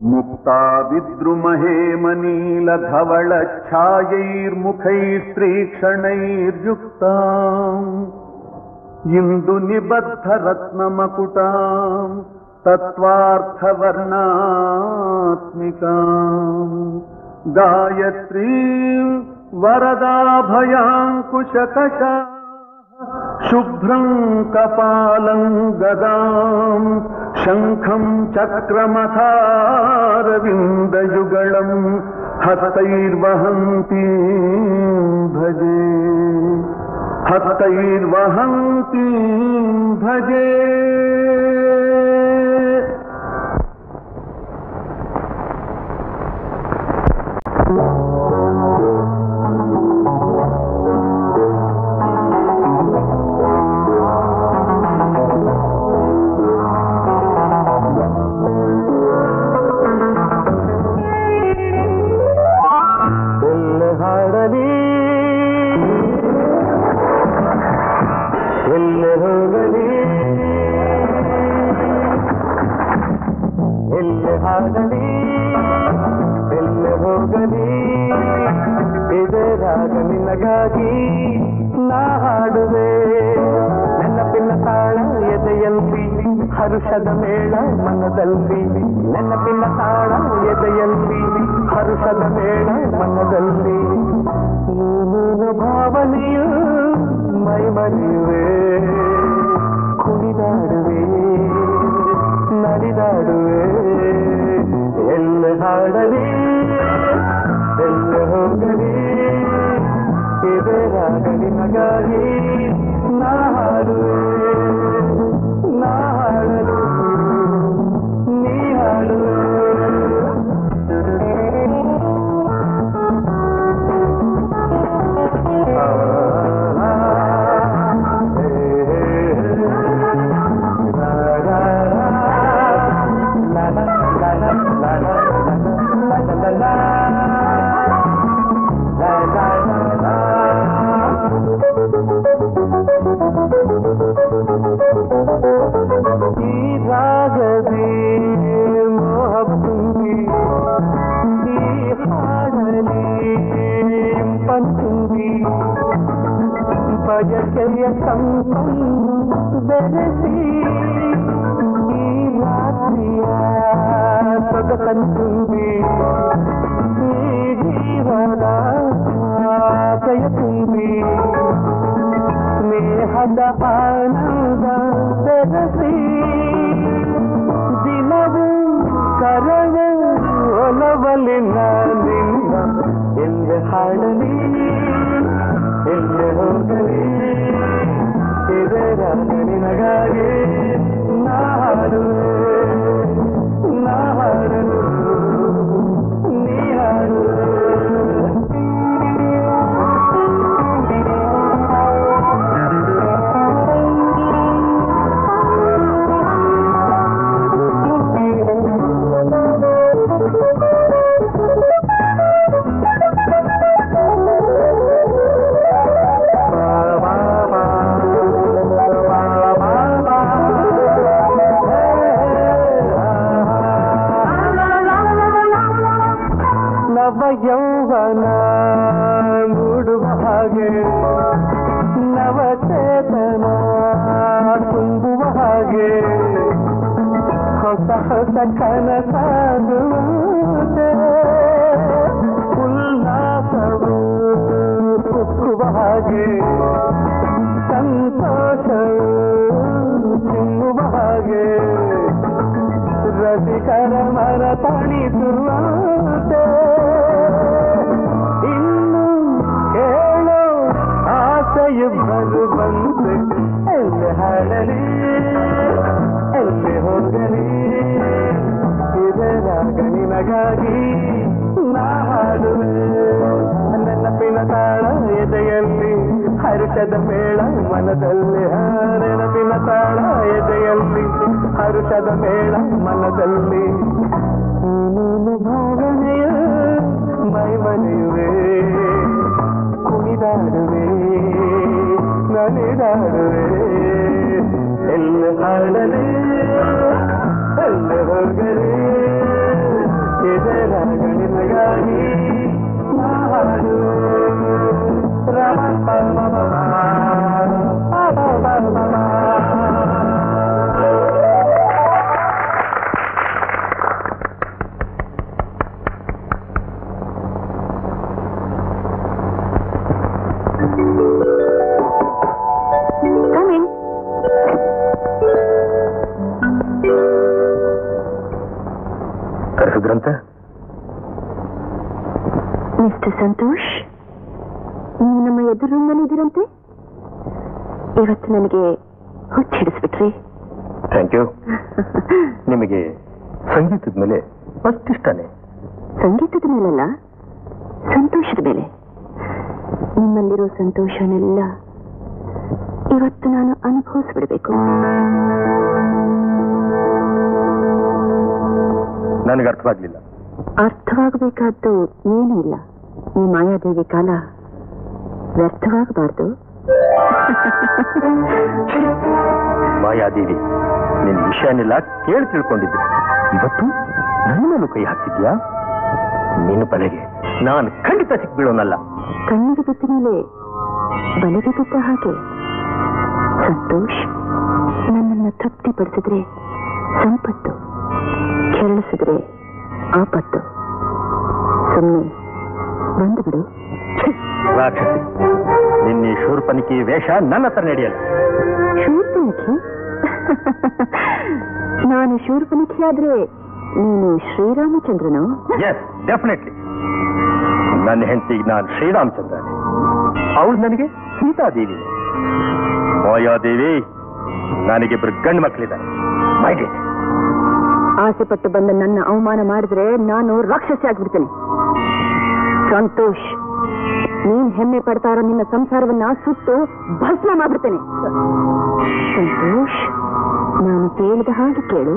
मुक्ताविद्रुमहेमनीलधवलच्छायैर्मुखैस्त्रीक्षणैर्युक्ताम् इन्दुनिबद्धरत्नमकुटाम् तत्त्वार्थवर्णात्मिकाम् गायत्रीम् वरदाभयाङ्कुशकषा शुभ्रम् कपालम् गदाम् शङ्खम् चक्रमथारविन्दयुगळम् हस्तैर्वहन्ती भजे हस्तैर्वहन्ती भजे ಎಲ್ಲಿ ಹಾಡಲಿ ಎಲ್ಲಿ ಹೋಗಲಿ ಎಲ್ಲಿ ಹಾಡಲಿ ಎಲ್ಲಿ ಹೋಗಲಿ ಇದೇ ರಾಗ ನಿನಗಾಗಿ ನಾ ಹಾಡುವೆ ನೆನಪಿನ ತಾಳ ಎದೆಯಲ್ಲಿ ಹರುಷದ ಮೇಳ ಮನದಲ್ಲಿ ನೆನಪಿನ ತಾಳ ಎದೆಯಲ್ಲಿ ಹರುಷದ ಮೇಳ ಮನದಲ್ಲಿ ನೀನು ಭಾವನೆಯು ಮೈಮರಿಯುವೆ ಕುಣಿದಾಡುವೆ ನಲಿದಾಡುವೆ ಎಲ್ಲ ಹಾಡಲಿ ಎಲ್ಲ ಹೋಗಲಿ ಇದೇ ರಾಗ ನಿನಗಾಗಿ ನಾ ಹಾಡುವೆ ನಾ ಹಾಡಲು ನೀ ಹಾಡುವೆ ಈ ರಾಗದಿ ಮೋಹಬುಂದಿ ಈ ಹಾಡಲಿ ಇಂಪಂತುಂದಿ ಬಯಕೆಯ ಸಂಪನ್ನು ಬೆರೆಸಿ ಈ ರಾತ್ರಿಯ ಸೊಗಸಂತುಂದಿ ಈ ಜೀವನ ಆಶಯ ತುಂಬಿ ಸ್ನೇಹದ ಆನಂದ ಬೆರೆಸಿ ದಿನವೂ ಕರವು ಒಲವಲಿನ ನಿನ್ನ ಎಲ್ಲಿ ಹಾಡಲಿ ಎಲ್ಲಿ ಹೋಗಲಿ ಇದರ ನಿನಗಾಗಿ ನಾ ಹಾಡುವೆ ನಾ ಹಾಡಲು ನೀ ನವ ಯೌವನ ಮೂಡುವ ಹಾಗೆ ನವಚೇತನ ತುಂಬುವ ಹಾಗೆ ಹೊಸ ಹೊಸ ಕನಸಾಗುವಂತೆ ಉಲ್ಲಾಸವು ಸುತ್ತುವ ಹಾಗೆ ಸಂತೋಷವು ಚಿಮ್ಮುವ ಹಾಗೆ ರಸಿಕರ ಮರ ತಣಿಸುವಂತೆ ಇನ್ನು ಕೇಳೋ ಆಸೆಯು ಬರುವಂತೆ ಎಲ್ಲಿ ಹಾಡಲಿ ಎಲ್ಲಿ ಹೋಗಲಿ ಇದರಾಗ ನಿನಗಾಗಿ ನಾ ಹಾಡುವೆ ನೆನಪಿನ ತಾಳ ಎದೆಯಲ್ಲಿ ಹರುಷದ ಮೇಳ ಮನದಲ್ಲಿ ಹಾ, ನೆನಪಿನ ತಾಳ ಎದೆಯಲ್ಲಿ ಹರುಷದ ಮೇಳ ಮನದಲ್ಲಿ ನೀನು ಭಾವನೆಯ ಮೈಮನೆಯುವೆ ಕುಣಿದಾಡುವೆ ನಲಿದಾಡುವೆ ಎಲ್ಲ ಹಾಡಲಿ ಎಲ್ಲ ಹೋಗಲಿ ಕರೆದ್ರಂತೆ ಮಿಸ್ಟರ್ ಸಂತೋಷ್ ನೀವು ನಮ್ಮ ಎದುರು ರೂಮ್ನಲ್ಲಿ ಇದ್ದೀರಂತೆ ಇವತ್ತು ನನಗೆ ಹುಚ್ಚಿಡಿಸ್ಬಿಟ್ರಿ ಥ್ಯಾಂಕ್ ಯು ನಿಮಗೆ ಸಂಗೀತದ ಮೇಲೆ ಅಷ್ಟಿಷ್ಟನೇ ಸಂಗೀತದ ಮೇಲಲ್ಲ ಸಂತೋಷದ ಮೇಲೆ ನಿಮ್ಮಲ್ಲಿರೋ ಸಂತೋಷನೆಲ್ಲ ಇವತ್ತು ನಾನು ಅನುಭವಿಸ್ಬಿಡ್ಬೇಕು ನನಗೆ ಅರ್ಥವಾಗ್ಲಿಲ್ಲ ಅರ್ಥವಾಗಬೇಕಾದ್ದು ಏನೂ ಇಲ್ಲ ಈ ಮಾಯಾದೇವಿ ಕಾಲ ವ್ಯರ್ಥವಾಗಬಾರ್ದು ಮಾಯಾದೇವಿ ನಿನ್ ವಿಷಯನೆಲ್ಲ ಕೇಳಿ ತಿಳ್ಕೊಂಡಿದ್ದೆ ಇವತ್ತು ನನ್ನ ಮೇಲೂ ಕೈ ಹಾಕ್ತಿದ್ಯಾ ನಿನ್ನ ಬಲೆಗೆ ನಾನು ಖಂಡಿತ ಸಿಕ್ಬೀಳೋನಲ್ಲ ಕಣ್ಣಿಗೆ ಬಿದ್ದ ಮೇಲೆ ಬಲೆಗೆ ಬಿದ್ದ ಹಾಗೆ ಸಂತೋಷ್ ನನ್ನನ್ನು ತೃಪ್ತಿಪಡಿಸಿದ್ರೆ ಸಂಪತ್ತು ಕೆರಳಿಸಿದ್ರೆ ಆಪತ್ತು ಸುಮ್ಮನೆ ಬಂದು ಬಿಡು ಛೀ, ರಾಕ್ಷಸಿ ನಿನ್ನೆ ಶೂರ್ಪನಿಕೆ ವೇಷ ನನ್ನ ಹತ್ರ ನಡೆಯಲ್ಲ ಶೂರ್ಪನಖಿ ನಾನು ಶೂರ್ಪನಖಿ ಆದ್ರೆ ನೀನು ಶ್ರೀರಾಮಚಂದ್ರನು ಎಸ್ ಡೆಫಿನೆಟ್ಲಿ ನನ್ನ ಹೆಂಡತಿಗೆ ನಾನು ಶ್ರೀರಾಮಚಂದ್ರ ಅವಳು ನನಗೆ ಸೀತಾದೇವಿ ಮಾಯಾದೇವಿ ನನಗಿಬ್ರು ಗಂಡು ಮಕ್ಕಳಿದ್ದಾರೆ ಮೈಗೆ ಆಸೆ ಪಟ್ಟು ಬಂದ ನನ್ನ ಅವಮಾನ ಮಾಡಿದ್ರೆ ನಾನು ರಾಕ್ಷಸಿ ಆಗ್ಬಿಡ್ತೇನೆ ಸಂತೋಷ್ ನೀನ್ ಹೆಮ್ಮೆ ಪಡ್ತಾ ಇರೋ ನಿನ್ನ ಸಂಸಾರವನ್ನ ಸುಟ್ಟು ಭಸ್ಮ ಮಾಡ್ಬಿಡ್ತೇನೆ ಸಂತೋಷ್ ನಾನು ಕೇಳಿದ ಹಾಗೆ ಕೇಳು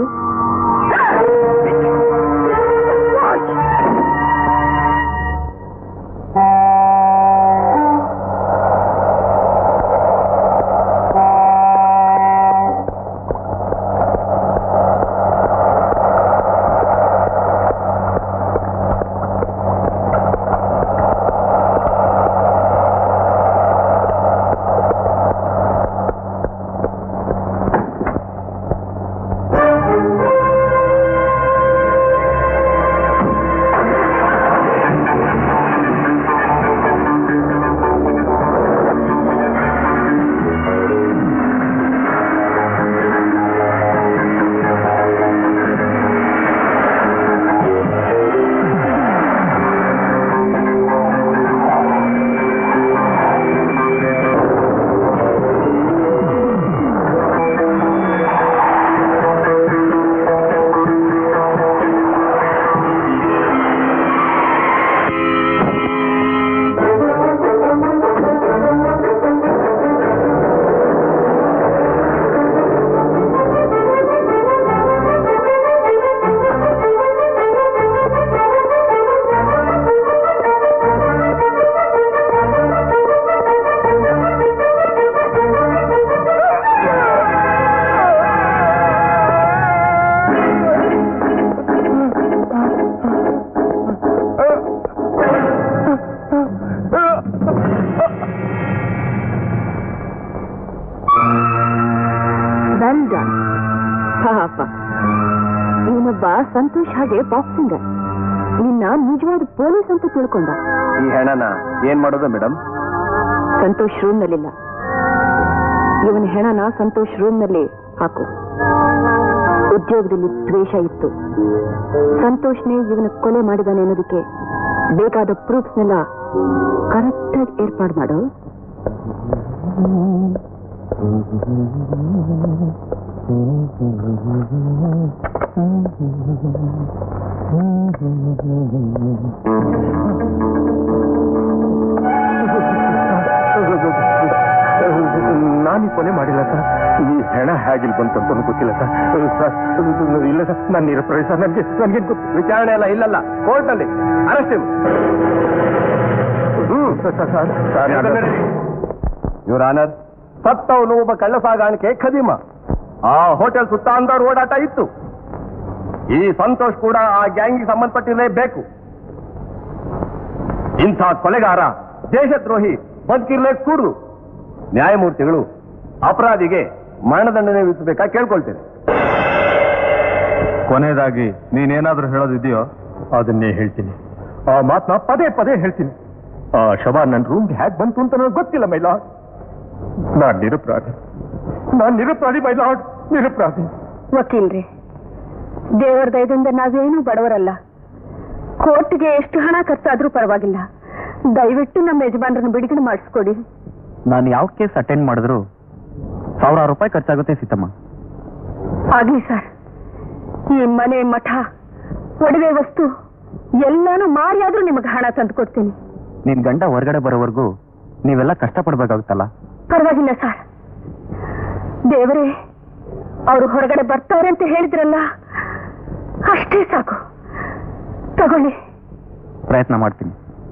ವೆಲ್ ಡನ್ ಪಾಪ ಇವನೊಬ್ಬ ಸಂತೋಷ್ ಹಾಗೆ ಬಾಕ್ಸಿಂಗರ್ ನಿನ್ನ ನಿಜವಾದ ಪೊಲೀಸ್ ಅಂತ ತಿಳ್ಕೊಂಡ ಈ ಹೆಣನ ಏನ್ ಮಾಡೋದು ಮೇಡಮ್ ಸಂತೋಷ್ ರೂಮ್ನಲ್ಲಿಲ್ಲ ಇವನ ಹೆಣನ ಸಂತೋಷ್ ರೂಮ್ನಲ್ಲಿ ಹಾಕು ಉದ್ಯೋಗದಲ್ಲಿ ದ್ವೇಷ ಇತ್ತು ಸಂತೋಷ್ನೇ ಇವನ ಕೊಲೆ ಮಾಡಿದಾನೆ ಅನ್ನೋದಕ್ಕೆ ಬೇಕಾದ ಪ್ರೂಫ್ಸ್ನೆಲ್ಲ ಕರೆಕ್ಟಾಗಿ ಏರ್ಪಾಡು ಮಾಡು ನಾನು ಈ ಕೊಲೆ ಮಾಡಿಲ್ಲ ಸರ್ ಈ ಹೆಣ ಹೇಗಿಲ್ ಬಂತು ಅಂತ ಗೊತ್ತಿಲ್ಲ ಸರ್ ಸರ್ ಇಲ್ಲ ಸರ್ ನಾನು ನಿರಪರಾಧಿ ಸರ್ ನನಗೆ ನನಗೆ ವಿಚಾರಣೆ ಎಲ್ಲ ಇಲ್ಲಲ್ಲ ಕೋರ್ಟ್ನಲ್ಲಿ ಅರೆಸ್ಟ್ ಇವ್ರ ಆನರ್ ಸತ್ತವನು ಒಬ್ಬ ಕಳ್ಳ ಸಾಗಾಣಿಕೆ ಖದೀಮ ಆ ಹೋಟೆಲ್ ಸುತ್ತ ಅಂದವ್ರ ಓಡಾಟ ಇತ್ತು ಈ ಸಂತೋಷ್ ಕೂಡ ಆ ಗ್ಯಾಂಗಿಗೆ ಸಂಬಂಧಪಟ್ಟಿರಲೇಬೇಕು ಇಂಥ ಕೊಲೆಗಾರ ದೇಶದ್ರೋಹಿ ಬದುಕಿರ್ಲೇ ಕೂಡುದು ನ್ಯಾಯಮೂರ್ತಿಗಳು ಅಪರಾಧಿಗೆ ಮರಣದಂಡನೆ ವಿಧಿಸಬೇಕಾ ಕೇಳ್ಕೊಳ್ತೇನೆ ಕೊನೆಯದಾಗಿ ನೀನೇನಾದ್ರೂ ಹೇಳೋದಿದೆಯೋ ಅದನ್ನೇ ಹೇಳ್ತೀನಿ ಆ ಮಾತನ್ನ ಪದೇ ಪದೇ ಹೇಳ್ತೀನಿ ಆ ಶವ ನನ್ನ ರೂಮ್ಗೆ ಹ್ಯಾಕ್ ಬಂತು ಅಂತ ನನಗೆ ಗೊತ್ತಿಲ್ಲ ಮೈಲಾಡ್ ನಾನ್ ನಿರಪರಾಧಿ ನಾನ್ ನಿರಪರಾಧಿ ಮೈಲಾಡ್ ನಿರಪರಾಧಿ ವಕೀಲ್ರಿ ದೇವರ ದಯದಿಂದ ನಾವೇನು ಬಡವರಲ್ಲ ಕೋರ್ಟ್ಗೆ ಎಷ್ಟು ಹಣ ಖರ್ಚಾದ್ರೂ ಪರವಾಗಿಲ್ಲ ದಯವಿಟ್ಟು ನಮ್ಮ ಯಜಮಾನರನ್ನು ಬಿಡುಗಡೆ ಮಾಡಿಸ್ಕೊಡಿ ನಾನು ಯಾವ ಕೇಸ್ ಅಟೆಂಡ್ ಮಾಡಿದ್ರು ಸಾವಿರಾರು ರೂಪಾಯಿ ಖರ್ಚಾಗುತ್ತೆ ಸೀತಮ್ಮ ಆಗ್ಲಿ ಸರ್ ಈ ಮನೆ ಮಠ ಒಡವೆ ವಸ್ತು ಎಲ್ಲಾನು ಮಾರಿಯಾದ್ರೂ ನಿಮಗೆ ಹಣ ತಂದು ಕೊಡ್ತೀನಿ ನಿನ್ ಗಂಡ ಹೊರಗಡೆ ಬರೋವರೆಗೂ ನೀವೆಲ್ಲ ಕಷ್ಟಪಡ್ಬೇಕಾಗುತ್ತಲ್ಲ ಪರವಾಗಿಲ್ಲ ಸರ್ ದೇವರೇ ಅವರು ಹೊರಗಡೆ ಬರ್ತಾರೆ ಅಂತ ಹೇಳಿದ್ರಲ್ಲ ಅಷ್ಟೇ ಸಾಕು ತಗೊಳ್ಳಿ ಪ್ರಯತ್ನ ಮಾಡ್ತೀನಿ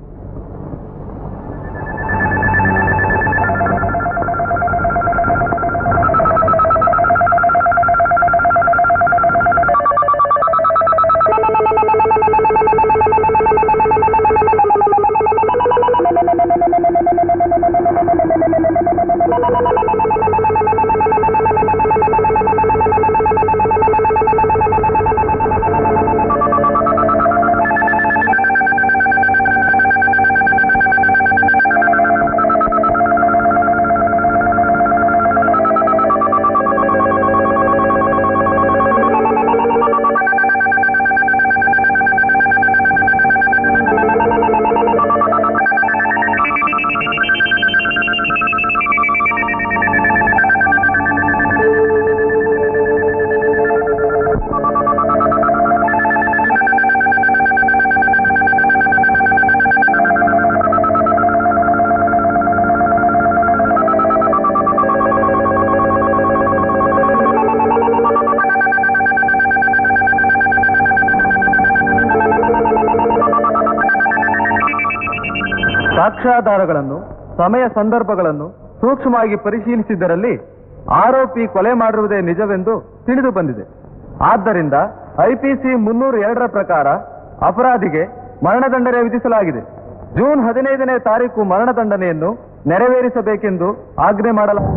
ಸಾಕ್ಷ್ಯಾಧಾರಗಳನ್ನು ಸಮಯ ಸಂದರ್ಭಗಳನ್ನು ಸೂಕ್ಷ್ಮವಾಗಿ ಪರಿಶೀಲಿಸಿದ್ದರಲ್ಲಿ ಆರೋಪಿ ಕೊಲೆ ಮಾಡಿರುವುದೇ ನಿಜವೆಂದು ತಿಳಿದು ಬಂದಿದೆ ಆದ್ದರಿಂದ ಐಪಿಸಿ ಮುನ್ನೂರ ಎರಡರ ಪ್ರಕಾರ ಅಪರಾಧಿಗೆ ಮರಣದಂಡನೆ ವಿಧಿಸಲಾಗಿದೆ ಜೂನ್ ಹದಿನೈದನೇ ತಾರೀಕು ಮರಣದಂಡನೆಯನ್ನು ನೆರವೇರಿಸಬೇಕೆಂದು ಆಜ್ಞೆ ಮಾಡಲಾಗಿದೆ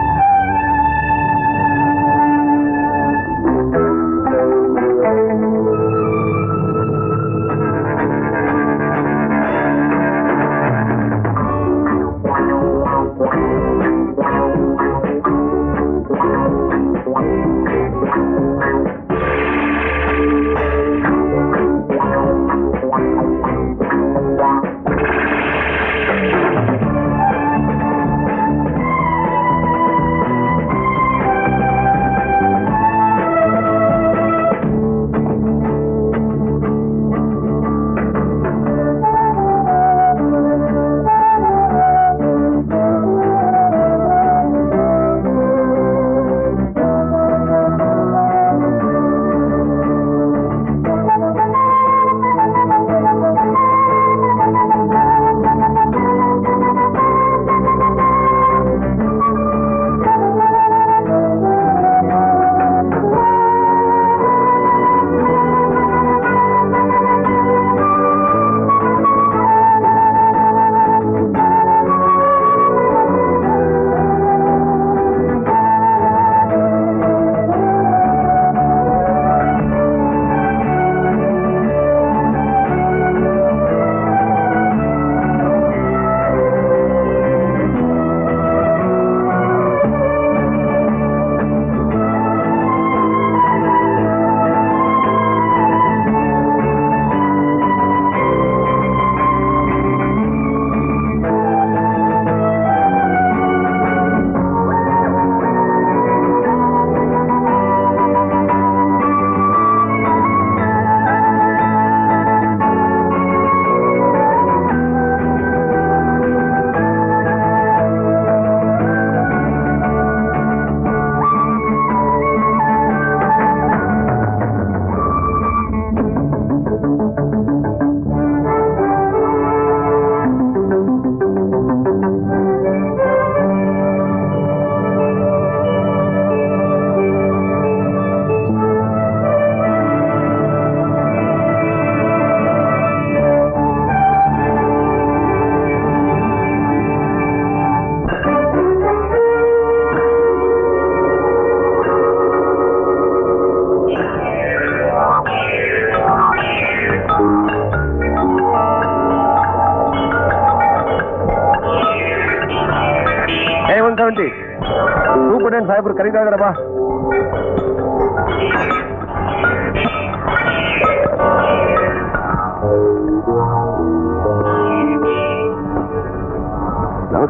ಏ ಒನ್ ಸೆವೆಂಟಿ ಸೂಪರ್ಡೆಂಟ್ ಸಾಹೇಬ್ರು ಕರೀತಾ ಬಾ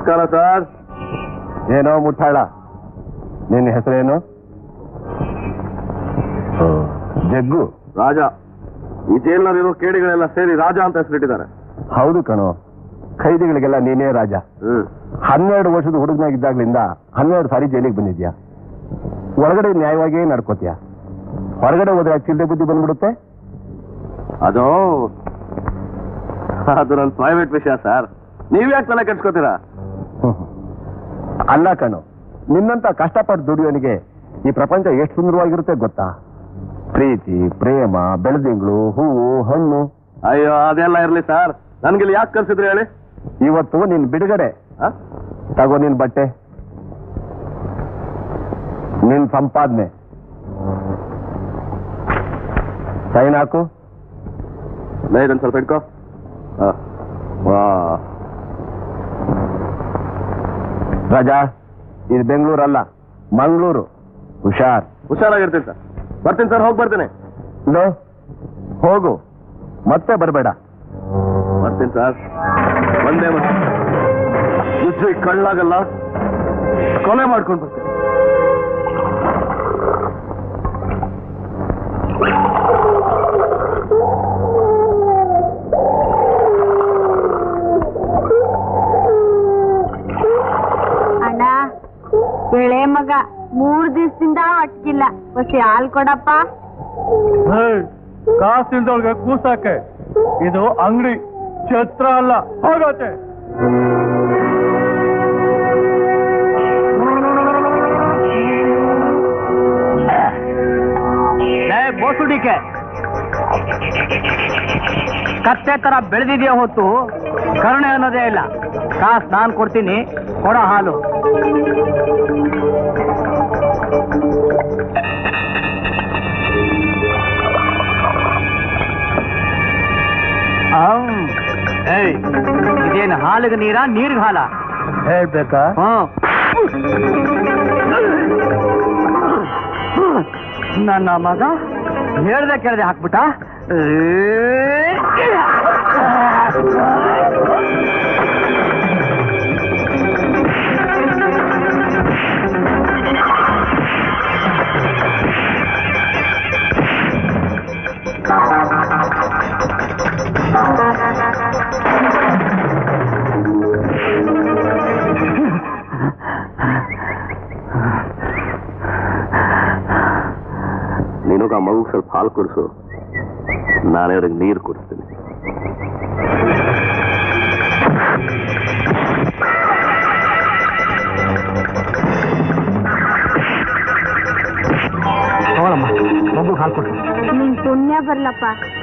ನಮಸ್ಕಾರ ಸರ್ ಏನೋ ಮುಟ್ಟಾಳ ನಿನ್ನ ಹೆಸರೇನು ಜಗ್ಗು ರಾಜ ಈ ಜೈಲ್ನಲ್ಲಿರೋ ಕೇಡಿಗಳೆಲ್ಲ ಸೇರಿ ರಾಜ ಅಂತ ಹೆಸರಿಟ್ಟಿದ್ದಾರೆ ಹೌದು ಕಣೋ ಖೈದಿಗಳಿಗೆಲ್ಲ ನೀನೇ ರಾಜ ಹ್ಮ್ ಹನ್ನೆರಡು ವರ್ಷದ ಹುಡುಗನಾಗಿದ್ದಾಗ್ಲಿಂದ ಹನ್ನೆರಡು ಸಾರಿ ಜೈಲಿಗೆ ಬಂದಿದ್ಯಾ ಒಳಗಡೆ ನ್ಯಾಯವಾಗಿಯೇ ನಡ್ಕೋತೀಯ ಹೊರಗಡೆ ಹೋದ್ರೆ ಚಿಲ್ಲರೆ ಬುದ್ಧಿ ಬಂದ್ಬಿಡುತ್ತೆ ಅದು ಅದು ನನ್ನ ಪ್ರೈವೇಟ್ ವಿಷಯ ಸರ್ ನೀವ್ ಯಾಕೆ ತಲೆ ಕೆಡ್ಸ್ಕೊತೀರಾ ಅಲ್ಲ ಕಣು ನಿನ್ನಂತ ಕಷ್ಟಪಟ್ಟು ದುಡಿಯೋನಿಗೆ ಈ ಪ್ರಪಂಚ ಎಷ್ಟು ಸುಂದರವಾಗಿರುತ್ತೆ ಗೊತ್ತಾ ಪ್ರೀತಿ ಪ್ರೇಮ ಬೆಳದಿಂಗಳು ಹೂವು ಹಣ್ಣು ಅಯ್ಯೋ ಅದೆಲ್ಲ ಇರ್ಲಿ ಸರ್ ನನ್ಗಿಲ್ಲಿ ಯಾಕೆ ಕಲ್ಸಿದ್ರಿ ಹೇಳಿ ಇವತ್ತು ನಿನ್ ಬಿಡುಗಡೆ ಆ? ತಗೋ ನಿನ್ ಬಟ್ಟೆ ನಿನ್ ಸಂಪಾದನೆ ಸೈನ್ ಹಾಕು ಲೇ, ಇದೊಂದ್ ಸ್ವಲ್ಪ ಇಟ್ಕೋ ಆ. ವಾ ರಾಜಾ ಇದು ಬೆಂಗಳೂರಲ್ಲ ಮಂಗಳೂರು ಹುಷಾರ್ ಹುಷಾರಾಗಿರ್ತೀನಿ ಸರ್ ಬರ್ತೀನಿ ಸರ್ ಹೋಗಿ ಬರ್ತೀನಿ ಲೋ ಹೋಗು ಮತ್ತೆ ಬರಬೇಡ ಬರ್ತೀನಿ ಸರ್ ಒಂದೇ ಮತ್ತೆ ಯುದ್ಧ ಕಳ್ಳಾಗಲ್ಲ ಕೊಲೆ ಮಾಡ್ಕೊಂಡು ಬರ್ತೀನಿ ಅಣ್ಣ ಎಳೆ ಮಗ ಮೂರ್ ದಿವಸದಿಂದ ಒಟ್ಕಿಲ್ಲ ಹೊಸಿ ಹಾಲ್ ಕೊಡಪ್ಪ ಕಾಸಿಲ್ದೊಳಗೆ ಕೂಸಾಕೆ ಇದು ಅಂಗಡಿ ಛತ್ರ ಅಲ್ಲ ಹೋಗತ್ತೆ ಬೋಸುಡಿಕೆ ಕತ್ತೆ ತರ ಬೆಳೆದಿದೆಯಾ ಹೊತ್ತು ಕರುಣೆ ಅನ್ನೋದೇ ಇಲ್ಲ ಕಾಸ್ ನಾನ್ ಕೊಡ್ತೀನಿ ಕೊಡ ಹಾಲು ಆಮ್. ಏಯ್ ಇದೇನು ಹಾಲಿಗೆ ನೀರಾ ನೀರಿಗೆ ಹಾಲ ಹೇಳ್ಬೇಕಾ ನನ್ನ ಮಗ ಹೇಳ್ದೆ ಕೇಳ್ದೆ ಹಾಕ್ಬಿಟ್ಟ ನೀನು ಆ ಮಗುಗೆ ಸ್ವಲ್ಪ ಹಾಲು ಕುಡಿಸು ನಾನೇ ಅವ್ರಿಗೆ ನೀರು ಕುಡಿಸ್ತೀನಿ ತಗೊಳಮ್ಮ ಮಗು ಹಾಲು ಕೊಡು ನಿನ್ ಪುಣ್ಯ ಬರ್ಲಪ್ಪ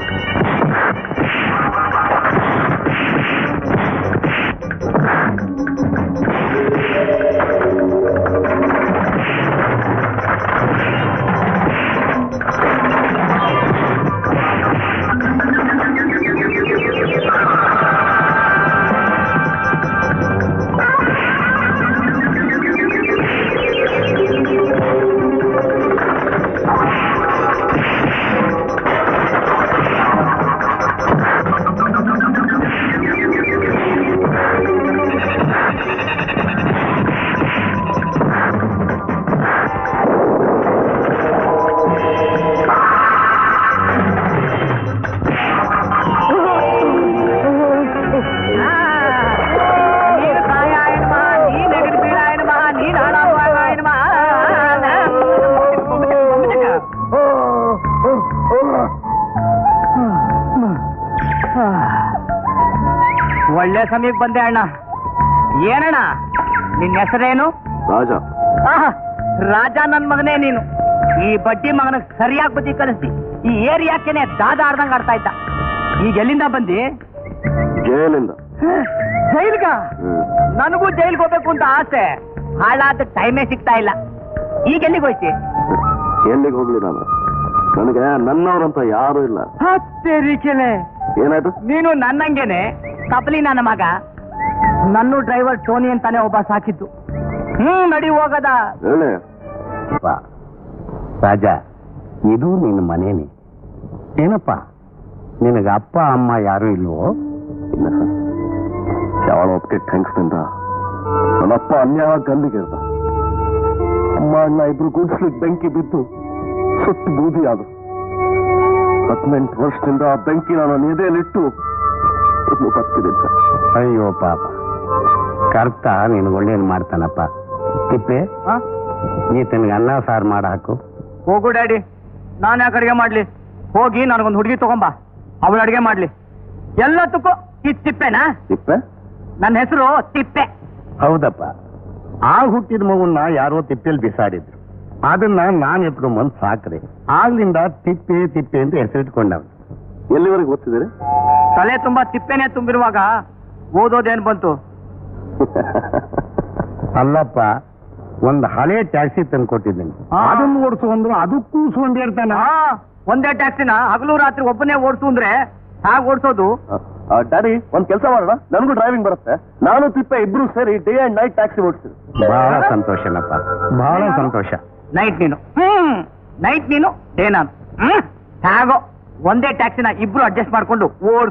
ನೀನು ಕಾಯ ಹೆಣ್ಮ, ನೀನ್ ಎಗರಿ ಬೀಳ ಹೆಣ್ಮ, ನೀನ್ ಹಾಳಾಗುವ ಹೆಣ್ಮ. ಒಳ್ಳೆ ಸಮಯಕ್ಕೆ ಬಂದೆ ಅಣ್ಣ ಏನಣ್ಣ ನಿನ್ನ ಹೆಸರೇನು ರಾಜ ಆಹಾ, ರಾಜ ನನ್ ಮಗನೇ ನೀನು ಈ ಬಡ್ಡಿ ಮಗನ ಸರಿಯಾಗಿ ಬುದ್ಧಿ ಕಲಿಸ್ತಿ ಈ ಏರಿಯಾಕೆನೆ ದಾದ ಆಡ್ದಂಗ್ ಆಡ್ತಾ ಇದ್ದ ಈಗ ಎಲ್ಲಿಂದ ಬಂದಿ ಜೈಲಿಂದ ಜೈಲ್ಗ ಹ್ಮ್ ನನಗೂ ಜೈಲ್ಗೆ ಹೋಗ್ಬೇಕು ಅಂತ ಆಸೆ ಹಾಳಾದ ಟೈಮೇ ಸಿಗ್ತಾ ಇಲ್ಲ ಈಗ ಎಲ್ಲಿಗೆ ಹೋಯ್ತಿ ಎಲ್ಲಿಗೆ ಹೋಗ್ಲಿ ನಾನು ನನಗೆ ನನ್ನವರಂತ ಯಾರು ಇಲ್ಲ ಹತ್ತೇರಿಕೆಲೆ ಏನಾಯ್ತು ನೀನು ನನ್ನಂಗೆನೆ ಕಪಲಿ ನನ್ನ ಮಗ ನನ್ನ ಡ್ರೈವರ್ ಟೋನಿ ಅಂತಾನೆ ಒಬ್ಬ ಸಾಕಿದ್ದು ಹ್ಮ್ ನಡಿ ಹೋಗದ ಹೇಳಿ ರಾಜ ಇದು ನಿನ್ನ ಮನೇನೆ ಏನಪ್ಪ ನಿನಗ ಅಪ್ಪ ಅಮ್ಮ ಯಾರು ಇಲ್ವೋ ಇಲ್ಲ ಸರ್ ಯಾವಳ ಒಪ್ಪಿಗೆ ಥ್ಯಾಂಕ್ಸ್ನಿಂದ ನನ್ನಪ್ಪ ಅನ್ಯಾಯ ಗಲ್ಲಿಗೆ ಇರ್ದ ಅಮ್ಮ ಅಣ್ಣ ಇಬ್ರು ಗುಡ್ಸ್ಲಿಕ್ಕೆ ಬೆಂಕಿ ಬಿದ್ದು ಸುಟ್ಟು ಬೂದಿ ಆದ್ರು ಹದಿನೆಂಟು ವರ್ಷದಿಂದ ಆ ಬೆಂಕಿ ನಾನು ಎದೆಯಲ್ಲಿಟ್ಟು ಇನ್ನು ಬದುಕಿದ್ದೀನಿ ಸರ್ ಅಯ್ಯೋ ಪಾಪ ಕರ್ತ ನೀನು ಒಳ್ಳೇದು ಮಾಡ್ತಾನಪ್ಪ ತಿಪ್ಪೆ ಹಾ? ಈತನಿಗೆ ಅನ್ನ ಸಾರು ಮಾಡ ಹಾಕು ಹೋಗು ಡ್ಯಾಡಿ ನಾನು ಯಾಕೆ ಅಡಿಗೆ ಮಾಡ್ಲಿ ಹೋಗಿ ನನಗೊಂದು ಹುಡುಗಿ ತಗೊಂಬಾ ಅವಳು ಅಡಿಗೆ ಮಾಡ್ಲಿ ಎಲ್ಲದಕ್ಕೂ ಈ ತಿಪ್ಪೆನಾ ತಿಪ್ಪೆ ನನ್ನ ಹೆಸರು ತಿಪ್ಪೆ ಹೌದಪ್ಪ ಆ ಹುಟ್ಟಿದ ಮಗುನ್ನ ಯಾರೋ ತಿಪ್ಪೆಲ್ ಬಿಸಾಡಿದ್ರು ಅದನ್ನ ನಾನು ಎತ್ಕೊಂಬಂದು ಸಾಕ್ರೆ ಆಗ್ಲಿಂದ ತಿಪ್ಪೆ ತಿಪ್ಪೆ ಅಂತ ಹೆಸರಿಟ್ಕೊಂಡವ್ ಎಲ್ಲಿವರೆಗೆ ಓದ್ತಿದ್ದೀರಿ ತಲೆ ತುಂಬಾ ತಿಪ್ಪೆನೆ ತುಂಬಿರುವಾಗ ಓದೋದೇನ್ ಬಂತು ಅಲ್ಲಪ್ಪ ಒಂದು ಹಳೆ ಟ್ಯಾಕ್ಸಿ ತಂದು ಕೊಟ್ಟಿದ್ದೀನಿ ಆ. ಅದನ್ನು ಓಡಿಸು ಅಂದ್ರು ಅದಕ್ಕೂ ಸೋಂಬೇರ್ತಾನ ಆ, ಒಂದೇ ಟ್ಯಾಕ್ಸಿನ ಹಗಲು ರಾತ್ರಿ ಒಬ್ಬನೇ ಓಡಿಸು ಅಂದ್ರೆ ಹೇಗೆ ಓಡಿಸೋದು ಡ್ಯಾಡಿ ಒಂದ್ ಕೆಲಸ ಮಾಡೋಣ ನನಗೂ ಡ್ರೈವಿಂಗ್ ಬರುತ್ತೆ ನಾನು ತಿಪ್ಪೆ ಇಬ್ರು ಸೇರಿ ಡೇ ಅಂಡ್ ನೈಟ್ ಟ್ಯಾಕ್ಸಿ ಓಡಿಸ್ತೀನಿ ಬಹಳ ಸಂತೋಷನಪ್ಪ ಬಹಳ ಸಂತೋಷ ನೈಟ್ ನೀನು ಹ್ಮ್ ನೈಟ್ ನೀನು ಡೇ ನಾನು ಹ್ಮ್ ಹೇಗೋ ಒಂದೇ ಟ್ಯಾಕ್ಸಿನ ಇಬ್ರು ಅಡ್ಜಸ್ಟ್ ಮಾಡ್ಕೊಂಡು ಓಡ್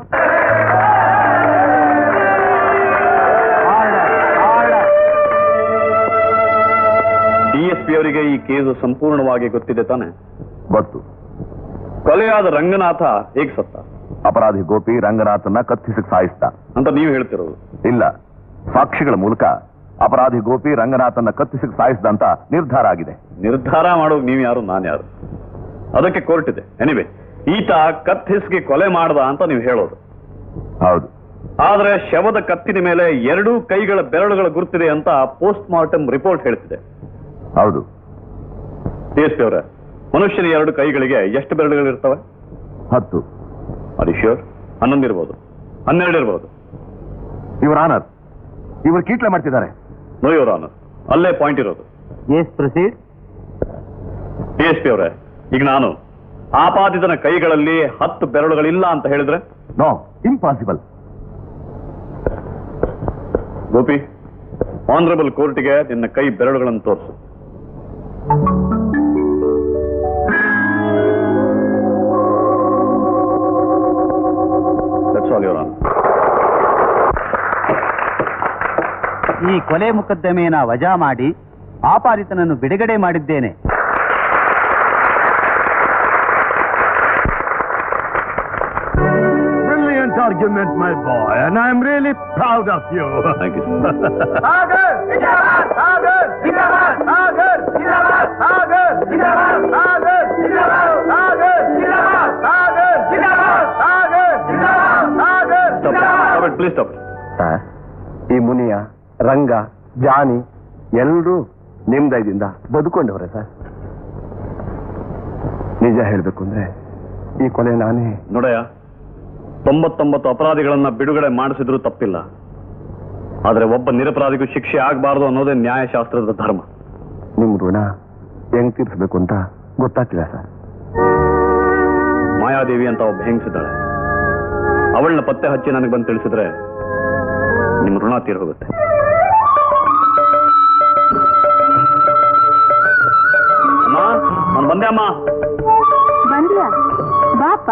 ಡಿಎಸ್ಪಿ ಅವರಿಗೆ ಈ ಕೇಸು ಸಂಪೂರ್ಣವಾಗಿ ಗೊತ್ತಿದೆ ತಾನೆ ಗೊತ್ತು ಕೊಲೆಯಾದ ರಂಗನಾಥ ಹೇಗ್ ಸತ್ತ ಅಪರಾಧಿ ಗೋಪಿ ರಂಗನಾಥನ್ನ ಕತ್ತಿಸಿ ಸಾಯಿಸ್ತ ಅಂತ ನೀವು ಹೇಳ್ತಿರೋದು ಇಲ್ಲ ಸಾಕ್ಷಿಗಳ ಮೂಲಕ ಅಪರಾಧಿ ಗೋಪಿ ರಂಗನಾಥನ್ನ ಕತ್ತಿಸಿ ಸಾಯಿಸಿದ ಅಂತ ನಿರ್ಧಾರ ಆಗಿದೆ ನಿರ್ಧಾರ ಮಾಡೋಕ್ ನೀವು ಯಾರು ನಾನು ಯಾರು ಅದಕ್ಕೆ ಕೋರ್ಟ್ ಇದೆ ಎನಿವೆ ಈತ ಕತ್ ಹಿಸ್ಗೆ ಕೊಲೆ ಮಾಡ್ದ ಅಂತ ನೀವು ಹೇಳೋದು ಹೌದು ಆದ್ರೆ ಶವದ ಕತ್ತಿನ ಮೇಲೆ ಎರಡೂ ಕೈಗಳ ಬೆರಳುಗಳ ಗುರುತಿದೆ ಅಂತ ಪೋಸ್ಟ್ ಮಾರ್ಟಮ್ ರಿಪೋರ್ಟ್ ಹೇಳ್ತಿದೆ ಹೌದು ಡಿಎಸ್ಪಿ ಅವರ ಮನುಷ್ಯನ ಎರಡು ಕೈಗಳಿಗೆ ಎಷ್ಟು ಬೆರಳುಗಳಿರ್ತವೆ ಹತ್ತು ಅದು ಶ್ಯೂರ್ ಹನ್ನೊಂದು ಇರ್ಬೋದು ಹನ್ನೆರಡು ಇರ್ಬೋದು ಇವರ ಆನರ್ ಇವರು ಕೀಟ್ಲೆ ಮಾಡ್ತಿದ್ದಾರೆ ನೋ ಯುವರ್ ಆನರ್ ಅಲ್ಲೇ ಪಾಯಿಂಟ್ ಇರೋದು ಎಸ್ ಪ್ರೊಸೀಡ್ ಡಿಎಸ್ಪಿ ಅವರೇ ಈಗ ನಾನು ಆಪಾದಿತನ ಕೈಗಳಲ್ಲಿ ಹತ್ತು ಬೆರಳುಗಳಿಲ್ಲ ಅಂತ ಹೇಳಿದ್ರೆ ನೋ ಇಂಪಾಸಿಬಲ್ ಗೋಪಿ ಆನರಬಲ್ ಕೋರ್ಟ್ಗೆ ನಿನ್ನ ಕೈ ಬೆರಳುಗಳನ್ನು ತೋರಿಸು That's all, Your Honor. ಈ ಕೊಲೆ ಮೊಕದ್ದಮೆಯನ್ನ ವಜಾ ಮಾಡಿ ಆಪಾದಿತನನ್ನು ಬಿಡುಗಡೆ ಮಾಡಿದ್ದೇನೆ Brilliant argument, my boy, and I'm really proud of you. Thank you, sir. Stop it. Stop it. Please stop it. ಈ ಮುನಿಯ ರಂಗ ಜಾನಿ ಎಲ್ಲರೂ ನಿಮ್ ದಯದಿಂದ ಬದುಕೊಂಡವ್ರೆ ಸರ್ ನಿಜ ಹೇಳ್ಬೇಕು ಅಂದ್ರೆ ಈ ಕೊಲೆ ನಾನೇ ನೋಡಯ್ಯ ತೊಂಬತ್ತೊಂಬತ್ತು ಅಪರಾಧಿಗಳನ್ನ ಬಿಡುಗಡೆ ಮಾಡಿಸಿದ್ರು ತಪ್ಪಿಲ್ಲ ಆದ್ರೆ ಒಬ್ಬ ನಿರಪರಾಧಿಗೂ ಶಿಕ್ಷೆ ಆಗಬಾರದು ಅನ್ನೋದೇ ನ್ಯಾಯಶಾಸ್ತ್ರದ ಧರ್ಮ ನಿಮ್ ಋಣ ಹೆಂಗ್ ತೀರ್ಸ್ಬೇಕು ಅಂತ ಗೊತ್ತಾಗ್ತಿಲ್ಲ ಸರ್ ಮಾಯಾದೇವಿ ಅಂತ ಒಬ್ಬ ಹೆಂಗಸಿದ್ದಾಳೆ ಅವಳನ್ನ ಪತ್ತೆ ಹಚ್ಚಿ ನನಗೆ ಬಂದು ತಿಳಿಸಿದ್ರೆ ನಿಮ್ ಋಣ ತೀರ್ ಹೋಗುತ್ತೆ ಅಮ್ಮ ನಾನು ಬಂದೆ ಅಮ್ಮ ಬಂದ್ಯಾ ಬಾಪ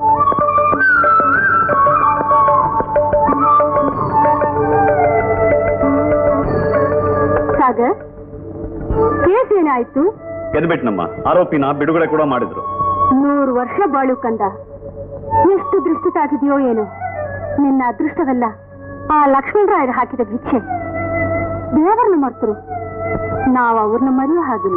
ಸಾಗರ್ ಕೇಸ್ ಏನಾಯ್ತು ಗೆದ್ಬಿಟ್ನಮ್ಮ ಆರೋಪಿನ ಬಿಡುಗಡೆ ಕೂಡ ಮಾಡಿದ್ರು ನೂರು ವರ್ಷ ಬಾಳು ಕಂದ ಎಷ್ಟು ದೃಷ್ಟಿ ತಾಗಿದೆಯೋ ಏನೋ ನಿನ್ನ ಅದೃಷ್ಟವೆಲ್ಲ ಆ ಲಕ್ಷ್ಮಣರಾಯರು ಹಾಕಿದ ಭಿಕ್ಷೆ ದೇವರನ್ನು ಮರ್ತರು ನಾವು ಅವ್ರನ್ನ ಮರೆಯೋ ಹಾಗಿಲ್ಲ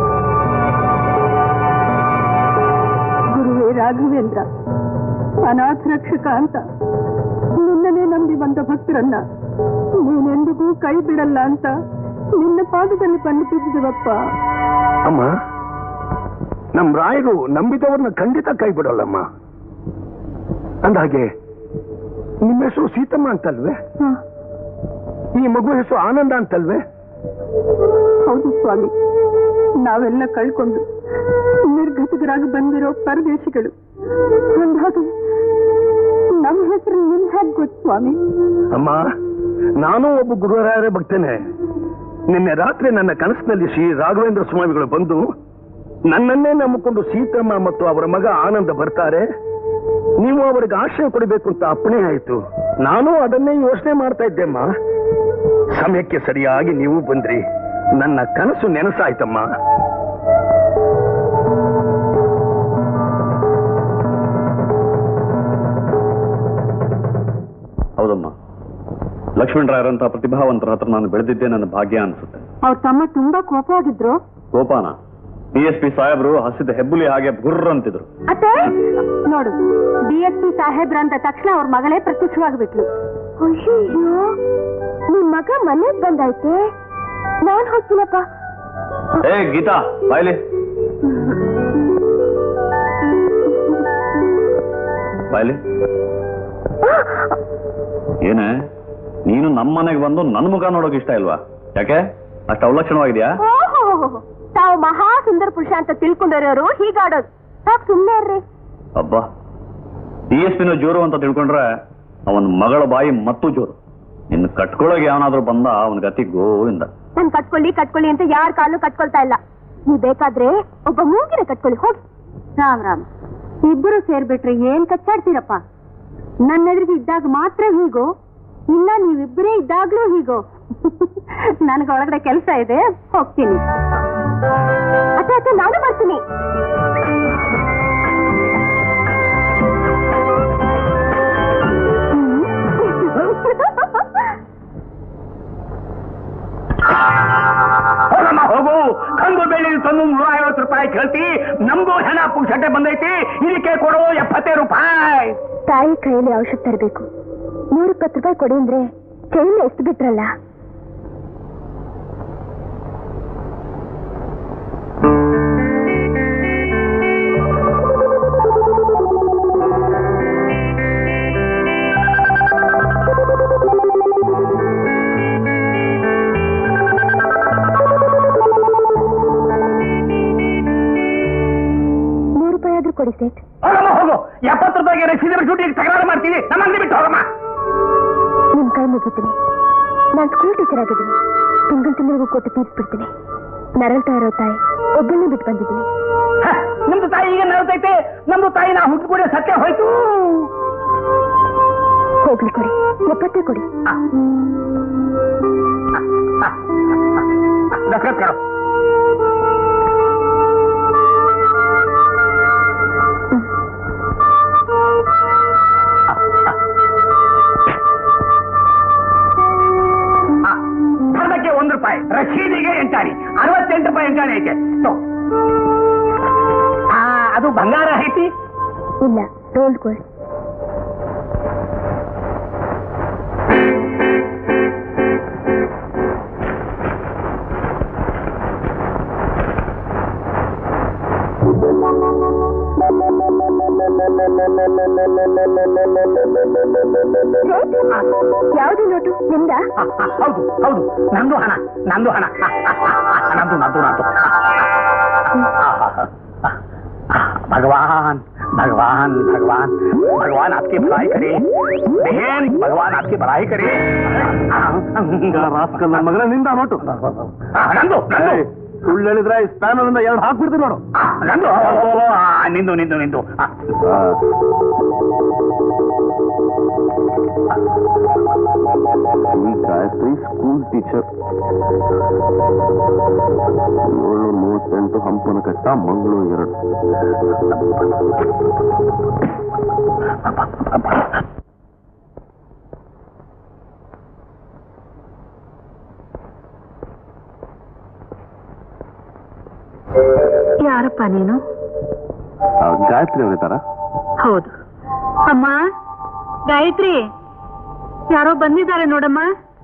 ಗುರುವೇ ರಾಘವೇಂದ್ರ ಅನಾಥ ರಕ್ಷಕ ಅಂತ ನಿನ್ನನೇ ನಂಬಿ ಬಂದ ಭಕ್ತರನ್ನ ನೀನೆಂದಿಗೂ ಕೈ ಬಿಡಲ್ಲ ಅಂತ ನಿನ್ನ ಪಾದದಲ್ಲಿ ಬಂದು ಬಿದ್ದಿದವಪ್ಪ ಅಮ್ಮ ನಮ್ ರಾಯರು ನಂಬಿದವ್ರನ್ನ ಖಂಡಿತ ಕೈ ಬಿಡೋಲ್ಲಮ್ಮ ಅಂದಾಗೆ ನಿಮ್ಮ ಹೆಸರು ಸೀತಮ್ಮ ಅಂತಲ್ವೇ ಈ ಮಗು ಹೆಸರು ಆನಂದ ಅಂತಲ್ವೇ ಹೌದು ಸ್ವಾಮಿ ನಾವೆಲ್ಲ ಕಳ್ಕೊಂಡು ನಿರ್ಗತಿಕರಾಗಿ ಬಂದಿರೋ ಪರದೇಶಿಗಳು ಅಂದಾಗ ನಮ್ಮ ಹೆಸರು ನಿಮ್ ಹೇಗ್ ಗೊತ್ತು ಸ್ವಾಮಿ ಅಮ್ಮ ನಾನು ಒಬ್ಬ ಗುರುರಾಯರ ಭಕ್ತನೇ ನಿನ್ನೆ ರಾತ್ರಿ ನನ್ನ ಕನಸಿನಲ್ಲಿ ಶ್ರೀ ರಾಘವೇಂದ್ರ ಸ್ವಾಮಿಗಳು ಬಂದು ನನ್ನನ್ನೇ ನಂಬಿಕೊಂಡು ಸೀತಮ್ಮ ಮತ್ತು ಅವರ ಮಗ ಆನಂದ ಬರ್ತಾರೆ ನೀವು ಅವರಿಗೆ ಆಶ್ರಯ ಕೊಡಬೇಕು ಅಂತ ಅಪ್ಪಣೆ ಆಯ್ತು ನಾನು ಅದನ್ನೇ ಯೋಚನೆ ಮಾಡ್ತಾ ಇದ್ದೆಮ್ಮ ಸಮಯಕ್ಕೆ ಸರಿಯಾಗಿ ನೀವು ಬಂದ್ರಿ ನನ್ನ ಕನಸು ನೆನಸಾಯ್ತಮ್ಮ ಹೌದಮ್ಮ ಲಕ್ಷ್ಮಣರಾಯರಂತ ಪ್ರತಿಭಾವಂತರ ಹತ್ರ ನಾನು ಬೆಳೆದಿದ್ದೆ ನನ್ನ ಭಾಗ್ಯ ಅನ್ಸುತ್ತೆ ಅವ್ರ ತಮ್ಮ ತುಂಬಾ ಕೋಪವಾಗಿದ್ರು ಗೋಪಾನ ಡಿ ಎಸ್ ಪಿ ಸಾಹೇಬರು ಹಸಿದ ಹೆಬ್ಬುಲಿ ಹಾಗೆ ಬುರ್ರ ಅಂತಿದ್ರು ಅತ್ತೆ ನೋಡು ಡಿ ಎಸ್ ಪಿ ಸಾಹೇಬ್ರ ಅಂತ ತಕ್ಷಣ ಅವ್ರ ಮಗಳೇ ಪ್ರತ್ಯಕ್ಷವಾಗ್ಬಿಟ್ಲು ಅಯ್ಯೋ ನಿಮ್ ಮಗ ಮನೆಗ್ ಬಂದೈತೆ ನಾನ್ ಹೋಗ್ತೀನಪ್ಪ ಏ ಗೀತಾ ಬಾಯ್ಲಿ ಬಾಯ್ಲಿ ಏನೇ ನೀನು ನಮ್ಮ ಮನೆಗೆ ಬಂದು ನನ್ನ ಮುಖ ನೋಡೋಕೆ ಇಷ್ಟ ಇಲ್ವಾ ಯಾಕೆ ಅಷ್ಟು ಅವಲಕ್ಷಣವಾಗಿದ್ಯಾ ಓಹೋ ತಾವು ಮಹಾ ಸುಂದರ ಪುರುಷ ಅಂತ ತಿಳ್ಕೊಂಡಿರೋರು ಹೀಗಾಡೋದು ಸಾಕ್ ಸುಮ್ಮನೆ ಇರ್ರಿ ಅಬ್ಬಾ ಡಿ ಎಸ್ ಪಿನ ಜೋರು ಅಂತ ತಿಳ್ಕೊಂಡ್ರೆ ಅವನ ಮಗಳ ಬಾಯಿ ಮತ್ತೂ ಜೋರು ಇನ್ನು ಕಟ್ಕೊಳ್ಳೋಕೆ ಯಾವನಾದ್ರೂ ಬಂದ ಅವನ ಗತಿ ಗೋವಿಂದ ನನ್ ಕಟ್ಕೊಳ್ಳಿ ಕಟ್ಕೊಳ್ಳಿ ಅಂತ ಯಾರ ಕಾಲು ಕಟ್ಕೊಳ್ತಾ ಇಲ್ಲ ನೀವ್ ಬೇಕಾದ್ರೆ ಒಬ್ಬ ಮೂಗಿನ ಕಟ್ಕೊಳ್ಳಿ ಹೋಗಿ ರಾಮ್ ರಾಮ್ ಇಬ್ಬರು ಸೇರ್ಬಿಟ್ರೆ ಏನ್ ಕಚ್ಚಾಡ್ತೀರಪ್ಪ ನನ್ನ ಎದುರಿಗೆ ಇದ್ದಾಗ ಮಾತ್ರ ಹೀಗೋ ಇಲ್ಲ ನೀವಿಬ್ಬರೇ ಇದ್ದಾಗ್ಲೂ ಹೀಗೋ ನನಗೆ ಒಳಗಡೆ ಕೆಲಸ ಇದೆ ಹೋಗ್ತೀನಿ ಅತ್ತೆ ಅತ್ತೆ ನಾನು ಬರ್ತೀನಿ ಹೋಗಮ್ಮ ಹೋಗು ಕಂದು ಬೆಳ್ಳಿ ತಂದು ನೂರ ಐವತ್ತು ರೂಪಾಯಿ ಕೇಳ್ತಿ ನಮ್ದು ಹೆಣ ಪುಕ್ಷಟೆ ಬಂದೈತಿ ಇದಕ್ಕೆ ಕೊಡು ಎಪ್ಪತ್ತೇ ರೂಪಾಯಿ ತಾಯಿ ಕೈಯಲ್ಲಿ ಔಷಧ ತರಬೇಕು ನೂರಿಪ್ಪತ್ತು ರೂಪಾಯಿ ಕೊಡಿ ಅಂದ್ರೆ ಚೈನ್ ಎಷ್ಟು ಬಿಟ್ರಲ್ಲ ನೂರು ರೂಪಾಯಿ ಆದ್ರೂ ಕೊಡಿ ಸೇಟ್ ಹೋಗಮ್ಮ ಹೋಗು ಎಪ್ಪತ್ತು ರೂಪಾಯಿಗೆ ರಸೀದಿ ಶೂಟಿಗೆ ತಕರಾರು ಮಾಡ್ತೀವಿ ನಮ್ಮಲ್ಲಿ ಬಿಟ್ಟು ಹೋಗಮ್ಮ ನಿಮ್ ಕೈ ಮುಗಿತೀನಿ ನಾನ್ ಸ್ಕೂಲ್ ಟೀಚರ್ ಆಗಿದ್ದೀನಿ ತಿಂಗಳು ತಿಂಗಳಿಗೂ ಕೊಟ್ಟು ತೀರ್ಸ್ಬಿಡ್ತೀನಿ ನರಳ್ತಾ ಇರೋ ತಾಯಿ ಒಬ್ಬಳನ್ನೇ ಬಿಟ್ಟು ಬಂದಿದ್ದೀನಿ ಹ, ನಿಮ್ದು ತಾಯಿ ಈಗ ನರತೈತೆ ನಮ್ದು ತಾಯಿ ನಾ ಹುಟ್ಟು ಕೂಡ ಸತ್ಯ ಹೋಯ್ತು ಹೋಗ್ಲಿ ಕೊಡಿ ಎಪ್ಪತ್ತೇ ಕೊಡಿ ದಸರತ್ ಕರೋ ಆ, ಧರ್ಮಕ್ಕೆ ಒಂದು ರೂಪಾಯಿ ರಶೀದಿಗೆ ಎಂಟಾಣಿ ಅರವತ್ತೆಂಟು ರೂಪಾಯಿ ಎಂಟಾಣಿ ಐತೆ ತಗೋ. ಆ, ಅದು ಬಂಗಾರ ಐತಿ ಇಲ್ಲ ರೋಲ್ಡ್ ಗೋಲ್ಡ್ ಯಾವ್ದು ನೋಟು ನಿಮ್ದ ಆ, ಆ, ಹೌದು ಹೌದು ನಂದು ಹಣ ನಂದು ಹಣ ಆ, ಆ, ಆ, ಆ, ನಂದು ನಂದು ನಂದು भगवान भगवान भगवान भगवान आपकी भलाई करे बहन भगवान आपकी भलाई करे ರಾಸ್ಕಲ್ ನನ್ನ ಮಗನ ನಿಂದ ನೋಟು ಆ, ನಂದು ನಂದು ಸುಳ್ಳು ಹೇಳಿದ್ರೆ ಈ ಸ್ಪ್ಯಾನರ್ ಇಂದ ಎರಡು ಹಾಕ್ಬಿಡ್ತೀನಿ ನೋಡು ಆ, ನಂದು ಆ, ನಿಂದು ನಿಂದು ನಿಂದು ಆ, ಈ ಗಾಯತ್ರಿ ಸ್ಕೂಲ್ ಟೀಚರ್ ಏಳು ಮೂವತ್ತೆಂಟು ಹಂಪನ ಕಟ್ಟ ಮಂಗಳೂರು ಎರಡು ಯಾರಪ್ಪ ನೀನು ಆ, ಗಾಯತ್ರಿ ಅವರಿದ್ದಾರಾ ಹೌದು ಅಮ್ಮ ಗಾಯತ್ರಿ ಯಾರೋ ಬಂದಿದ್ದಾರೆ ನೋಡಮ್ಮ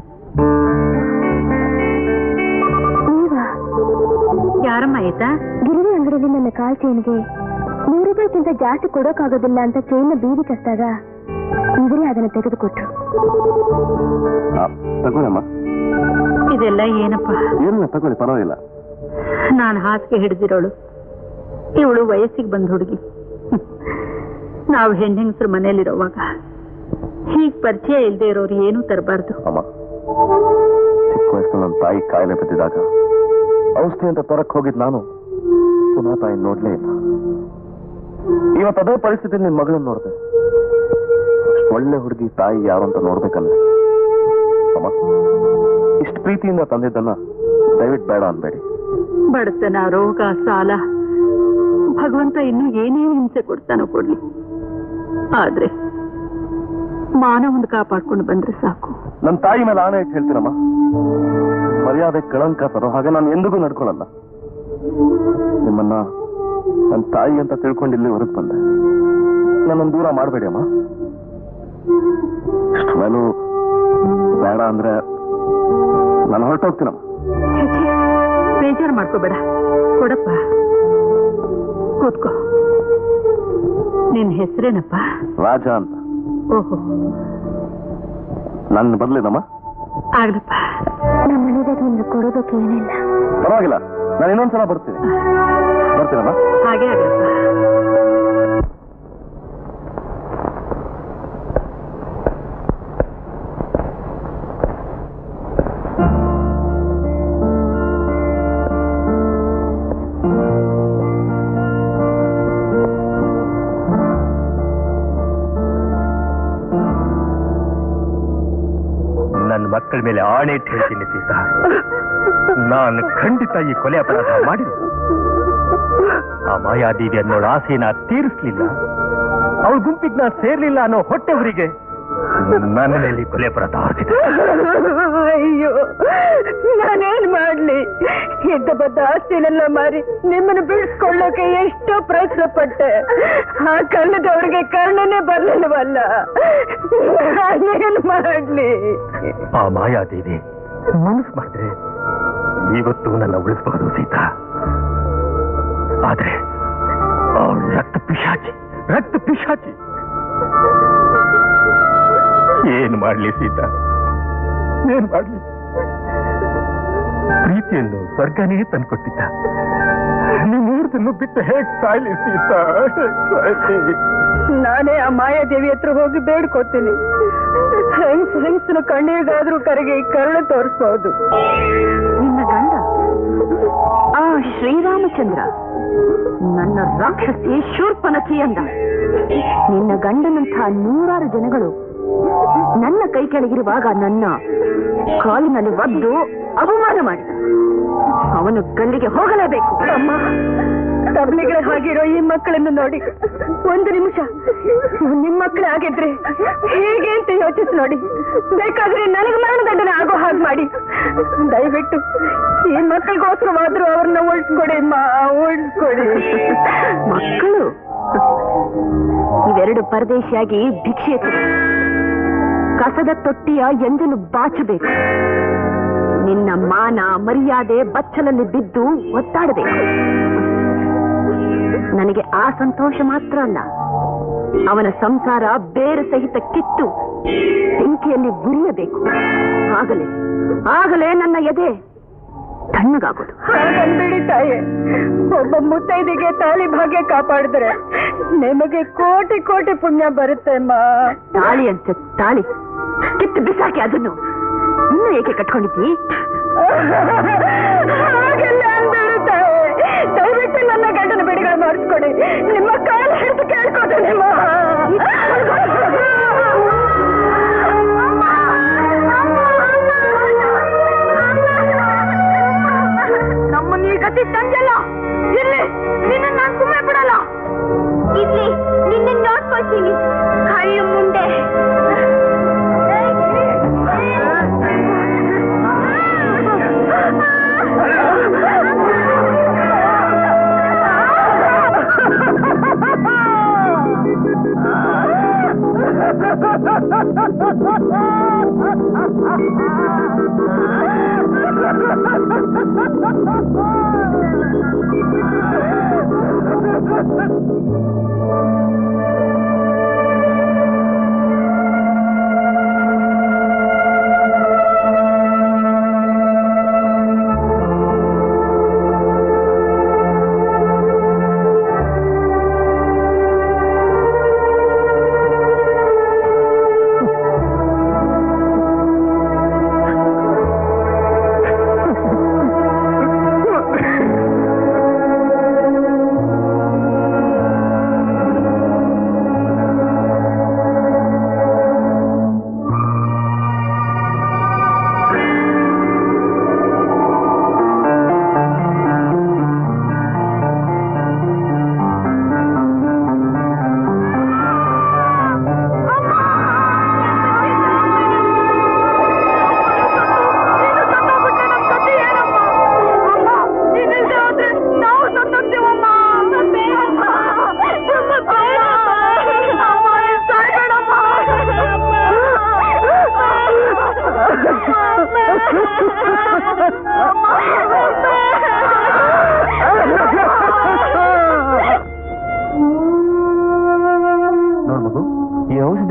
ಯಾರಮ್ಮ ಆಯ್ತಾ ಗಿರಿವಿ ಅಂಗಡಿಯಲ್ಲಿ ನನ್ನ ಕಾಲ್ ಚೈನ್ಗೆ ನೂರು ರೂಪಾಯಿಗಿಂತ ಜಾಸ್ತಿ ಕೊಡೋಕ್ಕಾಗೋದಿಲ್ಲ ಅಂತ ಚೈನ್ ಬೀದಿ ಕಸ್ದಾಗ ಇವರೇ ಅದನ್ನ ತೆಗೆದುಕೊಟ್ರು ಆ, ತಗೊಳ್ಳಮ್ಮ ಇದೆಲ್ಲ ಏನಪ್ಪ ಏನಿಲ್ಲ ತಗೊಳ್ಳಿ ಪರವಾಗಿಲ್ಲ ನಾನು ಹಾಸಿಗೆ ಹಿಡಿದಿರೋಳು ಇವಳು ವಯಸ್ಸಿಗೆ ಬಂದ ಹುಡುಗಿ ನಾವು ಹೆಣ್ಣೆಂಗಸರು ಮನೇಲಿರೋವಾಗ ಹೀಗ್ ಪರಿಚಯ ಇಲ್ಲದೆ ಇರೋರು ಏನೂ ತರಬಾರ್ದು ಅಮ್ಮ ಚಿಕ್ಕ ವಯಸ್ಸಲ್ಲಿ ನನ್ನ ತಾಯಿ ಕಾಯಿಲೆ ಬಿದ್ದಿದಾಗ ಔಷಧಿ ಅಂತ ತರಕ್ ಹೋಗಿದ್ ನಾನು ಪುನಃ ತಾಯಿ ನೋಡ್ಲೇ ಇಲ್ಲ ಇವತ್ತು ಅದೇ ಪರಿಸ್ಥಿತಿ ನಿನ್ ಮಗಳನ್ನ ನೋಡ್ದೆ ಅಷ್ಟ್ ಒಳ್ಳೆ ಹುಡುಗಿ ತಾಯಿ ಯಾರು ಅಂತ ನೋಡ್ಬೇಕಂದ್ರೆ ಅಮ್ಮ ಪ್ರೀತಿಯಿಂದ ತಂದಿದ್ದನ್ನ ದಯವಿಟ್ಟು ಬೇಡ ಅನ್ಬೇಡಿ ಬಡತನ ರೋಗ ಸಾಲ ಭಗವಂತ ಇನ್ನು ಏನೇನು ಹಿಂಸೆ ಕೊಡ್ತಾನೋ ಕೊಡ್ಲಿ ಆದ್ರೆ ಮಾನವನ್ನ ಕಾಪಾಡ್ಕೊಂಡು ಬಂದ್ರೆ ಸಾಕು ನನ್ನ ತಾಯಿ ಮೇಲೆ ಆಣೆ ಇಟ್ಟು ಹೇಳ್ತೀನಮ್ಮ ಮರ್ಯಾದೆ ಕಳಂಕ ತರೋ ಹಾಗೆ ನಾನು ಎಂದಿಗೂ ನಡ್ಕೊಳಲ್ಲ ನಿಮ್ಮನ್ನ ನನ್ನ ತಾಯಿ ಅಂತ ತಿಳ್ಕೊಂಡು ಇಲ್ಲಿ ಹೊರಗೆ ಬಂದೆ ನನ್ನನ್ನು ದೂರ ಮಾಡಬೇಡಿ ಅಮ್ಮ ಇಷ್ಟು ಮೇಲೂ ಬೇಡ ಅಂದ್ರೆ ನಾನು ಹೊರಟೋಗ್ತೀನಮ್ಮ ಛೆ, ಛೆ, ಬೇಜಾರು ಮಾಡ್ಕೋಬೇಡ ಕೊಡಪ್ಪ ಕೂತ್ಕೋ ನಿನ್ ಹೆಸರೇನಪ್ಪ ರಾಜ ಅಂತ ಓಹೋ ನನ್ನ ಬದಲಿದಮ್ಮ ಆಗ್ಲಪ್ಪ ನಮ್ಮ ಮನೆದಾಗ ನಿಮ್ಗೆ ಕೊಡೋದಕ್ಕೆ ಏನಿಲ್ಲ ಪರವಾಗಿಲ್ಲ ನಾನು ಇನ್ನೊಂದ್ಸಲ ಬರ್ತೀನಿ ಬರ್ತೀನಮ್ಮ ಹಾಗೆ ಆಗ್ಲಪ್ಪ ನನ್ನ ಮಕ್ಕಳ ಮೇಲೆ ಆಣೆ ಇಟ್ಟು ಹೇಳ್ತೀನಿ ಸೀತಾ ನಾನು ಖಂಡಿತ ಈ ಕೊಲೆ ಅಪರಾಧ ಮಾಡಿಲ್ಲ ಆ ಮಾಯಾದೇವಿ ಅನ್ನೋಳ ಆಸೆನ ತೀರಿಸ್ಲಿಲ್ಲ ಅವಳ ಗುಂಪಿಗೆ ನಾನು ಸೇರ್ಲಿಲ್ಲ ಅನ್ನೋ ಹೊಟ್ಟೆವರಿಗೆ ನನ್ನ ಮೇಲೆ ಈ ಕೊಲೆ ಅಪರಾಧ ಹೊರಟಿದೆ ಅಯ್ಯೋ ನಾನೇನ್ ಮಾಡ್ಲಿ ಇದ್ದ ಬದ್ದ ಆಸ್ತಿನೆಲ್ಲ ಮಾರಿ ನಿಮ್ಮನ್ನು ಬಿಡಿಸ್ಕೊಳ್ಳೋಕೆ ಎಷ್ಟೋ ಪ್ರಯತ್ನ ಪಟ್ಟೆ ಆ ಕಣ್ಣದವ್ರಿಗೆ ಕರ್ಣನೇ ಬರ್ಲಿಲ್ವಲ್ಲ ನಾನೇನ್ ಮಾಡ್ಲಿ ಆ ಮಾಯಾದೇವಿ ಮನಸ್ಸು ಮಾಡಿದ್ರೆ ಇವತ್ತು ನನ್ನ ಉಳಿಸಬಹುದು ಸೀತಾ ಆದ್ರೆ ಅವಳು ರಕ್ತ ಪಿಶಾಚಿ ರಕ್ತ ಪಿಶಾಚಿ ಏನ್ ಮಾಡ್ಲಿ ಸೀತಾ ಏನ್ ಮಾಡ್ಲಿ ಪ್ರೀತಿಯನ್ನು ಸ್ವರ್ಗನೇ ತಂದ್ಕೊಟ್ಟಿದ್ದ ನೀನು ಬಿಟ್ಟು ಹೇಗ್ ಸಾಯ್ಲಿ ಸೀತಾ ಹೇಗ್ ಸಾಯ್ಲಿ ನಾನೇ ಆ ಮಾಯಾದೇವಿ ಹತ್ರ ಹೋಗಿ ಬೇಡ್ಕೊತೀನಿ ಹೆಂಗ್ಸ್ ಹೆಂಗ್ಸ್ನ ಕಣ್ಣೀರ್ಗಾದ್ರೂ ಕರೆಗೆ ಈ ಕರುಳು ತೋರಿಸ್ಬಹುದು ನಿನ್ನ ಗಂಡ ಆ ಶ್ರೀರಾಮಚಂದ್ರ ನನ್ನ ರಾಕ್ಷಸಿ ಶೂರ್ಪನಖಿ ಅಂದ ನಿನ್ನ ಗಂಡನಂಥ ನೂರಾರು ಜನಗಳು ನನ್ನ ಕೈ ಕೆಳಗಿರುವಾಗ ನನ್ನ ಕಾಲಿನಲ್ಲಿ ಒದ್ದು ಅವಮಾನ ಮಾಡಿದ ಅವನು ಗಲ್ಲಿಗೆ ಹೋಗಲೇಬೇಕು ಅಮ್ಮ ತಬ್ಲಿಗಳ ಹಾಗಿರೋ ಈ ಮಕ್ಕಳನ್ನು ನೋಡಿ ಒಂದು ನಿಮಿಷ ನಿಮ್ಮ ಮಕ್ಕಳೇ ಆಗಿದ್ರೆ ಹೇಗೆ ಅಂತ ಯೋಚಿಸಿ ನೋಡಿ ಬೇಕಾದ್ರೆ ನನಗೆ ಮರಣದಂಡನೆ ಆಗೋ ಹಾಗೆ ಮಾಡಿ ದಯವಿಟ್ಟು ಈ ಮಕ್ಕಳಿಗೋಸ್ಕರವಾದ್ರೂ ಅವ್ರನ್ನ ಉಳಿಸ್ಕೊಡಿ ಮಾ ಉಳಿಸ್ಕೊಡಿ ಮಕ್ಕಳು ಇವೆರಡು ಪರದೇಶಿಯಾಗಿ ಭಿಕ್ಷೆ ಎತ್ತಿದೆ. ಕಸದ ತೊಟ್ಟಿಯ ಎಂಜಲು ಬಾಚಬೇಕು ನಿನ್ನ ಮಾನ ಮರ್ಯಾದೆ ಬಚ್ಚಲಲ್ಲಿ ಬಿದ್ದು ಒತ್ತಾಡಬೇಕು ನನಗೆ ಆ ಸಂತೋಷ ಮಾತ್ರ ಅಲ್ಲ ಅವನ ಸಂಸಾರ ಬೇರೆ ಸಹಿತ ಕಿತ್ತು ಬೆಂಕಿಯಲ್ಲಿ ಉರಿಯಬೇಕು ಆಗಲೇ ಆಗಲೇ ನನ್ನ ಎದೆ ತಣ್ಣಗಾಗೋದು ಹಾಗನ್ಬಿಡಿ ತಾಯಿ ಒಬ್ಬ ಮುತ್ತೈದಿಗೆ ತಾಳಿ ಭಾಗ್ಯ ಕಾಪಾಡಿದ್ರೆ ನಿಮಗೆ ಕೋಟಿ ಕೋಟಿ ಪುಣ್ಯ ಬರುತ್ತೆ ಅಮ್ಮ ತಾಳಿ ಅಂತ ತಾಳಿ ಕಿತ್ತು ಬಿಸಾಕಿ ಅದನ್ನು ಇನ್ನು ಏಕೆ ಕಟ್ಕೊಂಡಿದ್ದಿ ಹಾಗೆಲ್ಲ ಅನ್ಬೇಡಿ ತಾಯಿ ದಯವಿಟ್ಟು ನನ್ನ ಗಂಡನ ಬಿಡಿಗಳು ಮಾಡಿಸ್ಕೊಡಿ ನಿಮ್ಮ ಕಾಲು ಹಿಡಿದು ಕೇಳ್ಕೋದು ನಿಮ್ಮ ನಮ್ಮನ್ನ ಈ ಗತಿ ತಂದಲ್ಲ ಇಲ್ಲಿ ನಿನ್ನ ನಾನು ಸುಮ್ಮನೆ ಬಿಡಲ್ಲ ಇಲ್ಲಿ ನಿನ್ನ ನೋಡ್ಕೊಳ್ತೀನಿ ಕಳ್ಳು ಮುಂದೆ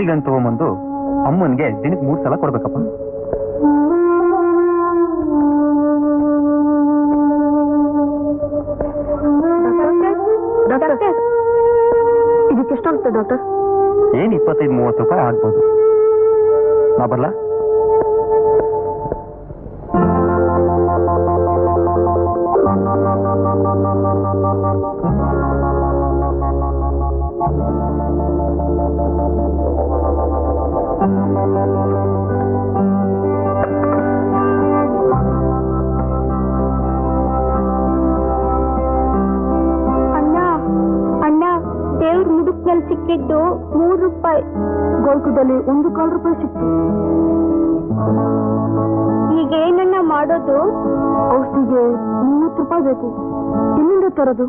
ನೇಲ್ಗಂತ ತಗೊಂಬಂದು ಅಮ್ಮನಿಗೆ ದಿನಕ್ಕೆ ಮೂರ್ ಸಲ ಕೊಡ್ಬೇಕಪ್ಪ ಡಾಕ್ಟರ್ ಇದಕ್ಕೆ ಎಷ್ಟಾಗುತ್ತೆ ಡಾಕ್ಟರ್ ಏನ್ ಇಪ್ಪತ್ತೈದು ಮೂವತ್ತು ರೂಪಾಯಿ ಆಗ್ಬೋದು ನಾ ಬರ್ಲಾ ಅಣ್ಣ ಅಣ್ಣ ದೇವ್ರ ಮುದುಕ್ನಲ್ಲಿ ಸಿಕ್ಕಿದ್ದು ಮೂರು ರೂಪಾಯಿ ಗೋಲ್ಕುದಲ್ಲಿ ಒಂದು ಕಾಲು ರೂಪಾಯಿ ಸಿಕ್ತು ಈಗ ಏನಣ್ಣ ಮಾಡೋದು ಔಷಧಿಗೆ ಮೂವತ್ತು ರೂಪಾಯಿ ಬೇಕು ಎಲ್ಲಿಂದ ತರೋದು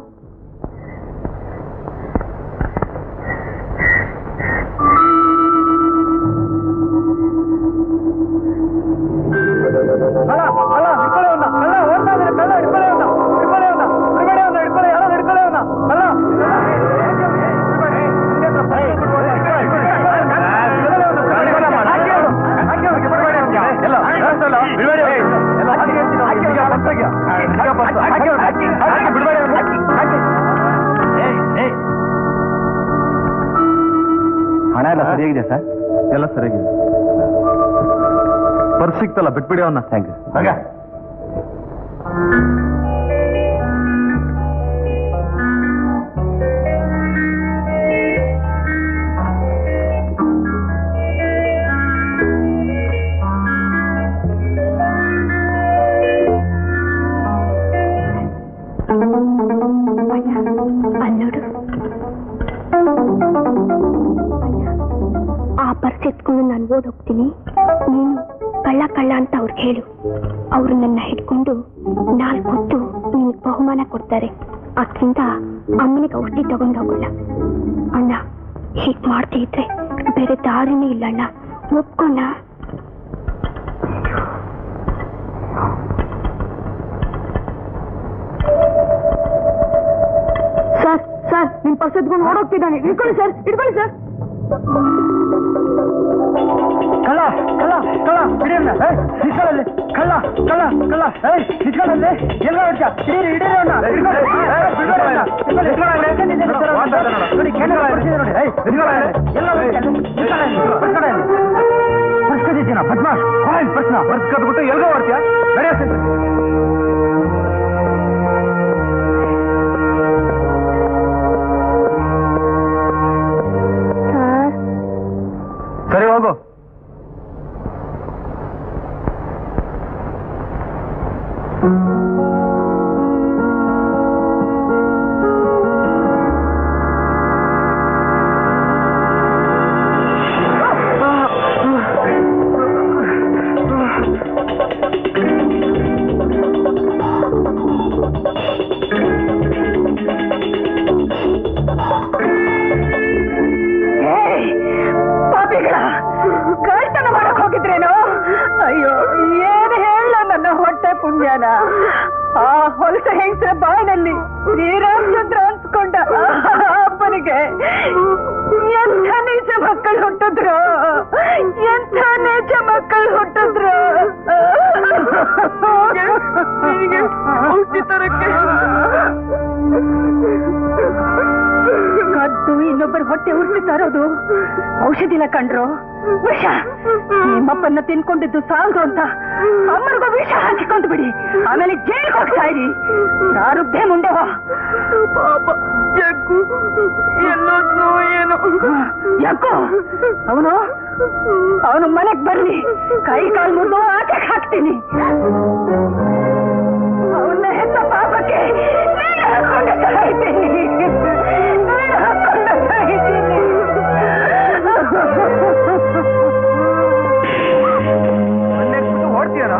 ಹಣ ಎಲ್ಲ ಸರಿಯಾಗಿದೆ ಸರ್ ಎಲ್ಲ ಸರಿಯಾಗಿದೆ ಪರ್ಸ್ ಸಿಕ್ತಲ್ಲ ಬಿಟ್ಬಿಡಿ ಅವನ್ನ ಥ್ಯಾಂಕ್ ಯು ಅಲ್ಲೋಡು ಆ ಪರ್ಸ್ ಎತ್ಕೊಂಡು ನಾನು ಓಡ್ ಹೋಗ್ತೀನಿ ನೀನು ಕಳ್ಳ ಕಳ್ಳ ಅಂತ ಅವ್ರಿಗೆ ಹೇಳು ಅವರು ನನ್ನ ಹಿಡ್ಕೊಂಡು ನಾಲ್ಕು ಹೊತ್ತು ನಿನಗೆ ಬಹುಮಾನ ಕೊಡ್ತಾರೆ ಅದರಿಂದ ಅಮ್ಮನಿಗೆ ಔಷಧಿ ತಗೊಂಡು ಹೋಗಲ್ಲ ಅಣ್ಣ ಹೀಗ್ ಮಾಡ್ತಾ ಇದ್ರೆ ಬೇರೆ ದಾರಿನೇ ಇಲ್ಲ ಅಣ್ಣ ಒಪ್ಕೊಂಡ ಸರ್ ಸರ್ ನಿಮ್ ಪರ್ಸ್ ಎತ್ಕೊಂಡು ಓಡೋಗ್ತಿದ್ದಾನೆ ಇಟ್ಕೊಳ್ಳಿ ಸರ್ ಇಟ್ಕೊಳ್ಳಿ ಸರ್ ಕಳ್ಳ ಕಳ್ಳ ಕಳ್ಳ ಹಿಡಿಯಣ್ಣ ನಿತ್ಕೊಳ್ಳಲ್ಲಿ ಕಳ್ಳ ಕಳ್ಳ ಕಳ್ಳ ಏಯ್ ನಿತ್ಕೊಳ್ಳಲ್ಲಿ ಎಲ್ಲ ಹೊಡ್ಕ ಹಿಡೀರಿ ಹಿಡೀರಿ ಅವನ್ನ ಹಿಡ್ಕೊಳ್ಳಿ. ಏಯ್, ಬಿಡ್ಬೇಡಿ ಅವ್ನ. ಹಿಡ್ಕೊಳ್ಳಿ, ಹಿಡ್ಕೊಳ್ಳಿ. ನೋಡಿ ಕೇಂದ್ರ ಕೊಡ್ಸಿದೆ ನೋಡಿ ಏಯ್ ಹಿಡ್ಕೊಳ್ಳಿ. ಎಲ್ಲ ಹೊಡ್ಕ. ನಿತ್ಕೊಳ್ಳಿ, ನಿತ್ಕೊಳ್ಳಿ. ಪರ್ಸ್ ಕದಿದ್ದೀನ ಬದ್ಮಾಶ್ ಕೊಡೋನ್ ಪರ್ಸ್ನ ಪರ್ಸ್ ಕದ್ಬಿಟ್ಟು ಎಲ್ಗೋ ಹೊಡ್ತೀಯ ನಡೆಯ ಸರ್ ಸರಿ ಹೋಗು ಪಾಪಿಗಳ ಕಳ್ತನ ಮಾಡಕ್ ಹೋಗಿದ್ರೇನು ಅಯ್ಯೋ ಏನ್ ಹೇಳ ನನ್ನ ಹೊಟ್ಟೆ ಪುಣ್ಯನ ಆ ಹೊಲಸ ಹೆಂಗಸರ ಬಾಯಿನಲ್ಲಿ ಶ್ರೀರಾಮಚಂದ್ರ ಅನ್ಸ್ಕೊಂಡ ಆ ಅಪ್ಪನಿಗೆ ಎಂಥ ನೀಚ ಮಕ್ಕಳು ಹುಟ್ಟಿದ್ರು ಎಂಥ ನೀಚ ಮಕ್ಕಳು ಹುಟ್ಟಿದ್ರು ಔಷಧಿ ತರಕ್ಕೆ ಕದ್ದು ಇನ್ನೊಬ್ಬರ ಹೊಟ್ಟೆ ಉರ್ಸಿ ತರೋದು ಔಷಧಿನ ಕಂಡ್ರು ವಿಷ ನಿಮ್ಮಪ್ಪನ್ನ ತಿನ್ಕೊಂಡಿದ್ದು ಸಾಲದು ಅಂತ ಅಮ್ಮನಿಗೂ ವಿಷ ಹಂಚಿಕೊಂಡು ಬಿಡಿ ಆಮೇಲೆ ಜೈಲ್ಗೆ ಹೋಗ್ತಾ ಇರಿ ಯಾರುದ್ದೇ ಮುಂದೆ ಹೋ ಪಾಪ ಜಗ್ಗು ಎಲ್ಲೋ ಏನು ಯಾಕೋ ಅವನು ಅವನು ಮನೆಗ್ ಬರ್ಲಿ ಕೈ ಕಾಲು ಮುರಿದು ಆಚೆಗೆ ಹಾಕ್ತೀನಿ ಅವನ್ನ ಹೆತ್ತ ಪಾಪಕ್ಕೆ ನೀನು ಹಾಕೊಂಡು ಸಾಯ್ತೀನಿ ನೀನು ಹಾಕೊಂಡು ಸಾಯ್ತೀನಿ ಓಡ್ತೀಯನೋ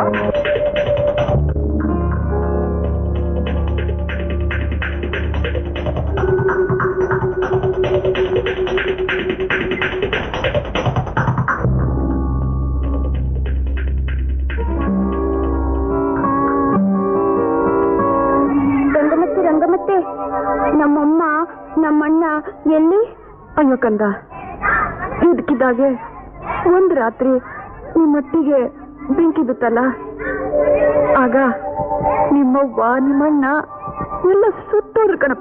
ರಂಗಮತ್ತೆ ರಂಗಮತ್ತೆ ನಮ್ಮಮ್ಮ ನಮ್ಮಣ್ಣ ಎಲ್ಲಿ ಅಯ್ಯೋ ಕಂದ ಇದ್ಕಿದ್ದಾಗೆ ಒಂದ್ ರಾತ್ರಿ ನಿಮ್ಮಟ್ಟಿಗೆ ಬೆಂಕಿ ಬಿತ್ತಲ್ಲ ಆಗ ನಿಮ್ಮವ್ವ ನಿಮ್ಮಣ್ಣ ಎಲ್ಲ ಸುತ್ತೋದ್ರು ಕಣಪ್ಪ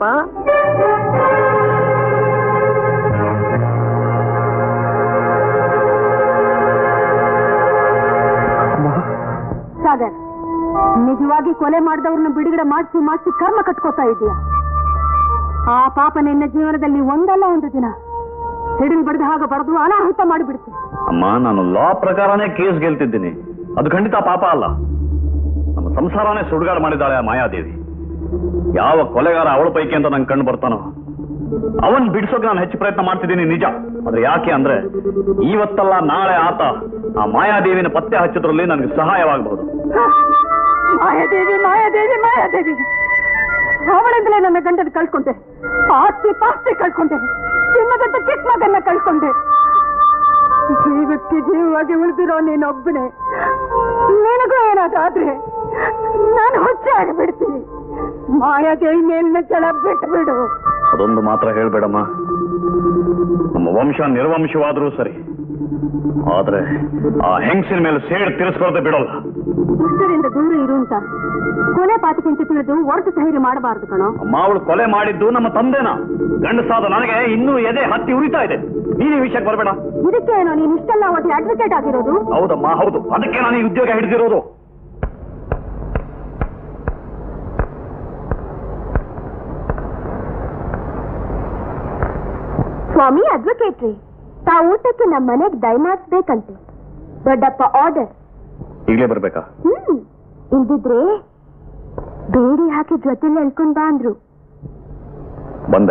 ಸಾಗರ್ ನಿಜವಾಗಿ ಕೊಲೆ ಮಾಡಿದವ್ರನ್ನ ಬಿಡುಗಡೆ ಮಾಡಿಸಿ ಮಾಡಿಸಿ ಕರ್ಮ ಕಟ್ಕೋತಾ ಇದೀಯ ಆ ಪಾಪ ನಿನ್ನ ಜೀವನದಲ್ಲಿ ಒಂದಲ್ಲ ಒಂದು ದಿನ ಹಿಡಿದು ಬಡಿದ ಹಾಗೆ ಬರೆದು ಅನಾಹುತ ಮಾಡಿಬಿಡ್ತು ಅಮ್ಮ ನಾನು ಲಾ ಪ್ರಕಾರನೇ ಕೇಸ್ ಗೆಲ್ತಿದ್ದೀನಿ ಅದು ಖಂಡಿತ ಪಾಪ ಅಲ್ಲ ನಮ್ಮ ಸಂಸಾರನೇ ಸುಡುಗಾಡು ಮಾಡಿದ್ದಾಳೆ ಆ ಮಾಯಾದೇವಿ ಯಾವ ಕೊಲೆಗಾರ ಅವಳ ಪೈಕಿ ಅಂತ ನಂಗೆ ಕಂಡು ಬರ್ತಾನೋ ಅವನ್ ಬಿಡಿಸೋಕೆ ನಾನು ಹೆಚ್ಚು ಪ್ರಯತ್ನ ಮಾಡ್ತಿದ್ದೀನಿ ನಿಜ ಆದ್ರೆ ಯಾಕೆ ಅಂದ್ರೆ ಇವತ್ತಲ್ಲ ನಾಳೆ ಆತ ಆ ಮಾಯಾದೇವಿನ ಪತ್ತೆ ಹಚ್ಚೋದ್ರಲ್ಲಿ ನನಗೆ ಸಹಾಯವಾಗಬಹುದು ಮಾಯಾದೇವಿ ಮಾಯಾದೇವಿ ಮಾಯಾದೇವಿ ಅವಳಿಂದಲೇ ನನ್ನ ಗಂಡನ ಕಳ್ಕೊಂಡೆ ಆಸ್ತಿ ಪಾಸ್ತಿ ಕಳ್ಕೊಂಡೆ ಚಿನ್ನದಂತ ಚಿಕ್ಕ ಮಗನ್ನ ಕಳ್ಕೊಂಡೆ ಜೀವಕ್ಕೆ ಜೀವವಾಗಿ ಉಳಿದಿರೋ ನೀನೊಬ್ಬನೇ ನಿನಗೂ ಏನಾದ್ರಾದ್ರೆ ನಾನು ಹುಚ್ಚೆ ಆಗಿಬಿಡ್ತೀನಿ ಮಾಯಾದೇವಿ ಮೇಲಿನ ಜಲ ಬಿಟ್ಟು ಬಿಡು ಅದೊಂದು ಮಾತ್ರ ಹೇಳ್ಬೇಡಮ್ಮ ನಮ್ಮ ವಂಶ ನಿರ್ವಂಶವಾದ್ರೂ ಸರಿ ಆದ್ರೆ ಆ ಹೆಂಗಸಿನ ಮೇಲೆ ಸೇಡ್ ತಿರ್ಸ್ಕೊಳ್ದೆ ಬಿಡೋಲ್ಲ ದುಷ್ಟರಿಂದ ದೂರ ಇರು ಅಂತ ಕೊನೆ ಪಾತಕ್ಕಿಂತ ತಿಳಿದು ಒರಟು ಧೈರ್ಯ ಮಾಡಬಾರ್ದು ಕಣೋ ಅಮ್ಮ ಅವಳು ಕೊಲೆ ಮಾಡಿದ್ದು ನಮ್ಮ ತಂದೆನ ಗಂಡಸಾದ ನನಗೆ ಇನ್ನೂ ಎದೆ ಹತ್ತಿ ಉರಿತಾ ಇದೆ ನೀನು ಈ ವಿಷಯಕ್ಕೆ ಬರಬೇಡ ಇದಕ್ಕೆ ಏನೋ ನೀನು ಇಷ್ಟೆಲ್ಲ ಒಟ್ಟು ಅಡ್ವೊಕೇಟ್ ಆಗಿರೋದು ಹೌದಮ್ಮ ಹೌದು ಅದಕ್ಕೆ ನಾನು ಈ ಉದ್ಯೋಗ ಹಿಡಿದಿರೋದು ಸ್ವಾಮಿ ಅಡ್ವೊಕೇಟ್ರಿ ತಾವು ಊಟಕ್ಕೆ ನಮ್ಮ ಮನೆಗೆ ದಯಮಾಡಿಸ್ಬೇಕಂತೆ ದೊಡ್ಡಪ್ಪ ಆರ್ಡರ್ ಈಗಲೇ ಬರ್ಬೇಕಾ ಹ್ಮ್ ಇಲ್ದಿದ್ರೆ ಬೇಡಿ ಹಾಕಿ ಜೊತೆಲಿ ಎಳ್ಕೊಂಡ್ ಬಾ ಅಂದ್ರು ಬಂದೆ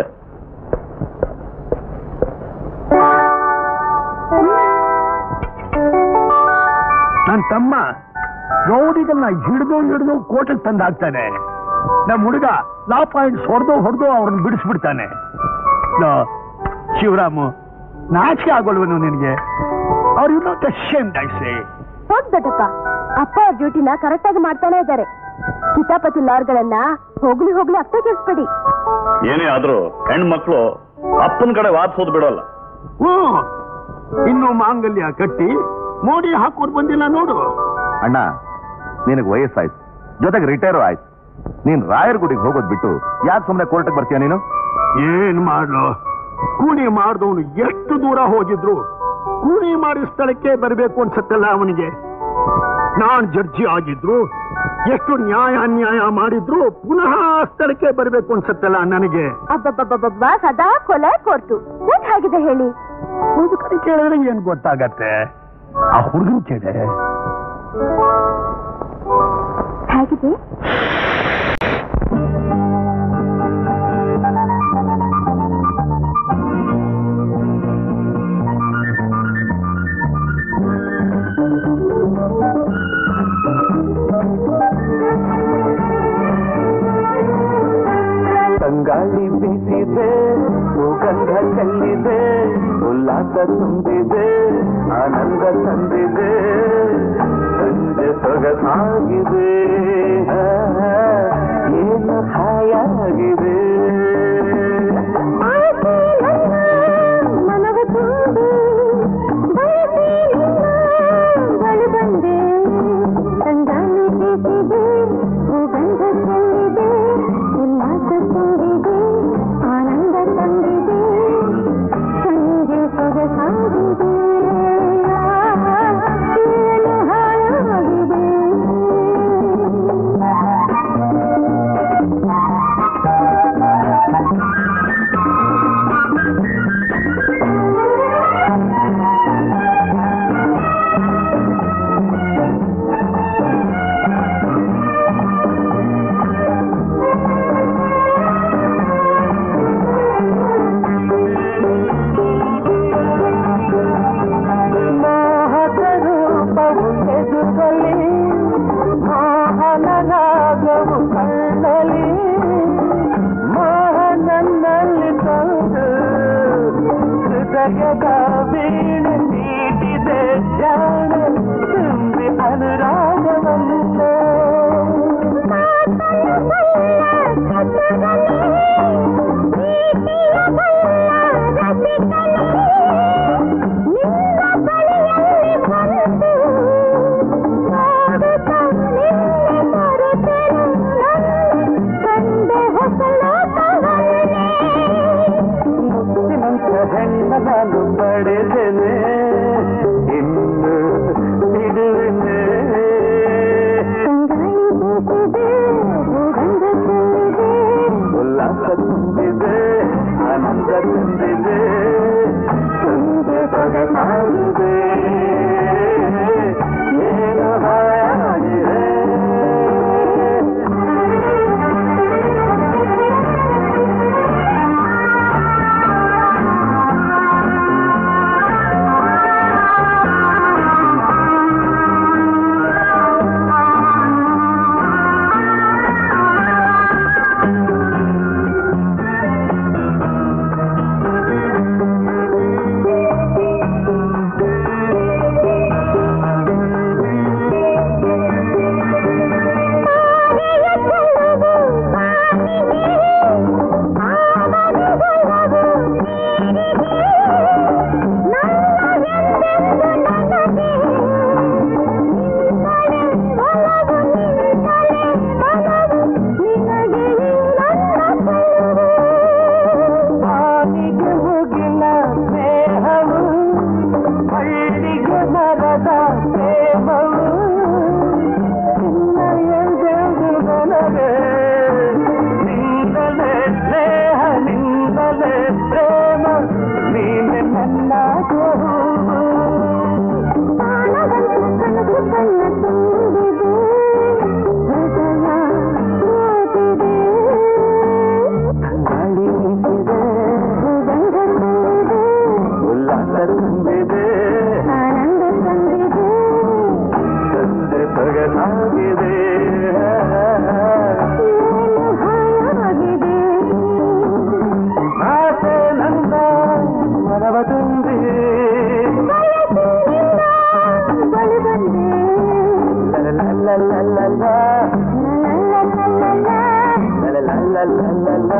ನನ್ನ ತಮ್ಮ ರೌಡಿಗಳನ್ನ ಹಿಡಿದು ಹಿಡಿದು ಕೋಟೆಗೆ ತಂದು ಹಾಕ್ತಾನೆ ನಮ್ಮ ಹುಡುಗ ಲಾ ಪಾಯಿಂಟ್ಸ್ ಹೊಡೆದು ಹೊಡೆದು ಅವ್ರನ್ನ ಬಿಡಿಸ್ಬಿಡ್ತಾನೆ ಲೋ, ಶಿವರಾಮು ನಾಚಿಕೆ ಆಗೋಲ್ವನು ನಿನಗೆ ಅವ್ರು ಯು ನಾಟ್ ಅಶೇಮ್ ಐಸೆ ಹೋಗ್ ದೊಡ್ಡಪ್ಪ ಅಪ್ಪ ಅವ್ರ ಡ್ಯೂಟಿನ ಕರೆಕ್ಟ್ ಆಗಿ ಮಾಡ್ತಾನೆ ಇದ್ದಾರೆ ಕಿತಾಪತಿ ಲಾರ್ಗಳನ್ನ ಹೋಗ್ಲಿ ಹೋಗ್ಲಿ ಅಪ್ಪ ಕೇಳಿಸ್ಬೇಡಿ ಏನೇ ಆದ್ರೂ ಹೆಣ್ಮಕ್ಳು ಅಪ್ಪನ ಕಡೆ ವಾದಿಸೋದು ಬಿಡೋಲ್ಲ ಹ್ಞೂ ಇನ್ನು ಮಾಂಗಲ್ಯ ಕಟ್ಟಿ ಮೋಡಿ ಹಾಕೋರು ಬಂದಿಲ್ಲ ನೋಡು ಅಣ್ಣ ನಿನಗೆ ವಯಸ್ಸಾಯ್ತು ಜೊತೆಗೆ ರಿಟೈರು ಆಯ್ತು ನೀನ್ ರಾಯರ್ ಗುಡಿಗೆ ಹೋಗೋದ್ ಬಿಟ್ಟು ಯಾಕೆ ಸುಮ್ಮನೆ ಕೋರ್ಟ್ಗೆ ಬರ್ತೀಯ ನೀನು ಏನ್ ಮಾಡ್ಲು ಕೂಲಿ ಮಾಡಿದವನು ಎಷ್ಟು ದೂರ ಹೋಗಿದ್ರು ಕೂಲಿ ಮಾಡಿ ಸ್ಥಳಕ್ಕೆ ಬರಬೇಕು ಅನ್ಸತ್ತಲ್ಲ ಅವನಿಗೆ ನಾನ್ ಜಡ್ಜಿ ಆಗಿದ್ರು ಎಷ್ಟು ನ್ಯಾಯ ಅನ್ಯಾಯ ಮಾಡಿದ್ರು ಪುನಃ ಆ ಸ್ಥಳಕ್ಕೆ ಬರಬೇಕು ಅನ್ಸತ್ತಲ್ಲ ನನಗೆ ಅಬ್ಬಬ್ಬಬ್ಬಬ್ಬ ಸದಾ ಕೊಲೆ ಕೊರ್ತು ಯಾಕೆ ಹಾಗಿದೆ ಹೇಳಿ ಮುದುಕರು ಕೇಳಿದ್ರೆ ಏನ್ ಗೊತ್ತಾಗತ್ತೆ ಆ ಹುಡುಗನ್ ಕೇಳೆ ಹೇಗಿದೆ ತಂಗಾಳಿ ಬೀಸಿದೆ ಸುಗಂಧ ಚೆಲ್ಲಿದೆ ಉಲ್ಲಾಸ ತುಂಬಿದೆ ಆನಂದ ತಂದಿದೆ ಸಂಜೆ ಸೊಗಸಾಗಿದೆ ಆ, ಏನು ಹಾಯಾಗಿದೆ ಮನವ ತುಂಬಿ ಬಯಸಿ ನಿನ್ನ ಬಳಿ ಬಂದೆ ತಂಗಾಳಿ ಬೀಸಿದೆ ಸುಗಂಧ ಚೆಲ್ಲಿದೆ ಉಲ್ಲಾಸ ತುಂಬಿದೆ ಆನಂದ ತಂದಿದೆ ಸಂಜೆ ಸೊಗಸಾಗಿದೆ ಆ, ಏನು ಹಾಯಾಗಿದೆ ಮೋಹಕರೂಪವು ಎದುರಲ್ಲಿ ಮೋಹನನಾಗವು ಕಣ್ಣಲಿ ಮೋಹನನ್ನಲ್ಲಿ ತಂದು ಹೃದಯದ ವೀಣೆ ನೀಡಿದೆ ಜಾಣ ತುಂಬಿ ಅನುರಾಗವನ್ನು ಪ್ರೀತಿಯ ಬಲ್ಲ ರಸಿಕನೇ ನಾನು ಪಡೆದೇನೆ ಇನ್ನು ಬಿಡುವೆನೆ ಉಲ್ಲಾಸ ತುಂಬಿದೆ ಆನಂದ ತಂದಿದೆ ತಂದೆ ಸೊಗಸಾಗಿದೆ ಏನು ಹಾಯಾಗಿದೆ ಬಾವಿಗೆ ಮುಗಿಲ ಸ್ನೇಹವು ಹಳ್ಳಿಗೆ ಮರದ ಪ್ರೇಮವು ನಿನ್ನ ಎಂದೆಂದು ನನಗೆ ನಿಂದಲೇ ಸ್ನೇಹ ನಿಂದಲೇ ಪ್ರೇಮ ನೀನೆ ನನ್ನ ಗೋವು ಗಾಳಿ ಬೀಸಿದೆ ಉಲ್ಲಾಸ ತುಂಬಿದೆ ತಂದೆ ಸೊಗಸಾಗಿದೆ ಆಸೆ ನನ್ನ ಮನವ ತುಂಬಿ ಲಲಲಲಲಲ, ಲಲಲಲಲಲ,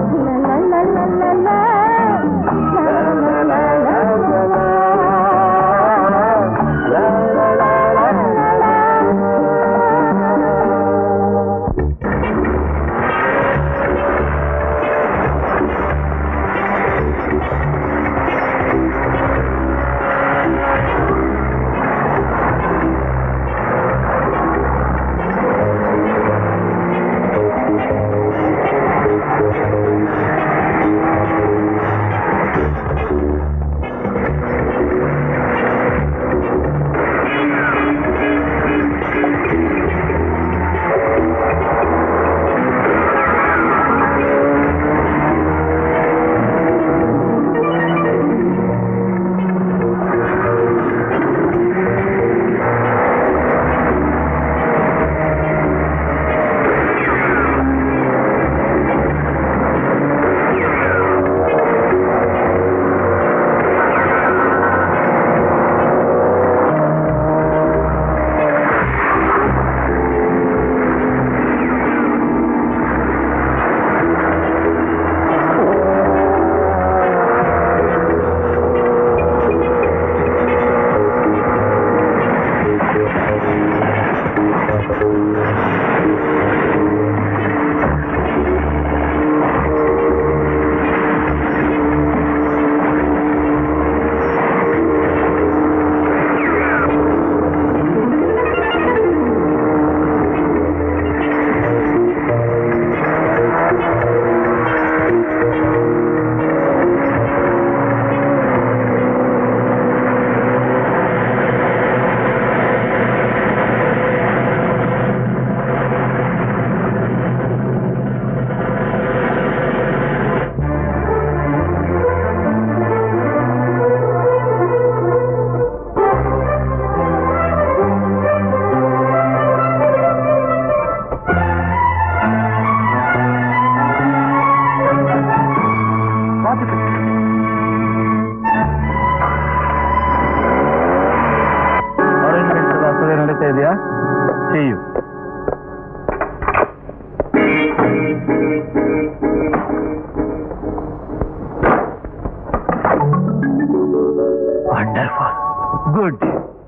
ಇದೆಯಾ ಸಿ ಯು ವಂಡರ್ಫುಲ್ ಗುಡ್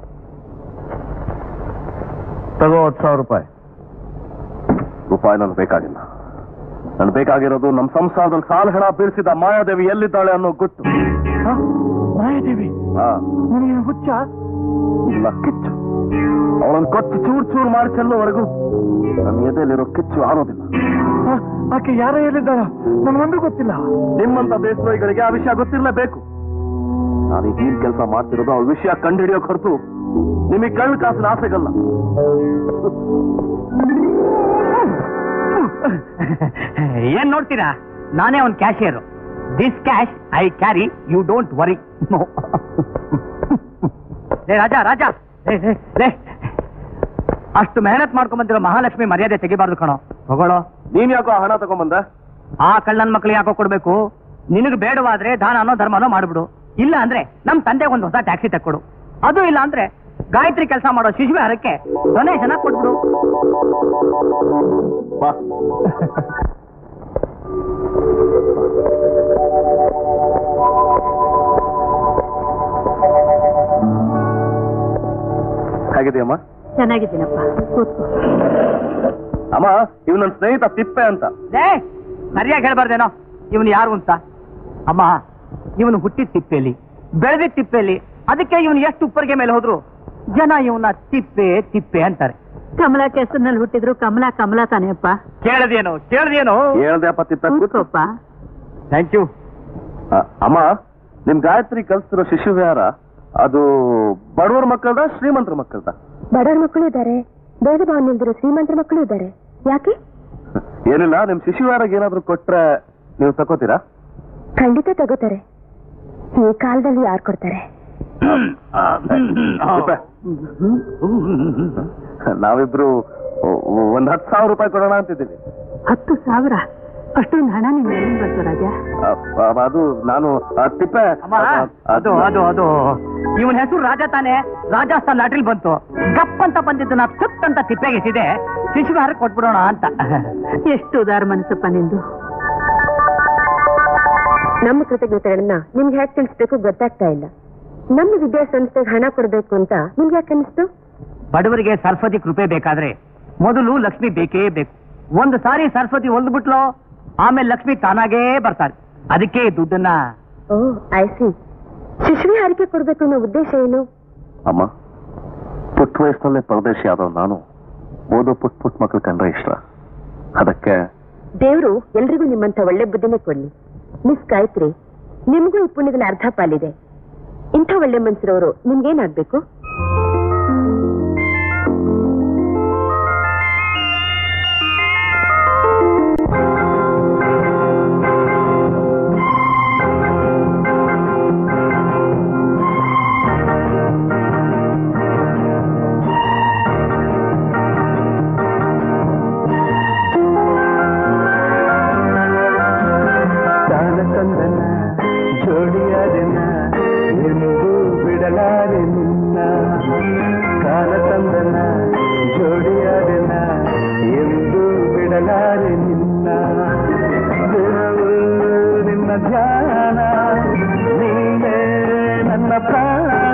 ತಗೋ ಹತ್ತು ಸಾವಿರ ರೂಪಾಯಿ ರೂಪಾಯಿ ನನಗೆ ಬೇಕಾಗಿಲ್ಲ ನನಗೆ ಬೇಕಾಗಿರೋದು ನಮ್ಮ ಸಂಸಾರದಲ್ಲಿ ಸಾಲ ಹಣ ಬೀಳಿಸಿದ ಮಾಯಾದೇವಿ ಎಲ್ಲಿದ್ದಾಳೆ ಅನ್ನೋ ಗೊತ್ತು ಮಾಯಾದೇವಿ ನಿನಗೆ ಹುಚ್ಚ ಇಲ್ಲ ಕಿಚ್ಚು ಅವಳನ್ನು ಕೊಟ್ಟು ಚೂರ್ ಚೂರ್ ಮಾಡಿ ಚೆಲ್ಲೋವರೆಗೂ ನನ್ನ ಎದೆಯಲ್ಲಿರೋ ಕಿಚ್ಚು ಆರೋದಿಲ್ಲ ಆ, ಆಕೆ ಯಾರ ಹೇಳಿದ್ದಾಳ ನನಗೊಂದು ಗೊತ್ತಿಲ್ಲ ನಿಮ್ಮಂತ ದೇಶದ್ರೋಹಿಗಳಿಗೆ ಆ ವಿಷಯ ಗೊತ್ತಿರಲೇಬೇಕು ನಾನು ಈ ಕೆಲಸ ಮಾಡ್ತಿರೋದು ಆ ವಿಷಯ ಕಂಡುಹಿಡಿಯೋಕ್ ಹೊರತು ನಿಮಗೆ ಕಣ್ಣು ಕಾಸಿನ ಆಸೆಗಲ್ಲ ಏನ್ ನೋಡ್ತೀರಾ ನಾನೇ ಒಂದು cashier this cash I carry you don't worry ಲೇ ರಾಜಾ ರಾಜಾ ಲೇ, ಲೇ, ಲೇ. ಅಷ್ಟು ಮೆಹನತ್ ಮಾಡ್ಕೊಂಡ್ ಬಂದಿರೋ ಮಹಾಲಕ್ಷ್ಮಿ ಮರ್ಯಾದೆ ತೆಗಿಬಾರ್ದು ಕಣೋ ತಗೊಳ್ಳೋ ನೀನ್ ಯಾಕೋ ಆ ಹಣ ತಗೊಂಬಂದ ಆ ಕಳ್ಳನ್ ಮಕ್ಳು ಯಾಕೋ ಕೊಡ್ಬೇಕು ನಿನಗೆ ಬೇಡವಾದ್ರೆ ದಾನನೋ ಧರ್ಮನೋ ಮಾಡ್ಬಿಡು ಇಲ್ಲ ಅಂದ್ರೆ ನಮ್ ತಂದೆ ಒಂದು ಹೊಸ ಟ್ಯಾಕ್ಸಿ ತಕ್ಕೊಡು ಅದು ಇಲ್ಲ ಅಂದ್ರೆ ಗಾಯತ್ರಿ ಕೆಲಸ ಮಾಡೋ ಶಿಶುವಿಹಾರಕ್ಕೆ ಡೊನೇಷನ್ ಕೊಟ್ಬಿಡು ಬಾ ಹೇಗಿದೆಯಮ್ಮ ಚೆನ್ನಾಗಿದ್ದೀನಪ್ಪ ಕೂತ್ಕೋ ಅಮ್ಮ ಇವ್ ನನ್ನ ಸ್ನೇಹಿತ ತಿಪ್ಪೆ ಅಂತ ಲೇ ಸರಿಯಾಗಿ ಹೇಳ್ಬಾರ್ದೇನೋ ಇವನು ಯಾರು ಅಂತ ಅಮ್ಮ ಇವನು ಹುಟ್ಟಿದ ತಿಪ್ಪೆಯಲ್ಲಿ ಬೆಳೆದಿದ್ದ ತಿಪ್ಪೆಯಲ್ಲಿ ಅದಕ್ಕೆ ಇವನು ಎಷ್ಟು ಉಪ್ಪರಿಗೆ ಮೇಲೆ ಹೋದ್ರು ಜನ ಇವನ ತಿಪ್ಪೆ ತಿಪ್ಪೆ ಅಂತಾರೆ ಕಮಲಾ ಕೆಸರಿನಲ್ಲಿ ಹುಟ್ಟಿದ್ರು ಕಮಲಾ ಕಮಲಾ ತಾನೇಪ್ಪ ಕೇಳದೇನು ಕೇಳದೇನು ಹೇಳ್ದೆಪ್ಪ ತಿಪ್ಪೆ ಕೂತ್ಕೋ. ಕೂತ್ಕೋಪ್ಪ ಥ್ಯಾಂಕ್ ಯು ಆ, ಅಮ್ಮ ನಿಮ್ ಗಾಯತ್ರಿ ಕಲ್ಸಿರೋ ಶಿಶು ವಿಹಾರ ಅದು ಬಡವರ ಮಕ್ಕಳದ ಶ್ರೀಮಂತರ ಮಕ್ಕಳದ ಬಡವ್ರ ಮಕ್ಕಳು ಇದ್ದಾರೆ ಭೇದ ಭಾವ ನಿಲ್ದಿರೋ ಶ್ರೀಮಂತರ ಮಕ್ಕಳು ಇದ್ದಾರೆ ಯಾಕೆ ಏನಿಲ್ಲ ನಿಮ್ ಶಿಶು ವಿಹಾರಕ್ಕೆ ಏನಾದ್ರು ಕೊಟ್ರೆ ನೀವು ತಗೋತೀರಾ ಖಂಡಿತ ತಗೋತಾರೆ ಈ ಕಾಲದಲ್ಲಿ ಯಾರು ಕೊಡ್ತಾರೆ ತಿಪ್ಪೆ, ನಾವಿಬ್ರು ಒ- ಒಂದ್ ಹತ್ತು ಸಾವಿರ ರೂಪಾಯಿ ಕೊಡೋಣ ಅಂತಿದ್ದೀವಿ ಹತ್ತು ಸಾವಿರ ಅಷ್ಟೊಂದು ಹಣ ನಿಮ್ಗೆ ಎಲ್ಲಿಂದ ಬಂತು ರಾಜ ಆ, ಆ, ಅದು ನಾನು ಆ, ತಿಪ್ಪೆ ಅಮ್ಮ ಅದು ಅದು ಅದು ಇವನ ಹೆಸರು ರಾಜ ತಾನೆ ರಾಜಸ್ಥಾನ್ ಲಾಟ್ರಿಲ್ ಬಂತು ಗಪ್ ಅಂತ ಬಂದಿದ್ದನ್ನ ತುತ್ ಅಂತ ತಿಪ್ಪೆಗೆಸಿದೆ ಶಿಶುವಿಹಾರ ಕೊಟ್ಬಿಡೋಣ ಅಂತ ಎಷ್ಟು ಉದಾರ ಮನಸ್ಸಪ್ಪ ನಿಂದು ನಮ್ಮ ಕೃತಜ್ಞತೆಗಳನ್ನ ನಿಮ್ಗೆ ಹೇಗೆ ತಿಳಿಸ್ಬೇಕು ಗೊತ್ತಾಗ್ತಾ ಇಲ್ಲ ನಮ್ಮ ವಿದ್ಯಾಸಂಸ್ಥೆಗೆ ಹಣ ಕೊಡ್ಬೇಕು ಅಂತ ನಿಮ್ಗೆ ಯಾಕೆ ಅನಿಸ್ತು ಬಡವರಿಗೆ ಸರಸ್ವತಿ ಕೃಪೆ ಬೇಕಾದ್ರೆ ಮೊದಲು ಲಕ್ಷ್ಮಿ ಬೇಕೇ ಬೇಕು ಒಂದು ಸಾರಿ ಸರಸ್ವತಿ ಹೊಲ್ದ್ಬಿಟ್ಲು ಆಮೇಲೆ ಲಕ್ಷ್ಮಿ ತಾನಾಗೇ ಬರ್ತಾರೆ ಅದಕ್ಕೆ ಈ ದುಡ್ಡನ್ನ ಓ ಐ ಸಿ ಶಿಶುವಿ ಹಾರಿಕೆ ಕೊಡ್ಬೇಕು ಅನ್ನೋ ಉದ್ದೇಶ ಏನು ಅಮ್ಮ ಪುಟ್ಟ ವಯಸ್ಸಿನಲ್ಲೇ ಪರದೇಶಿ ಆದವ್ ನಾನು ಓದೋ ಪುಟ್ ಪುಟ್ ಮಕ್ಳು ಕಂಡ್ರೆ ಇಷ್ಟ ಅದಕ್ಕೆ ದೇವ್ರು ಎಲ್ರಿಗೂ ನಿಮ್ಮಂತ ಒಳ್ಳೆ ಬುದ್ಧಿನೇ ಕೊಡ್ಲಿ ಮಿಸ್ ಗಾಯತ್ರಿ ನಿಮ್ಗೂ ಈ ಪುಣ್ಯದಲ್ಲಿ ಅರ್ಧ ಪಾಲಿದೆ ಇಂಥ ಒಳ್ಳೆ ಮನ್ಸಿರೋರು ನಿಮ್ಗೇನಾಗ್ಬೇಕು ಕಾಲಕಂದನ ಜೋಡಿಯಾದೆನ ಎಂದು ಬಿಡಲಾರೆ ನಿನ್ನ ಕಾಲಕಂದನ ಜೋಡಿಯಾದೆನ ಎಂದು ಬಿಡಲಾರೆ ನಿನ್ನ ದಿನವೂ ನಿನ್ನ ಧ್ಯಾನ ನೀನೇ ನನ್ನ ಪ್ರಾಣ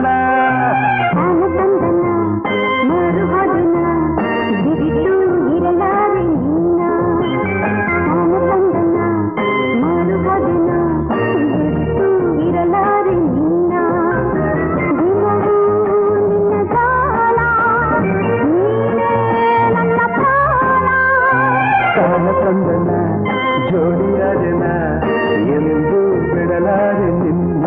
ಕಾಲಕಂದನ ಜೋಡಿಯಾದೆನ ಎಂದು ಬಿಡಲಾರೆ ನಿನ್ನ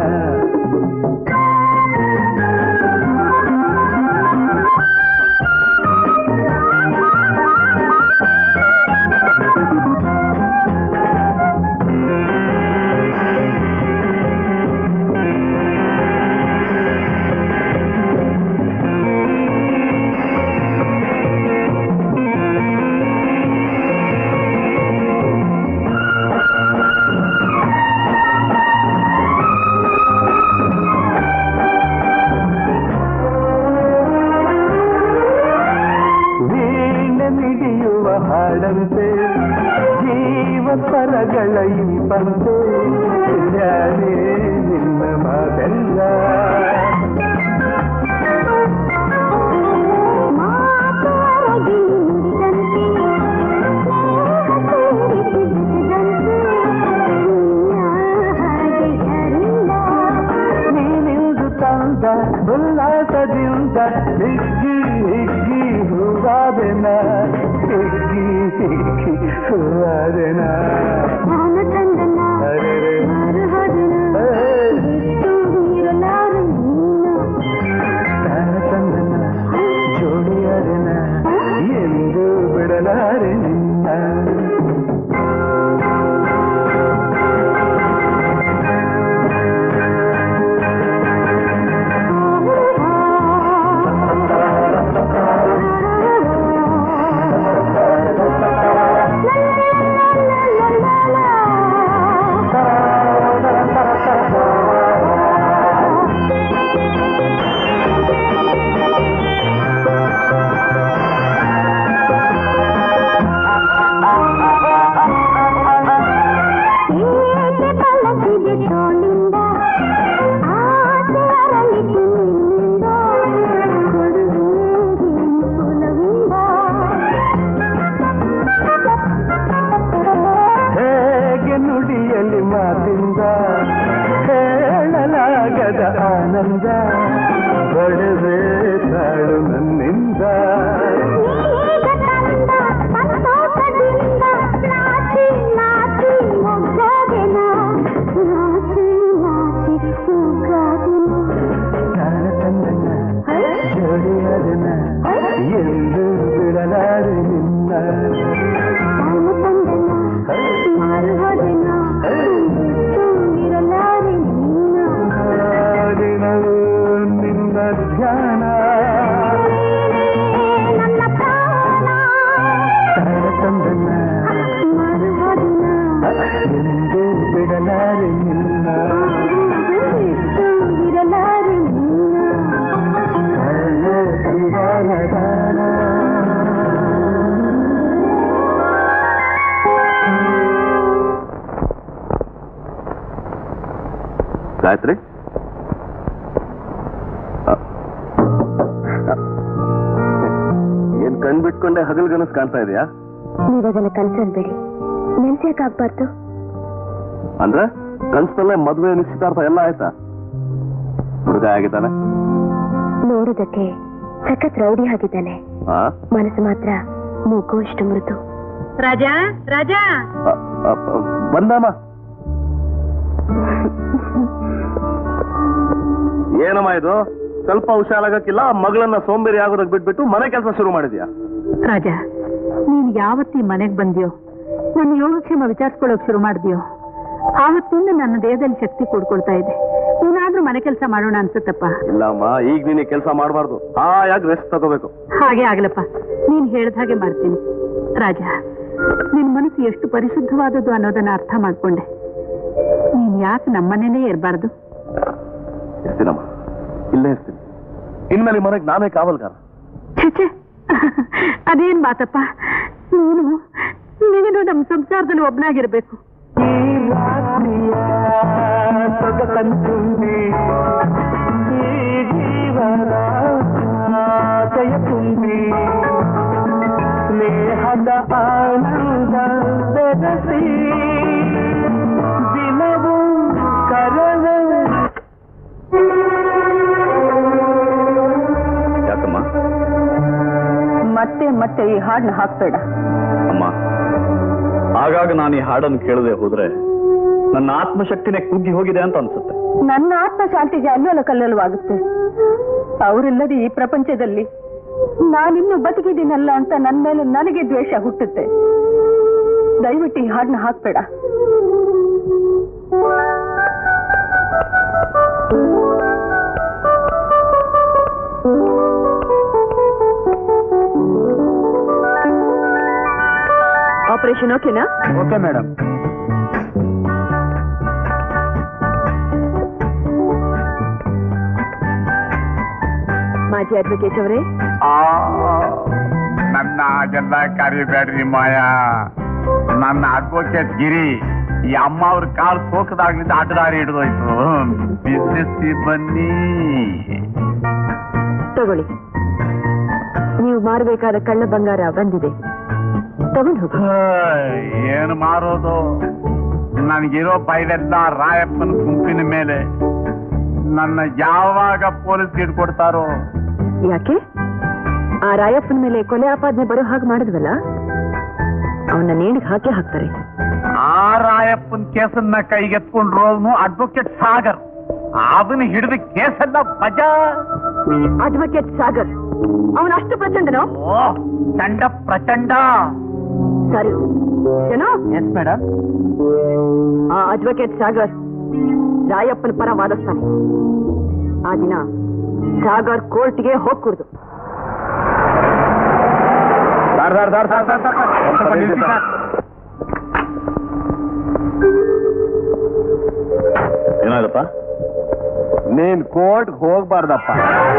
ವೀಣೆ ಮಿಡಿಯುವ ಹಾಡಂತೆ ಜೀವ ಸ್ವರಗಳ ಈ ಬಂದು ಯಾರೇ ನಿನ್ನ ಮಾತೆಲ್ಲ ಹಾಗೆ ಆನಂದ ಉಲ್ಲಾಸದಿಂದ ಹಿಗ್ಗಿ ಹಿಗ್ಗಿ ಹೂವಾದೆನ ಹಿಗ್ಗಿ ಹಿಗ್ಗಿ ಹೂವಾದೆನ ಅರೆರೆ. ಚಂದನ ಜೋಡಿಯಾದೆನ ಎಂದು ಬಿಡಲಾರೆ ನಿನ್ನ ಹೇಗೆ ನುಡಿಯಲ್ಲಿ ಮಾತಿಂದ ಹೇಳಲಾಗದ ಆನಂದ ಒಡವೆ ತಾಳು ನನ್ನಿಂದ ತಾಳ ತಂದನ್ನ ಜೋಡಿಯಾದನ ಎಂದು ಬಿಡಲಾರೆ ನಿನ್ನ ದಿನವೂ ನಿನ್ನ ಧ್ಯಾನ ತಾಳ ತಂದನ್ನ ಎಂದು ಬಿಡಲಾರೆ ನಿನ್ನ ಗಾಯತ್ರಿ ಏನ್ ಕಣ್ ಬಿಟ್ಕೊಂಡೆ ಹಗಲ್ ಗನಸ್ ಕಾಣ್ತಾ ಇದೆಯಾ ನೀವದನ್ನ ಕನ್ಸನ್ಬೇಡಿ ನೆನ್ಸ್ಯಾಕಾಗ್ಬಾರ್ದು ಅಂದ್ರೆ ಕನ್ಸಲ್ಲೇ ಮದ್ವೆ ನಿಶ್ಚಿತಾರ್ಥ ಎಲ್ಲ ಆಯ್ತಾ ಹುಡುಗ ಆಗಿದ್ದಾನೆ ನೋಡೋದಕ್ಕೆ ಸಖತ್ ರೌಡಿ ಆಗಿದ್ದಾನೆ ಆ? ಮನಸ್ಸು ಮಾತ್ರ ಮೂಗು ಅಷ್ಟು ಮೃದು ರಾಜಾ ರಾಜಾ ಅ- ಅ- ಅ- ಬಂದಮ್ಮ ಏನಮ್ಮ ಇದು ಸ್ವಲ್ಪ ಹುಷಾರಾಗಕ್ಕಿಲ್ಲ ಮಗಳನ್ನ ಸೋಂಬೇರಿ ಆಗೋದಕ್ ಬಿಟ್ಬಿಟ್ಟು ಮನೆ ಕೆಲಸ ಶುರು ಮಾಡಿದ್ಯಾ ರಾಜ ನೀನ್ ಯಾವತ್ತಿ ಮನೆಗ್ ಬಂದ್ಯೋ ನನ್ನ ಯೋಗಕ್ಷೇಮ ವಿಚಾರಿಸ್ಕೊಳ್ಳೋಕ್ ಶುರು ಮಾಡಿದ್ಯೋ ಆವತ್ತಿಂದ ನನ್ನ ದೇಹದಲ್ಲಿ ಶಕ್ತಿ ಕೂಡ್ಕೊಳ್ತಾ ಇದೆ ಏನಾದ್ರೂ ಮನೆ ಕೆಲಸ ಮಾಡೋಣ ಅನ್ಸುತ್ತಪ್ಪ ಇಲ್ಲಮ್ಮ ಈಗ ನೀನು ಕೆಲಸ ಮಾಡಬಾರ್ದು ಹಾಯಾಗಿ ರೆಸ್ಟ್ ತಗೋಬೇಕು ಹಾಗೆ ಆಗ್ಲಪ್ಪ ನೀನ್ ಹೇಳ್ದ ಹಾಗೆ ಮಾಡ್ತೀನಿ ರಾಜ ನಿನ್ ಮನಸ್ಸು ಎಷ್ಟು ಪರಿಶುದ್ಧವಾದದ್ದು ಅನ್ನೋದನ್ನ ಅರ್ಥ ಮಾಡ್ಕೊಂಡೆ ನೀನ್ ಯಾಕೆ ನಮ್ಮನೇನೇ ಇರಬಾರ್ದು ಇರ್ತೀನಮ್ಮ ಇಲ್ಲೇ ಇರ್ತೀನಿ ಇನ್ಮೇಲೆ ಈ ಮನೆಗೆ ನಾನೇ ಕಾವಲ್ಗಾರ ಛೆ ಅದೇನ್ ಮಾತಪ್ಪ ನೀನು ನೀನು ನಮ್ಮ ಸಂಸಾರದಲ್ಲಿ ಒಬ್ನಾಗಿರ್ಬೇಕು ಈ ರಾತ್ರಿಯ ಸೊಗಸಂತುಂಬಿ ಈ ಜೀವನ ಆಶಯ ತುಂಬಿ ಸ್ನೇಹದ ಆನಂದ ಬೆರೆಸಿ ದಿನವೂ ಕರವ ಯಾಕಮ್ಮ ಮತ್ತೆ ಮತ್ತೆ ಈ ಹಾಡನ್ನ ಹಾಕ್ಬೇಡ ಅಮ್ಮ ಆಗಾಗ ನಾನು ಈ ಹಾಡನ್ನು ಕೇಳದೆ ಹೋದ್ರೆ ನನ್ನ ಆತ್ಮಶಕ್ತಿನೇ ಕುಗ್ಗಿ ಹೋಗಿದೆ ಅಂತ ಅನ್ಸುತ್ತೆ ನನ್ನ ಆತ್ಮ ಶಾಂತಿಗೆ ಅಲ್ಲೋಲ ಕಲ್ಲೋಲವಾಗುತ್ತೆ ಅವರಿಲ್ಲದೆ ಈ ಪ್ರಪಂಚದಲ್ಲಿ ನಾನಿನ್ನು ಬದುಕಿದ್ದೀನಲ್ಲ ಅಂತ ನನ್ನ ಮೇಲೆ ನನಗೆ ದ್ವೇಷ ಹುಟ್ಟುತ್ತೆ ದಯವಿಟ್ಟು ಈ ಹಾಡನ್ನ ಹಾಕ್ಬೇಡ ಆಪರೇಷನ್ ಓಕೆನಾ ಓಕೆ ಮೇಡಮ್ ಮಾಜಿ ಅಡ್ವೊಕೇಟ್ ಅವರೇ ಆ, ನನ್ನ ಹಾಗೆಲ್ಲ ಕರಿಬೇಡ್ರಿ ಮಾಯ ನನ್ನ ಅಡ್ವೊಕೇಟ್ ಗಿರಿ ಈ ಅಮ್ಮ ಅವ್ರ ಕಾಲ್ ಸೋಕದಾಗ್ಲಿಂದ ಅಡ್ಡದಾರಿ ಹಿಡಿದೋಯ್ತು ಬಿಸ್ನೆಸ್ ಬನ್ನಿ ತಗೊಳ್ಳಿ ನೀವು ಮಾರಬೇಕಾದ ಕಳ್ಳ ಬಂಗಾರ ಬಂದಿದೆ ತಗೊಂಡು ಹೋಗಿ ಹೇಯ್, ಏನು ಮಾರೋದು ನನಗಿರೋ ಬೈಲೆಲ್ಲ ರಾಯಪ್ಪನ ಗುಂಪಿನ ಮೇಲೆ ನನ್ನ ಯಾವಾಗ ಪೊಲೀಸ್ ಹಿಡ್ಕೊಡ್ತಾರೋ ಯಾಕೆ ಆ ರಾಯಪ್ಪನ ಮೇಲೆ ಕೊಲೆ ಆಪಾದನೆ ಬರೋ ಹಾಗೆ ಮಾಡಿದ್ವಲ್ಲ ಅವನ್ನ ನೇಣಿಗೆ ಹಾಕಿ ಹಾಕ್ತಾರೆ ಆ ರಾಯಪ್ಪನ್ ಕೇಸನ್ನ ಕೈಗೆತ್ಕೊಂಡ್ರು ಅವನು ಅಡ್ವೊಕೇಟ್ ಸಾಗರ್ ಅದನ್ನ ಹಿಡಿದು ಕೇಸೆಲ್ಲ ಬಜಾ ಅಡ್ವೊಕೇಟ್ ಸಾಗರ್ ಅವನ ಅಷ್ಟು ಪ್ರಚಂಡನೋ ಓ ಚಂಡ ಪ್ರಚಂಡ ಸರಿ ಏನೋ ಎಸ್ ಮೇಡಮ್ ಆ ಅಡ್ವೊಕೇಟ್ ಸಾಗರ್ ರಾಯಪ್ಪನ ಪರ ವಾದಿಸ್ತಾನೆ ಆ ದಿನ ಸಾಗರ್ ಕೋರ್ಟ್ಗೆ ಹೋಗ್ಕೂಡ್ದು ಸ್ವಲ್ಪ ನಿಲ್ಸಿ ಸರ್. ಏನಾಯ್ತಪ್ಪ ನೀನ್ ಕೋರ್ಟ್ ಹೋಗ್ಬಾರ್ದಪ್ಪ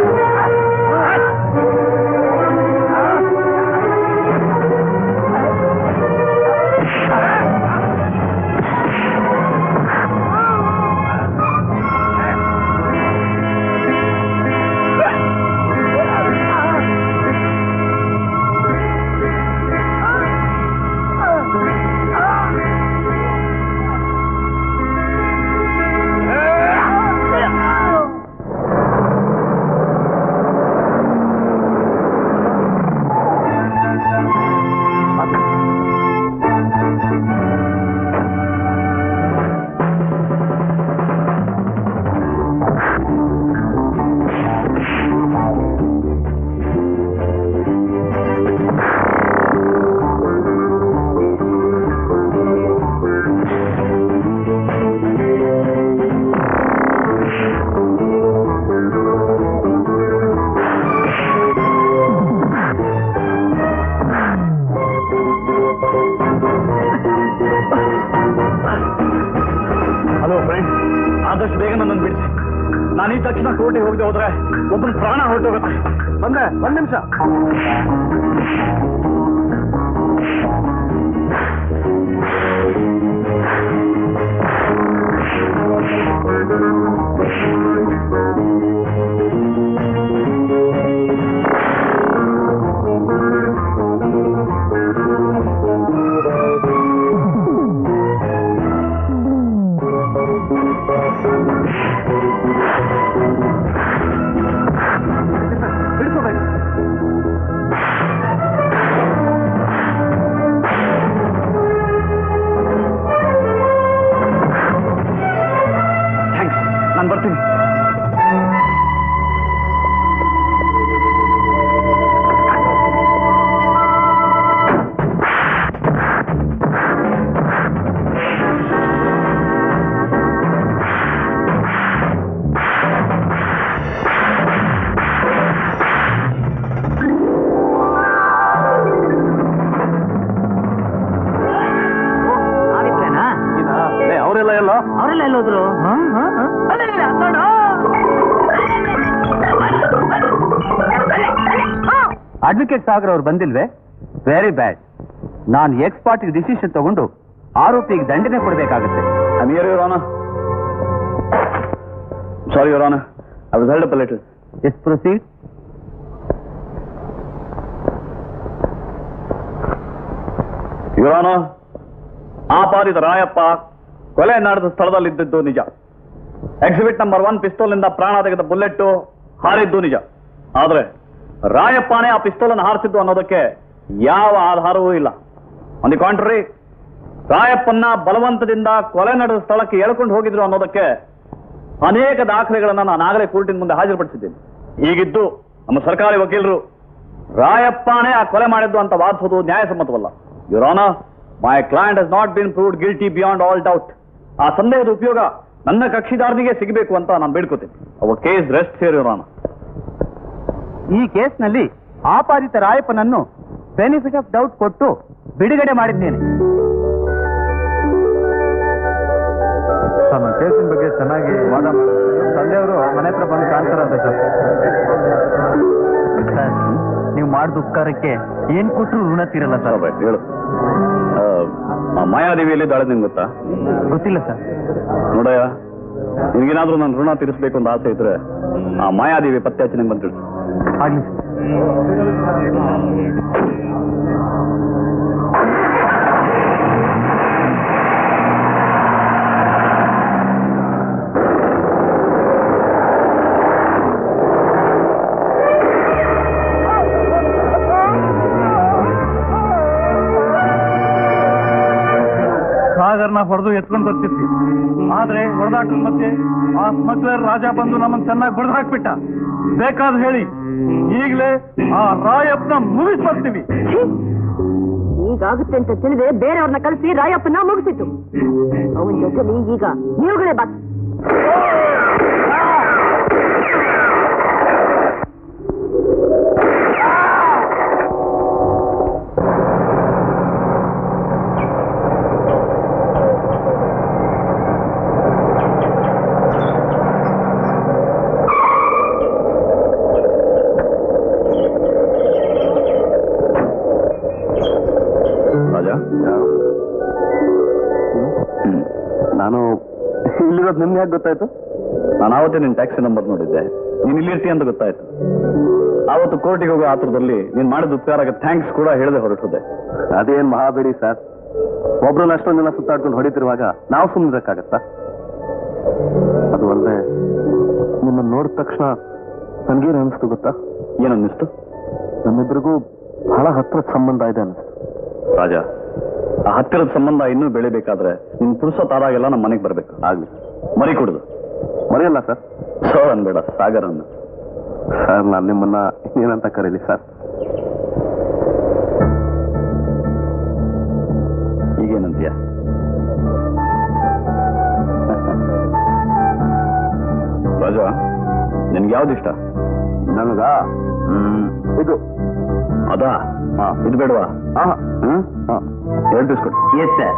ಹಲೋ ಫ್ರೆಂಡ್ ಆದಷ್ಟು ಬೇಗ ನನ್ನನ್ನು ಬಿಡಿಸಿ ನಾನು ಈ ತಕ್ಷಣ ಕೋರ್ಟಿಗೆ ಹೋಗದೆ ಹೋದ್ರೆ ಒಬ್ಬನ ಪ್ರಾಣ ಹೊರಟೋಗುತ್ತೆ ಬಂದೆ ಒಂದ್ ನಿಮಿಷ ಥ್ಯಾಂಕ್ಸ್ ನಾನು ಬರ್ತೀನಿ ಅವರೆಲ್ಲ ಎಲ್ಲ ಅವರೆಲ್ಲ ಎಲ್ಲೋದ್ರು ಅಡ್ವೊಕೇಟ್ ಸಾಗರ್ ಅವ್ರು ಬಂದಿಲ್ವೇ ವೆರಿ ಬ್ಯಾಡ್ ನಾನು ಎಕ್ಸ್ ಪಾರ್ಟಿ ಡಿಸಿಷನ್ ತಗೊಂಡು ಆರೋಪಿಗೆ ದಂಡನೆ ಕೊಡಬೇಕಾಗುತ್ತೆ I'm here, Your Honor. Sorry, Your Honor. I was held up a little. Yes proceed Your Honor, ಆಪಾದಿತ ರಾಯಪ್ಪ ಕೊಲೆ ನಡೆದ ಸ್ಥಳದಲ್ಲಿದ್ದದ್ದು ನಿಜ ಎಕ್ಸಿಬಿಟ್ ನಂಬರ್ ಒನ್ ಪಿಸ್ತೂಲ್ ನಿಂದ ಪ್ರಾಣ ತೆಗೆದ ಬುಲೆಟ್ ಹಾರಿದ್ದು ನಿಜ ಆದ್ರೆ ರಾಯಪ್ಪನೇ ಆ ಪಿಸ್ತೂಲ್ ಅನ್ನು ಹಾರಿಸಿದ್ದು ಅನ್ನೋದಕ್ಕೆ ಯಾವ ಆಧಾರವೂ ಇಲ್ಲ ಆನ್ ದಿ ಕಾಂಟ್ರರಿ ರಾಯಪ್ಪನ್ನ ಬಲವಂತದಿಂದ ಕೊಲೆ ನಡೆದ ಸ್ಥಳಕ್ಕೆ ಎಳ್ಕೊಂಡು ಹೋಗಿದ್ರು ಅನ್ನೋದಕ್ಕೆ ಅನೇಕ ದಾಖಲೆಗಳನ್ನ ನಾನು ಆಗಲೇ ಕೋರ್ಟಿನ ಮುಂದೆ ಹಾಜರುಪಡಿಸಿದ್ದೇನೆ ಹೀಗಿದ್ದು ನಮ್ಮ ಸರ್ಕಾರಿ ವಕೀಲರು ರಾಯಪ್ಪನೇ ಆ ಕೊಲೆ ಮಾಡಿದ್ದು ಅಂತ ವಾದಿಸೋದು ನ್ಯಾಯಸಮ್ಮತವಲ್ಲ your honour my client has not been proved guilty beyond all doubt ಆ ಸಂದೇಹದ ಉಪಯೋಗ ನನ್ನ ಕಕ್ಷಿದಾರನಿಗೆ ಸಿಗಬೇಕು ಅಂತ ನಾನು ಬೇಡ್ಕೋತೀನಿ our case rest sir your honour ಈ ಕೇಸ್ನಲ್ಲಿ ಆಪಾದಿತ ರಾಯಪ್ಪನನ್ನು ಬೆನಿಫಿಟ್ ಆಫ್ ಡೌಟ್ ಕೊಟ್ಟು ಬಿಡುಗಡೆ ಮಾಡಿದ್ದೇನೆ ನಮ್ಮ ಕೇಸಿನ ಬಗ್ಗೆ ಚೆನ್ನಾಗಿ ವಾದ ತಂದೆಯವರು ಮನೆ ಹತ್ರ ಬಂದು ಕಾಣ್ತಾರಂತೆ ಸರ್ ಸರ್ ನೀವು ಮಾಡಿದ ಉಪಕಾರಕ್ಕೆ ಏನ್ ಕೊಟ್ಟರು ಋಣ ತೀರಲ್ಲ ಸರ್ ಹೇಳು ಆ, ಆ ಮಾಯಾದೇವಿಯಲ್ಲಿ ದಾಳಿ ನಿಂಗೆ ಗೊತ್ತಾ ಗೊತ್ತಿಲ್ಲ ಸರ್ ನೋಡಯ್ಯ ನಿನಗೇನಾದ್ರೂ ನನ್ನ ಋಣ ತೀರಿಸಬೇಕು ಅಂತ ಆಸೆ ಇದ್ರೆ ಆ ಮಾಯಾದೇವಿ ಪತ್ತೆ ಹಚ್ಚಿ ನಂಗೆ ಬಂದು ತಿಳಿಸು ಆಗ್ಲಿ ಸಾಗರ್ನ ಹೊಡೆದು ಎತ್ಕೊಂಡು ಬರ್ತಿದ್ವಿ ಆದ್ರೆ ಹೊಡೆದಾಟದ ಮಧ್ಯೆ ಆ ಸ್ಮಗ್ಲರ್ ರಾಜ ಬಂದು ನಮ್ಮನ್ನ ಚೆನ್ನಾಗಿ ಬಡ್ದು ಹಾಕ್ಬಿಟ್ಟ ಬೇಕಾದ್ ಹೇಳಿ ಈಗಲೇ ಆ ರಾಯಪ್ಪನ ಮುಗಿಸ್ ಬರ್ತೀವಿ ಈಗಾಗುತ್ತೆ ಅಂತ ತಿಳಿದ್ರೆ ಬೇರೆಯವ್ರನ್ನ ಕಳಿಸಿ ರಾಯಪ್ಪನ ಮುಗಿಸಿತ್ತು ಅವನ ಜೊತೆಲಿ ಈಗ ನೀವುಗಳೇ ಬಾಕಿ ರಾಜ ನಾನು ಇಲ್ಲಿರೋದು ನಿಮ್ಗೆ ಯಾಕೆ ಗೊತ್ತಾಯ್ತು ನಾನು ಆವತ್ತೇ ನಿನ್ ಟ್ಯಾಕ್ಸಿ ನಂಬರ್ ನೋಡಿದ್ದೆ ನೀನ್ ಇಲ್ಲಿರ್ತೀಯ ಅಂತ ಗೊತ್ತಾಯ್ತು ಆವತ್ತು ಕೋರ್ಟಿಗೆ ಹೋಗೋ ಆತರದಲ್ಲಿ ನೀನ್ ಮಾಡಿದ ಉಪಕಾರಕ್ಕೆ ಥ್ಯಾಂಕ್ಸ್ ಕೂಡ ಹೇಳದೆ ಹೊರಟುದೆ ಅದೇನ್ ಮಹಾಬೇಡಿ ಸರ್ ಒಬ್ರನ್ನ ಅಷ್ಟೊಂದು ಜನ ಸುತ್ತಾಡ್ಕೊಂಡು ಹೊಡಿತಿರುವಾಗ ನಾವು ಸುಮ್ಮನಿರಕ್ಕಾಗತ್ತಾ ಅದು ಅಲ್ಲದೆ ನಿಮ್ಮನ್ನ ನೋಡಿದ ತಕ್ಷಣ ನನ್ಗೇನು ಅನಿಸ್ತು ಗೊತ್ತಾ ಏನನ್ನಿಸ್ತು ನಮ್ಮಿಬ್ಬರಿಗೂ ಬಹಳ ಹತ್ರದ ಸಂಬಂಧ ಇದೆ ಅನಿಸ್ತು ರಾಜ ಆ ಹತ್ತಿರದ ಸಂಬಂಧ ಇನ್ನೂ ಬೆಳಿಬೇಕಾದ್ರೆ ನಿನ್ ಪುರುಸೊತ್ತಾದಾಗೆಲ್ಲ ನಮ್ಮ ಮನೆಗೆ ಬರ್ಬೇಕು ಆಗ್ಲಿ ಮರಿ ಕುಡಿದು ಮರೆಯಲ್ಲ ಸರ್ ಸೊ ಅನ್ಬೇಡ ಸಾಗರ್ ಅನ್ನು ಸರ್ ನಾನು ನಿಮ್ಮನ್ನ ಏನಂತ ಕರೀಲಿ ಸರ್ ಈಗೇನಂತೀಯ ರಾಜ ನಿನ್ಗೆ ಯಾವ್ದು ಇಷ್ಟ ನನಗ ಹ್ಮ್ ಇದು ಅದಾ ಇದು ಬೇಡವಾ ಆ, ಹ್ಮ್ ಆ. ಎರಡು ಪೀಸ್ ಕೊಡು ಎಸ್ ಸರ್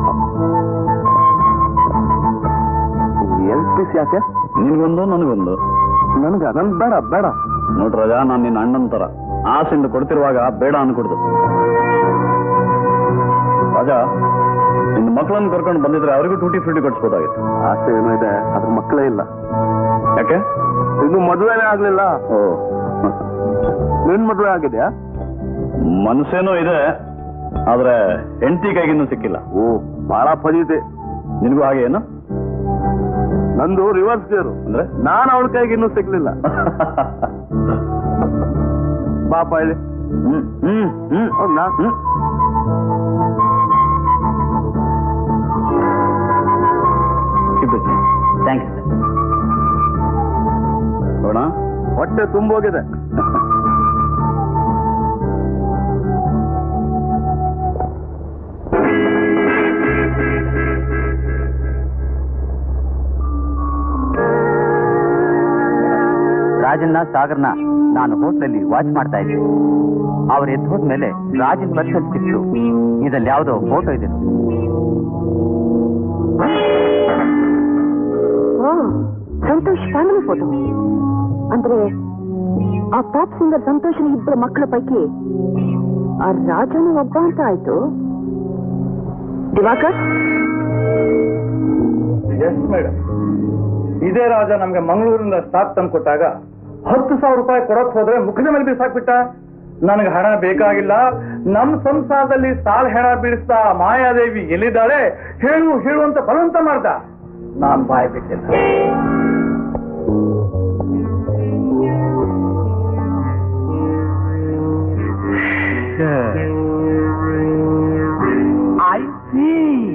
ಎಲ್ ಪೀಸ್ ಯಾಕೆ ನಿನ್ಗೊಂದು ನನಗೊಂದು ನನ್ಗ ನನ್ ಬೇಡ ಬೇಡ ನೋಡ್ರ ರಾಜ ನಾನು ನಿನ್ನ ಅಣ್ಣನ ತರ ಆಸೆಯಿಂದ ಕೊಡ್ತಿರುವಾಗ ಬೇಡ ಅನ್ಕೊಡ್ದು ರಾಜ ನಿನ್ನ ಮಕ್ಕಳನ್ನು ಕರ್ಕೊಂಡು ಬಂದಿದ್ರೆ ಅವರಿಗೂ ಟೂಟಿ ಫ್ರೂಟಿ ಕೊಡಿಸ್ಬೋದಾಗಿತ್ತು ಆಸೆ ಏನೋ ಇದೆ ಅದ್ರ ಮಕ್ಕಳೇ ಇಲ್ಲ ಯಾಕೆ ಇನ್ನು ಮದುವೆನೇ ಆಗ್ಲಿಲ್ಲ ಓ ನಿನ್ ಮದುವೆ ಆಗಿದ್ಯಾ ಮನಸ್ಸೇನೋ ಇದೆ ಆದ್ರೆ ಹೆಂಡತಿ ಕೈಗಿನ್ನೂ ಸಿಕ್ಕಿಲ್ಲ ಓ ಬಹಳ ಫಜಿತೆ ನಿನಗೂ ಹಾಗೆ ಏನು ನಂದು ರಿವರ್ಸ್ ಗೇರು ಅಂದ್ರೆ ನಾನು ಅವಳ ಕೈಗೆ ಇನ್ನೂ ಸಿಗ್ಲಿಲ್ಲ ಪಾಪ ಹೇಳಿ ಹ್ಮ್ ಹ್ಮ್ ಹ್ಮ್ ಹೌದಾ ಹ್ಮ್ ಥ್ಯಾಂಕ್ ಯು ಸರ್ ನೋಡ ಹೊಟ್ಟೆ ತುಂಬೋಗಿದೆ ರಾಜನ್ನ ಸಾಗರ್ನ ನಾನು ಹೋಟ್ಲಲ್ಲಿ ವಾಚ್ ಮಾಡ್ತಾ ಇದ್ದೆ ಅವ್ರು ಎದ್ದು ಹೋದ್ಮೇಲೆ ರಾಜನ್ ಪರ್ಸಲ್ಲಿ ಸಿಕ್ತು ಇದ್ರಲ್ಲಿ ಯಾವುದೋ ಫೋಟೋ ಇದೆ ನೋಡಿ. ಓ ಸಂತೋಷ್ ಫ್ಯಾಮಿಲಿ ಫೋಟೋ ಅಂದ್ರೆ ಆ ಪಾಪ್ ಸಿಂಗರ್ ಸಂತೋಷನ ಇಬ್ಬರು ಮಕ್ಕಳ ಪೈಕಿ ಆ ರಾಜನು ಒಬ್ಬ ಅಂತ ಆಯ್ತು ದಿವಾಕರ್ ಎಸ್ ಮೇಡಮ್ ಇದೇ ರಾಜ ನಮ್ಗೆ ಮಂಗಳೂರಿನಿಂದ ಸ್ಟಾಕ್ ತಂದು ಕೊಟ್ಟಾಗ ಹತ್ತು ಸಾವಿರ ರೂಪಾಯಿ ಕೊಡಕ್ ಹೋದ್ರೆ ಮುಖದ ಮೇಲೆ ಬೀಸಾಕ್ಬಿಟ್ಟ ನನಗೆ ಹಣ ಬೇಕಾಗಿಲ್ಲ ನಮ್ ಸಂಸಾರದಲ್ಲಿ ಸಾಲ ಹೆಣ ಬೀಳಿಸ್ತಾ ಮಾಯಾದೇವಿ ಎಲ್ಲಿದ್ದಾಳೆ ಹೇಳು ಹೇಳು ಅಂತ ಬಲವಂತ ಮಾಡ್ದ ನಾನ್ ಬಾಯ್ ಬಿಟ್ಟಿಲ್ಲ ಐ ಸಿ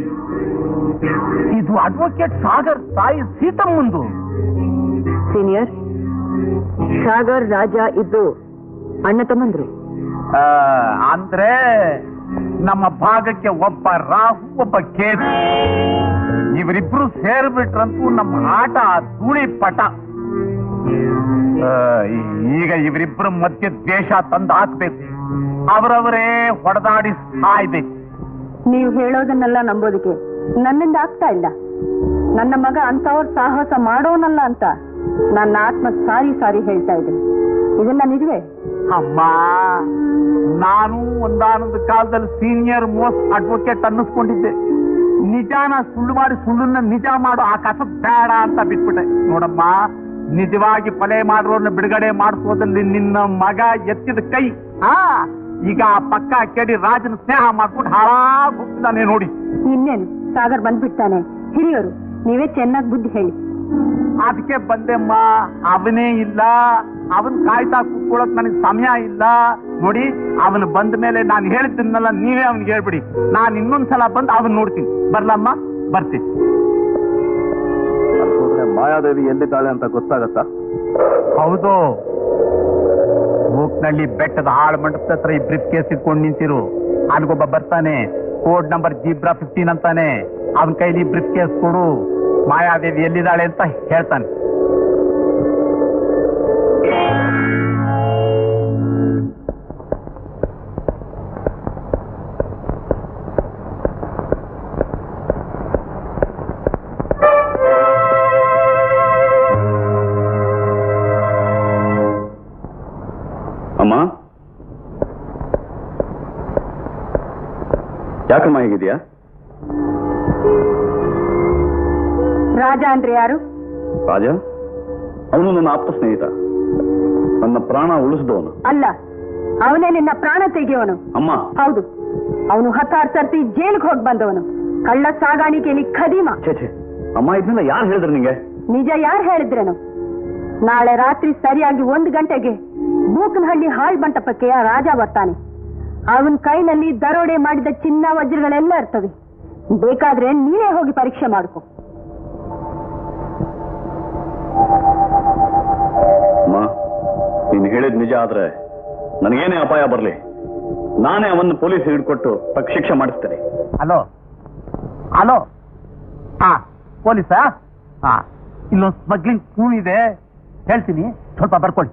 ಇದು ಅಡ್ವೊಕೇಟ್ ಸಾಗರ್ ತಾಯಿ ಸೀತಮ್ಮಂದು ಸೀನಿಯರ್ ಸಾಗರ್ ರಾಜ ಇದ್ದು ಅಣ್ಣ ತಮ್ಮಂದ್ರು ಆ, ಅಂದ್ರೆ ನಮ್ಮ ಭಾಗಕ್ಕೆ ಒಬ್ಬ ರಾಹು ಒಬ್ಬ ಕೇತು ಇವರಿಬ್ರು ಸೇರ್ಬಿಟ್ರಂತೂ ನಮ್ಮ ಆಟ ಧೂಳಿ ಪಟ ಆ, ಈಗ ಇವರಿಬ್ರು ಮಧ್ಯೆ ದ್ವೇಷ ತಂದು ಹಾಕ್ಬೇಕು ಅವರವರೇ ಹೊಡೆದಾಡಿ ಸಾಯ್ಬೇಕು ನೀವು ಹೇಳೋದನ್ನೆಲ್ಲ ನಂಬೋದಕ್ಕೆ ನನ್ನಿಂದ ಆಗ್ತಾ ಇಲ್ಲ ನನ್ನ ಮಗ ಅಂತವ್ರ ಸಾಹಸ ಮಾಡೋನಲ್ಲ ಅಂತ ನನ್ನ ಆತ್ಮ ಸಾರಿ ಸಾರಿ ಹೇಳ್ತಾ ಇದೆ ಇದೆಲ್ಲ ನಿಜವೇ ಅಮ್ಮ ನಾನು ಒಂದಾನೊಂದು ಕಾಲದಲ್ಲಿ ಸೀನಿಯರ್ ಮೋಸ್ಟ್ ಅಡ್ವೊಕೇಟ್ ಅನ್ನಿಸ್ಕೊಂಡಿದ್ದೆ ನಿಜಾನ ಸುಳ್ಳು ಮಾಡಿ ಸುಳ್ಳನ್ನ ನಿಜ ಮಾಡೋ ಆ ಕಸ ಬೇಡ ಅಂತ ಬಿಟ್ಬಿಟ್ಟೆ ನೋಡಮ್ಮ ನಿಜವಾಗಿ ಕೊಲೆ ಮಾಡೋರನ್ನ ಬಿಡುಗಡೆ ಮಾಡಿಸೋದಲ್ಲಿ ನಿನ್ನ ಮಗ ಎತ್ತಿದ ಕೈ ಆ ಈಗ ಆ ಪಕ್ಕ ಕೆಡಿ ರಾಜನ ಸ್ನೇಹ ಮಾಡ್ಕೊಂಡು ಹಾಳಾಗ್ ಹೋಗ್ತಿದ್ದಾನೆ ನೋಡಿ ಇನ್ನೇನು ಸಾಗರ್ ಬಂದ್ಬಿಡ್ತಾನೆ ಹಿರಿಯರು ನೀವೇ ಚೆನ್ನಾಗಿ ಬುದ್ಧಿ ಹೇಳಿ ಅದಕ್ಕೆ ಬಂದೆಮ್ಮ ಅವನೇ ಇಲ್ಲ ಅವನ್ ಕಾಯ್ತಾ ಕೂತ್ಕೊಳ್ಳೋಕ್ ನನಗೆ ಸಮಯ ಇಲ್ಲ ನೋಡಿ ಅವನು ಬಂದ ಮೇಲೆ ನಾನು ಹೇಳಿದ್ದನ್ನೆಲ್ಲ ನೀವೇ ಅವನಿಗೆ ಹೇಳ್ಬಿಡಿ ನಾನು ಇನ್ನೊಂದ್ಸಲ ಬಂದು ಅವನ್ ನೋಡ್ತೀನಿ ಬರ್ಲಮ್ಮ ಬರ್ತೀನಿ ಹೋದ್ರೆ ಮಾಯಾದೇವಿ ಎಲ್ಲಿದ್ದಾಳೆ ಅಂತ ಗೊತ್ತಾಗತ್ತಾ ಹೌದು ಮೂಕ್ನಳ್ಳಿ ಬೆಟ್ಟದ ಆಳ್ ಮಂಟಪದ ಹತ್ರ ಈ ಬ್ರಿಫ್ ಕೇಸ್ ಇಟ್ಕೊಂಡು ನಿಂತಿರು ಅನ್ಗೊಬ್ಬ ಬರ್ತಾನೆ ಕೋಡ್ ನಂಬರ್ ಜೀಬ್ರಾ ಫಿಫ್ಟೀನ್ ಅಂತಾನೆ ಅವನ ಕೈಲಿ ಬ್ರಿಫ್ ಕೇಸ್ ಕೊಡು ಮಾಯಾದೇವಿ ಎಲ್ಲಿದ್ದಾಳೆ ಅಂತ ಹೇಳ್ತಾನೆ ಅಮ್ಮ ಯಾಕಮ್ಮ ಹೇಗಿದ್ಯಾ ರಾಜ ಅಂದ್ರೆ ಯಾರು ರಾಜ ಅವನು ನನ್ನ ಆಪ್ತ ಸ್ನೇಹಿತ ನನ್ನ ಪ್ರಾಣ ಉಳಿಸಿದವನು ಅಲ್ಲ ಅವನೇ ನಿನ್ನ ಪ್ರಾಣ ತೆಗೆಯೋನು ಅಮ್ಮ ಹೌದು ಅವನು ಹತ್ತಾರು ಸರ್ತಿ ಜೈಲಿಗೆ ಹೋಗಿ ಬಂದವನು ಕಳ್ಳ ಸಾಗಾಣಿಕೆಯಲ್ಲಿ ಖದೀಮ ಛೇ ಛೇ ಅಮ್ಮ ಇದನ್ನೆಲ್ಲ ಯಾರು ಹೇಳಿದ್ರು ನಿಂಗೆ ನಿಜ ಯಾರು ಹೇಳಿದ್ರೇನು ನಾಳೆ ರಾತ್ರಿ ಸರಿಯಾಗಿ ಒಂದು ಗಂಟೆಗೆ ಬೂಕನಹಳ್ಳಿ ಹಾಳ್ ಮಂಟಪಕ್ಕೆ ಆ ರಾಜ ಬರ್ತಾನೆ ಅವನ ಕೈನಲ್ಲಿ ದರೋಡೆ ಮಾಡಿದ ಚಿನ್ನ ವಜ್ರಗಳೆಲ್ಲ ಇರ್ತವೆ ಬೇಕಾದ್ರೆ ನೀನೇ ಹೋಗಿ ಪರೀಕ್ಷೆ ಮಾಡ್ಕೊ ಅಮ್ಮ ನೀನು ಹೇಳಿದ ನಿಜ ಆದ್ರೆ ನನಗೇನೇ ಅಪಾಯ ಬರಲಿ ನಾನೇ ಅವನ್ನ ಪೊಲೀಸ್ ಹಿಡ್ಕೊಟ್ಟು ತಕ್ಕ ಶಿಕ್ಷೆ ಮಾಡಿಸ್ತೇನೆ ಹಲೋ ಹಲೋ ಹಾ ಪೊಲೀಸಾ ಹಾ ಇಲ್ಲೊಂದು ಸ್ಮಗ್ಲಿಂಗ್ ಕ್ರೂ ಇದೆ ಹೇಳ್ತೀನಿ ಸ್ವಲ್ಪ ಬರ್ಕೊಳ್ಳಿ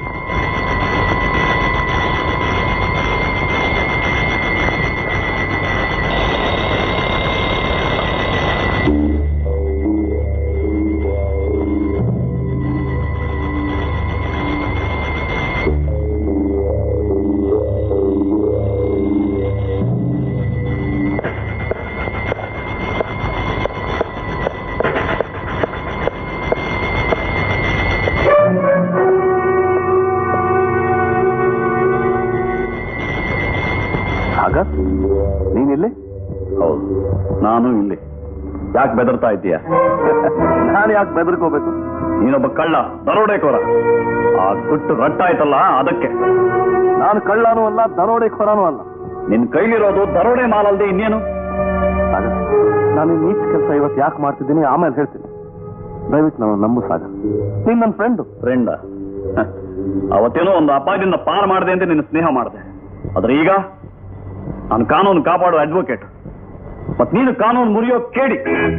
ಆಗ ನೀನಿಲ್ಲಿ ಹೌದು ನಾನು ಇಲ್ಲಿ ಯಾಕೆ ಬೆದರ್ತಾ ಇದ್ದೀಯ ನಾನು ಯಾಕೆ ಬೆದರ್ಕೋಬೇಕು ನೀನೊಬ್ಬ ಕಳ್ಳ ದರೋಡೆಕೋರ ಆ ಗುಟ್ಟು ರಟ್ಟಾಯ್ತಲ್ಲ ಅದಕ್ಕೆ ನಾನು ಕಳ್ಳನೂ ಅಲ್ಲ ದರೋಡೆಖೋರನೂ ಅಲ್ಲ ನಿನ್ ಕೈಲಿರೋದು ದರೋಡೆ ಮಾಲಲ್ದೆ ಇನ್ನೇನು ಆಗ ನಾನು ಈ ನೀಚ್ ಕೆಲಸ ಇವತ್ತು ಯಾಕೆ ಮಾಡ್ತಿದ್ದೀನಿ ಆಮೇಲೆ ಹೇಳ್ತೀನಿ ದಯವಿಟ್ಟು ನಾನು ನಂಬು ಸಾಗ ನೀನ್ ನನ್ನ ಫ್ರೆಂಡು ಫ್ರೆಂಡ ಅವತ್ತೇನೋ ಒಂದು ಅಪಾಯದಿಂದ ಪಾರ್ ಮಾಡಿದೆ ಅಂತ ನಿನ್ನ ಸ್ನೇಹ ಮಾಡಿದೆ ಆದ್ರೆ ಈಗ ನಾನು ಕಾನೂನು ಕಾಪಾಡೋ ಅಡ್ವೊಕೇಟ್ ಮತ್ ನೀನು ಕಾನೂನು ಮುರಿಯೋ ಕೇಳಿ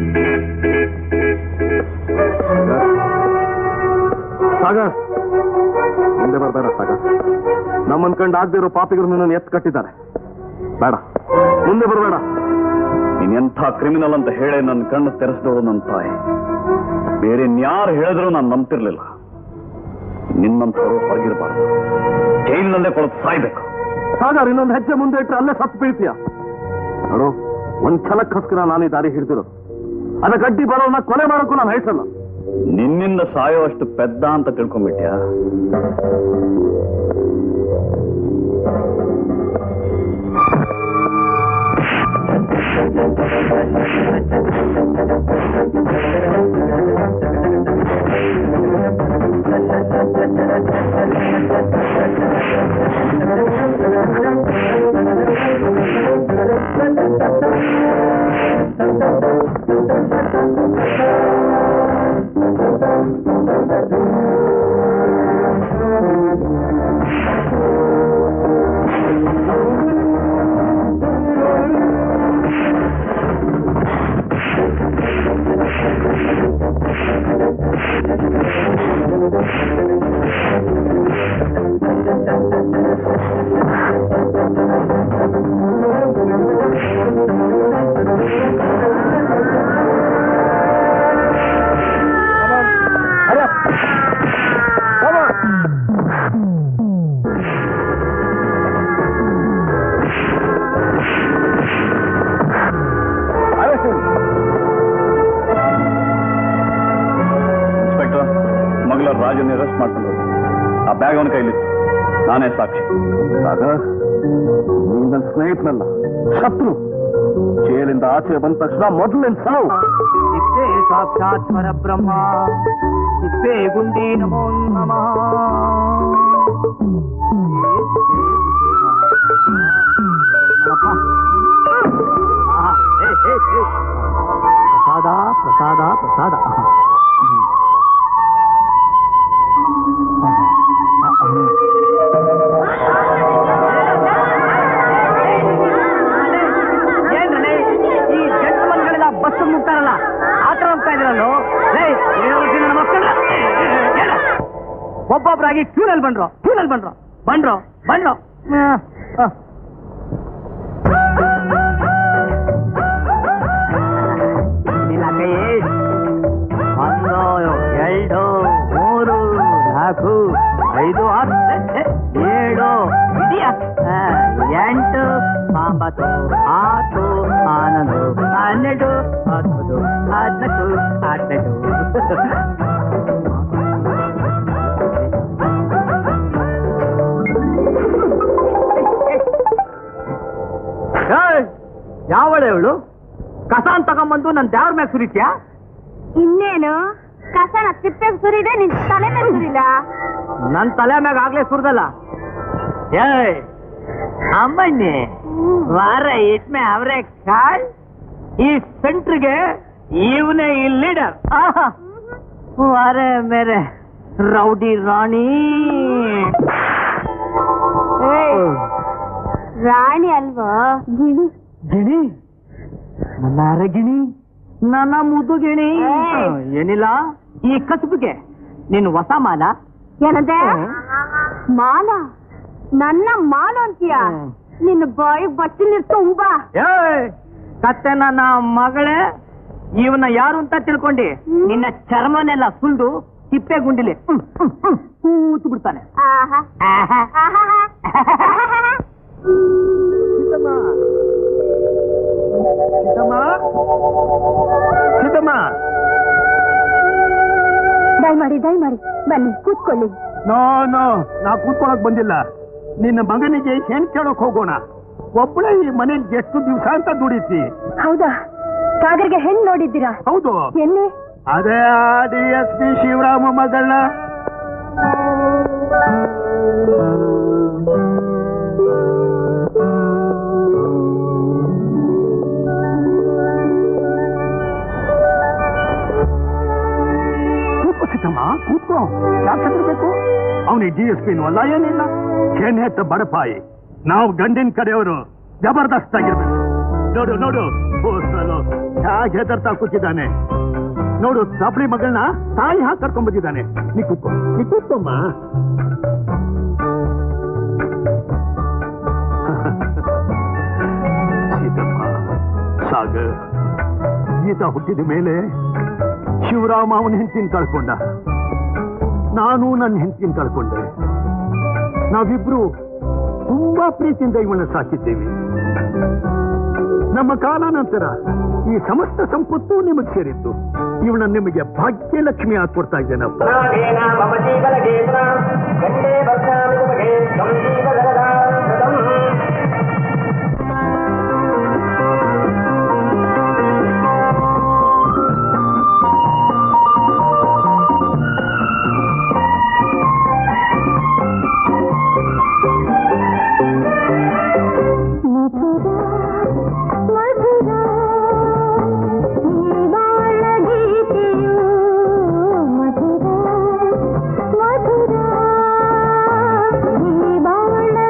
ಸಾಗ ಮುಂದೆ ಬರ್ಬೇಡ ಸಾಗ ನಮ್ಮ ಅನ್ಕಂಡು ಆಗದೆ ಇರೋ ಪಾಪಿಗಳು ನಿನ್ನನ್ನು ಎತ್ತು ಕಟ್ಟಿದ್ದಾರೆ ಬೇಡ ಮುಂದೆ ಬರಬೇಡ ನೀನ್ ಎಂಥ ಕ್ರಿಮಿನಲ್ ಅಂತ ಹೇಳಿ ನನ್ನ ಕಣ್ಣು ತೆರೆಸಿದವಳು ನನ್ನ ತಾಯಿ ಬೇರೆ ಇನ್ಯಾರು ಹೇಳಿದ್ರು ನಾನು ನಂಬ್ತಿರ್ಲಿಲ್ಲ ನಿನ್ನಂಥವ್ರು ಹೊರಗಿರಬಾರ್ದು ಜೈಲಿನಲ್ಲೇ ಕೊಳತು ಸಾಯ್ಬೇಕು ಸಾಗರ್ ಇನ್ನೊಂದು ಹೆಜ್ಜೆ ಮುಂದೆ ಇಟ್ಟರೆ ಅಲ್ಲೇ ಸತ್ತು ಬೀಳ್ತೀಯ ನೋಡು ಒಂದ್ ಛಲಕ್ಕೋಸ್ಕರ ನಾನು ಈ ದಾರಿ ಹಿಡಿದಿರೋ ಅದಕ್ಕೆ ಅಡ್ಡಿ ಬರೋನ್ನ ಕೊಲೆ ಮಾಡೋಕ್ಕೂ ನಾನು ಹೈಸಲ್ಲ ನಿನ್ನಿಂದ ಸಾಯೋ ಅಷ್ಟು ಪೆದ್ದ ಅಂತ ತಿಳ್ಕೊಂಡ್ಬಿಟ್ಯಾ ಇನ್ಸ್ಪೆಕ್ಟರ್ ಸ್ಮಗ್ಲರ್ ರಾಜನ್ ಅರೆಸ್ಟ್ ಮಾಡ್ಕೊಂಡು ಹೋಗಿ ಆ ಬ್ಯಾಗ್ ಅವನ ಕೈಲಿತ್ತು ನಾನೇ ಸಾಕ್ಷಿ ಸಾಗರ್ ನೀನ್ ನನ್ನ ಸ್ನೇಹಿತನಲ್ಲ ಶತ್ರು ಜೈಲಿಂದ ಆಚೆ ಬಂದ ತಕ್ಷಣ ಮೊದಲಿನ ಸಾವು ಇಷ್ಟೇ ಸಾಕ್ಷಾತ್ ಪರಬ್ರಹ್ಮ ಇಷ್ಟೇ ಗುಂಡಿ ನಮೋ ನಮಃ ಪ್ರಸಾದ ಪ್ರಸಾದ ಏನ್ರಲ್ಲಿ ಈ ಜಂಟಲ್ಮನ್ಗಳೆಲ್ಲ ಬಸ್ ಮುಗ್ತಾರಲ್ಲ ಆ ಥರ ಹೋಗ್ತಾ ಇದ್ರಲ್ಲೋ ಲೇ ಏಳು ನನ್ನ ಮಕ್ಕಳ ಒಬ್ಬೊಬ್ಬರಾಗಿ ಕ್ಯೂನಲ್ಲಿ ಬಂದ್ರು ಕ್ಯೂನಲ್ಲಿ ಬಂದ್ರು ಬಂದ್ರು ಬಂದ್ರು ಹ್ಮ್. ಹ. ಇಲ್ಲ ಕೈ ಒಂದು ಎರಡು ಮೂರು ನಾಲ್ಕು ಐದು ಆರು ಏ, ಏಳು ಇದೆಯಾ ಆ, ಎಂಟು ಒಂಬತ್ತು ಹತ್ತು ಹನ್ನೊಂದು ಹನ್ನೆರಡು ಹತ್ತು ಹದಿನಾಲ್ಕು ಹದಿನೆಂಟು ಯಾವಳೆ ಅವಳು ಕಸಾನ್ ತಗೊಂಬಂದು ನನ್ ದೇವ್ರ ಮ್ಯಾಗ ಸುರಿತ್ಯಾ ಇನ್ನೇನು ಕಸನ ತಿಪ್ಪೆ ಸುರಿದೆ ನಿನ್ ತಲೆ ಮೇಲೆ ಸುರಿಲ್ಲ ನನ್ ತಲೆ ಮ್ಯಾಗ ಆಗ್ಲೇ ಸುರ್ದಲ್ಲ ಏಯ್ ಅಮ್ಮಣ್ಣಿ ವಾರ ಇಟ್ಮೆ ಅವ್ರೆ ಕಾಳ್ ಈ ಸೆಂಟ್ರಿಗೆ ಇವನೇ ಈ ಲೀಡರ್ ವಾರೆ ಮೇರೆ ರೌಡಿ ರಾಣಿ ರಾಣಿ ಅಲ್ವೋ ಗಿಣಿ ಗಿಣಿ ನನ್ನ ಅರಗಿಣಿ ನನ್ನ ಮುದ್ದು ಗಿಣಿ ಏಯ್. ಏನಿಲ್ಲ ಈ ಕಸುಬಿಗೆ ನೀನು ಹೊಸ ಮಾಲ ಏನಂದೆ ಮಾಲ ನನ್ನ ಮಾಲ ಅಂತೀಯ ಹ್ಮ್. ನಿನ್ನ ಬಾಯಿ ಬಚ್ಚಿನ ತುಂಬಾ ಏಯ್ ಕತ್ತೆ ನನ್ನ ಮಗಳೇ ಇವನ ಯಾರು ಅಂತ ತಿಳ್ಕೊಂಡಿ ನಿನ್ನ ಚರ್ಮನೆಲ್ಲ ಸುಲ್ದು ತಿಪ್ಪೆ ಗುಂಡಿಲಿ ಹ್ಮ್, ಹ್ಮ್, ಹ್ಮ್, ಕೂತು ಬಿಡ್ತಾನೆ ಆಹಾ ಆಹಾ. ಆಹಾ ಸೀತಮ್ಮ ಸೀತಮ್ಮ ಸೀತಮ್ಮ ದಯಮಾಡಿ ದಯಮಾಡಿ ಬನ್ನಿ ಕೂತ್ಕೊಳ್ಳಿ ನೋ ನೋ ನಾ ಕೂತ್ಕೊಳಕ್ ಬಂದಿಲ್ಲ ನಿನ್ನ ಮಗನಿಗೆ ಏನ್ ಕೇಳಕ್ ಹೋಗೋಣ ಒಬ್ಬಳೇ ಈ ಮನೇಲಿ ಎಷ್ಟು ದಿವಸ ಅಂತ ದುಡಿತಿ ಹೌದಾ ಸಾಗರ್ಗೆ ಹೆಣ್ಣು ನೋಡಿದ್ದೀರಾ ಹೌದು ಎಲ್ಲಿ ಅದೇ ಡಿ ಎಸ್ ಪಿ ಶಿವರಾಮ ಮಗಳನ್ನ ಕೂತ್ಕೋ ಸೀತಮ್ಮ ಕೂತ್ಕೋ ಯಾಕೆ ಹೆದರ್ಬೇಕು ಅವನಿಗೆ ಡಿ ಎಸ್ ಪಿ ಅಲ್ಲ ಏನಿಲ್ಲ ಹೆತ್ತ ಬಡಪಾಯಿ ನಾವು ಗಂಡಿನ ಕಡೆಯವರು ಜಬರ್ದಸ್ತ್ ಆಗಿರ್ಬೇಕು ನೋಡು ನೋಡು ಹೋಸಲು ಹೇಗೆ ಹೆದರ್ತಾ ಕೂತಿದ್ದಾನೆ ನೋಡು ಸಾಪಡಿ ಮಗಳನ್ನ ತಾಯಿ ಹಾಕಿ ಕರ್ಕೊಂಡ್ ಬಂದಿದ್ದಾನೆ ನೀ ಕೂತ್ಕೋ ನೀ ಕೂತ್ಕೊಮ್ಮ ಸೀತಮ್ಮ ಸಾಗರ್ ಗೀತಾ ಹುಟ್ಟಿದ ಮೇಲೆ ಶಿವರಾಮ ಅವನ ಹೆಂಡತಿನ ಕಳ್ಕೊಂಡ ನಾನು ನನ್ನ ಹೆಂಡತಿನ ಕಳ್ಕೊಂಡೆ ನಾವಿಬ್ರು ತುಂಬಾ ಪ್ರೀತಿಯಿಂದ ಇವಳನ್ನ ಸಾಕಿದ್ದೇವೆ ನಮ್ಮ ಕಾಲಾನಂತರ ಈ ಸಮಸ್ತ ಸಂಪತ್ತು ನಿಮಗೆ ಸೇರಿತ್ತು ಇವಳ ನಿಮಗೆ ಭಾಗ್ಯಲಕ್ಷ್ಮಿ ಹಾಕೊಡ್ತಾ ಇದ್ದೇನಪ್ಪ ಮಧುರ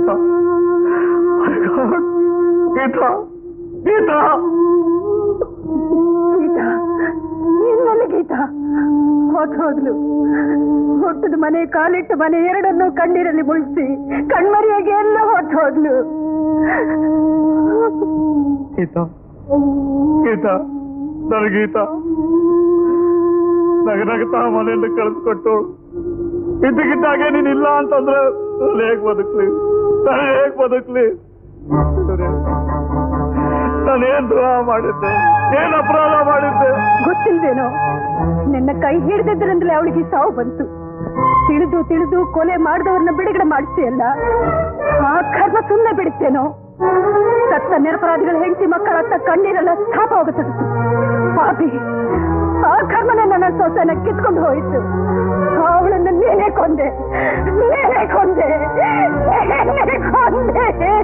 ಗೀತಾ My God. ಗೀತಾ ಗೀತಾ ಗೀತಾ ಇನ್ನೆಲ್ಲ ಗೀತಾ ಹೊತ್ತು ಹೋದ್ಲು ಹುಟ್ಟದ ಮನೆ ಕಾಲಿಟ್ಟ ಮನೆ ಎರಡನ್ನೂ ಕಣ್ಣೀರಲ್ಲಿ ಮುಳಿಸಿ ಕಣ್ಮರಿಯಾಗಿ ಎಲ್ಲ ಹೊತ್ತು ಹೋದ್ಲು ಗೀತಾ ಗೀತಾ ನನ್ನ ಗೀತಾ ನಗನಗ್ತಾ ಮನೆಯಿಂದ ಕಳಿಸ್ಕೊಟ್ಟು ಇದ್ದಕ್ಕಿದ್ದಾಗೆ ನೀನ್ ಇಲ್ಲ ಅಂತಂದ್ರೆ ನಾನು ಹೇಗ್ ಬದುಕ್ಲಿ ನಾನು ಹೇಗ್ ಬದುಕ್ಲಿ ನಾನೇನ್ ದ್ರೋಹ ಮಾಡಿದ್ದೆ ಏನ್ ಅಪರಾಧ ಮಾಡಿದ್ದೆ ಗೊತ್ತಿಲ್ವೇನೋ ನಿನ್ನ ಕೈ ಹಿಡಿದಿದ್ರಂದ್ರೆ ಅವಳಿಗೆ ಸಾವು ಬಂತು ತಿಳಿದು ತಿಳಿದು ಕೊಲೆ ಮಾಡಿದವ್ರನ್ನ ಬಿಡುಗಡೆ ಮಾಡಿಸ್ತೀಯಲ್ಲ ಆ ಕರ್ಮ ಸುಮ್ಮನೆ ಬಿಡುತ್ತೇನೋ ಸತ್ತ ನಿರಪರಾಧಿಗಳ ಹೆಂಡತಿ ಮಕ್ಕಳ ಹತ್ತ ಕಣ್ಣೀರೆಲ್ಲ ಸ್ಥಾಪ ಹೋಗುತ್ತದೆ ಪಾಪಿ ಆ ಕರ್ಮನೆ ನನ್ನ ಸೊಸೆನ ಕಿತ್ಕೊಂಡು ಹೋಯಿತು ಅವಳನ್ನು ನೀನೇ ಕೊಂದೆ ನೀನೇ ಕೊಂದೆ ನೀನೇ ಕೊಂದೆ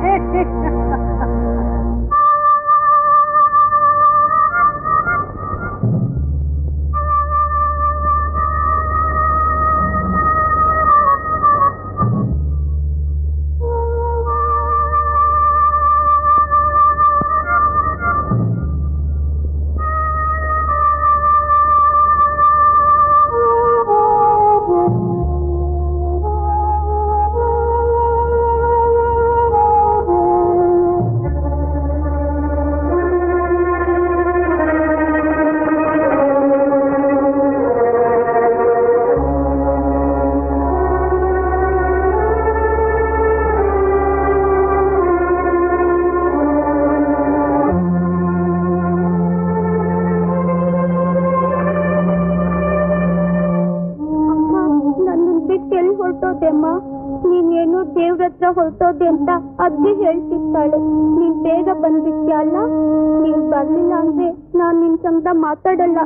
ನನ್ನ ಬಿಟ್ಟು ಎಲ್ಲಿ ಹೊರಟೋದೆ ಅಮ್ಮ ನೀನೇನು ದೇವ್ರ ಹತ್ರ ಹೊರಟೋದೆ ಅಂತ ಅಜ್ಜಿ ಹೇಳ್ತಿರ್ತಾಳೆ ನೀನ್ ಬೇಗ ಬಂದ್ಬಿಟ್ಯ ಅಲ್ಲ ನೀನ್ ಬರ್ಲಿಲ್ಲ ಅಂದ್ರೆ ನಾನ್ ನಿನ್ ಸಂಗಡ ಮಾತಾಡಲ್ಲ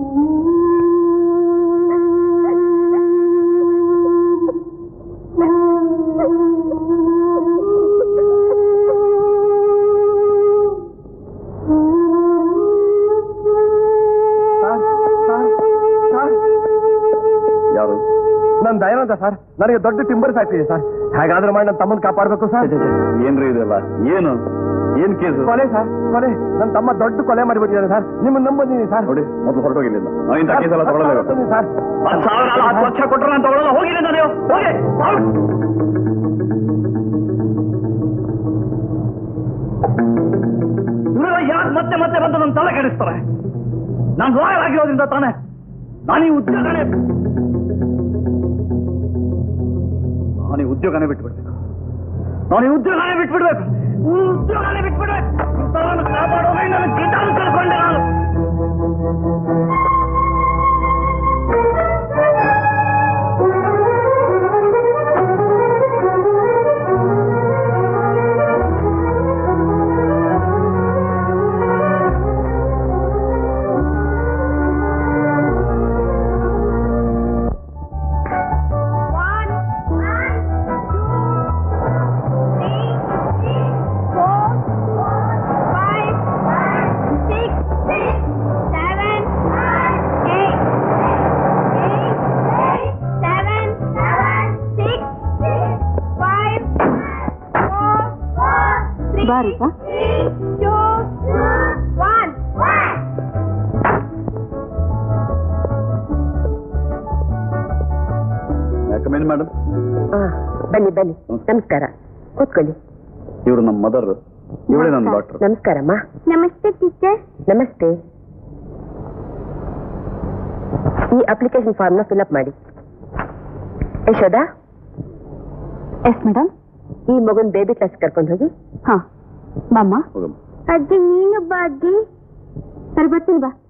ಯಾರು ನನ್ ದಯಾನಂದ ಸರ್ ನನಗೆ ದೊಡ್ಡ ಟಿಂಬರ್ ಫ್ಯಾಕ್ಟ್ರಿ ಇದೆ ಸರ್ ಹೇಗಾದ್ರೂ ಮಾಡಿ ನನ್ನ ತಮ್ಮನ್ ಕಾಪಾಡ್ಬೇಕು ಸರ್ ಏನ್ರಿ ಇದೆಲ್ಲ ಏನು ಏನ್ ಕೇಸು ಕೊಲೆ ಸರ್ ಕೊಲೆ ನನ್ನ ತಮ್ಮ ದೊಡ್ಡ ಕೊಲೆ ಮಾಡಿಬಿಟ್ಟಿದ್ದಾರೆ ಸರ್ ನಿಮ್ಮನ್ನ ನಂಬಂದಿನಿ ಸರ್ ನೋಡಿ ಮೊದಲು ಹೊರಟೋಗಿಲ್ಲ ಇಂಥ ಕೇಸೆಲ್ಲ ತಗೊಳ್ಳಲ್ಲ ಸರ್ ಹತ್ತು ಸಾವಿರ ಅಲ್ಲ, ಹತ್ತು ಲಕ್ಷ ಕೊಟ್ಟರೆ ನಾನು ತಗೊಳ್ಳಲ್ಲ ಹೋಗಿಲ್ಲ ನೀವು ಹೋಗಿ out. ಇವ್ರೆಲ್ಲ ಯಾಕೆ ಮತ್ತೆ ಮತ್ತೆ ಬಂದು ನನ್ನ ತಲೆ ಕೆಡಿಸ್ತಾರೆ ನಾನು ಲಾಯರ್ ಆಗಿರೋದ್ರಿಂದ ತಾನೆ ನಾನು ಈ ಉದ್ಯೋಗನೇ ನಾನು ಈ ಉದ್ಯೋಗನೇ ಬಿಟ್ಬಿಡ್ಬೇಕು ನಾನು ಈ ಉದ್ಯೋಗನೇ ಬಿಟ್ಬಿಡ್ಬೇಕು ಈ ಉದ್ಯೋಗನೇ ಬಿಟ್ಬಿಡ್ಬೇಕು ಇಂಥವ್ರನ್ನ ಕಾಪಾಡೋದೇ ನನ್ನ ಗಿಟಾರು ಕಳ್ಕೊಂಡೆ ನಾನು ಬಾರಪ್ಪ ಕಮೇನ್ ಮೇಡಮ್ ಬನ್ನಿ ಬನ್ನಿ ನಮಸ್ಕಾರ ಕೂತ್ಕೊಳ್ಳಿ ಇವರು ನಮ್ಮ ಮದರ್ ಇವಳೇ ನನ್ನ ಡಾಕ್ಟರ್ ನಮಸ್ಕಾರಮ್ಮ ನಮಸ್ತೆ ಟೀಚರ್ ನಮಸ್ತೆ ಈ ಅಪ್ಲಿಕೇಶನ್ ಫಾರ್ಮ್ ನ ಫಿಲ್ಅಪ್ ಮಾಡಿ ಯಶೋದ ಎಸ್ ಮೇಡಮ್ ಈ ಮಗನ್ ಬೇಬಿ ಕ್ಲಾಸ್ ಕರ್ಕೊಂಡು ಹೋಗಿ ಹಾ ಬಾಮ್ಮ ಹೋಗಮ್ಮ ಅಜ್ಜಿ ನೀನು ಬಾ ಅಜ್ಜಿ ಸರಿ ಬರ್ತೀನಿ ಬಾ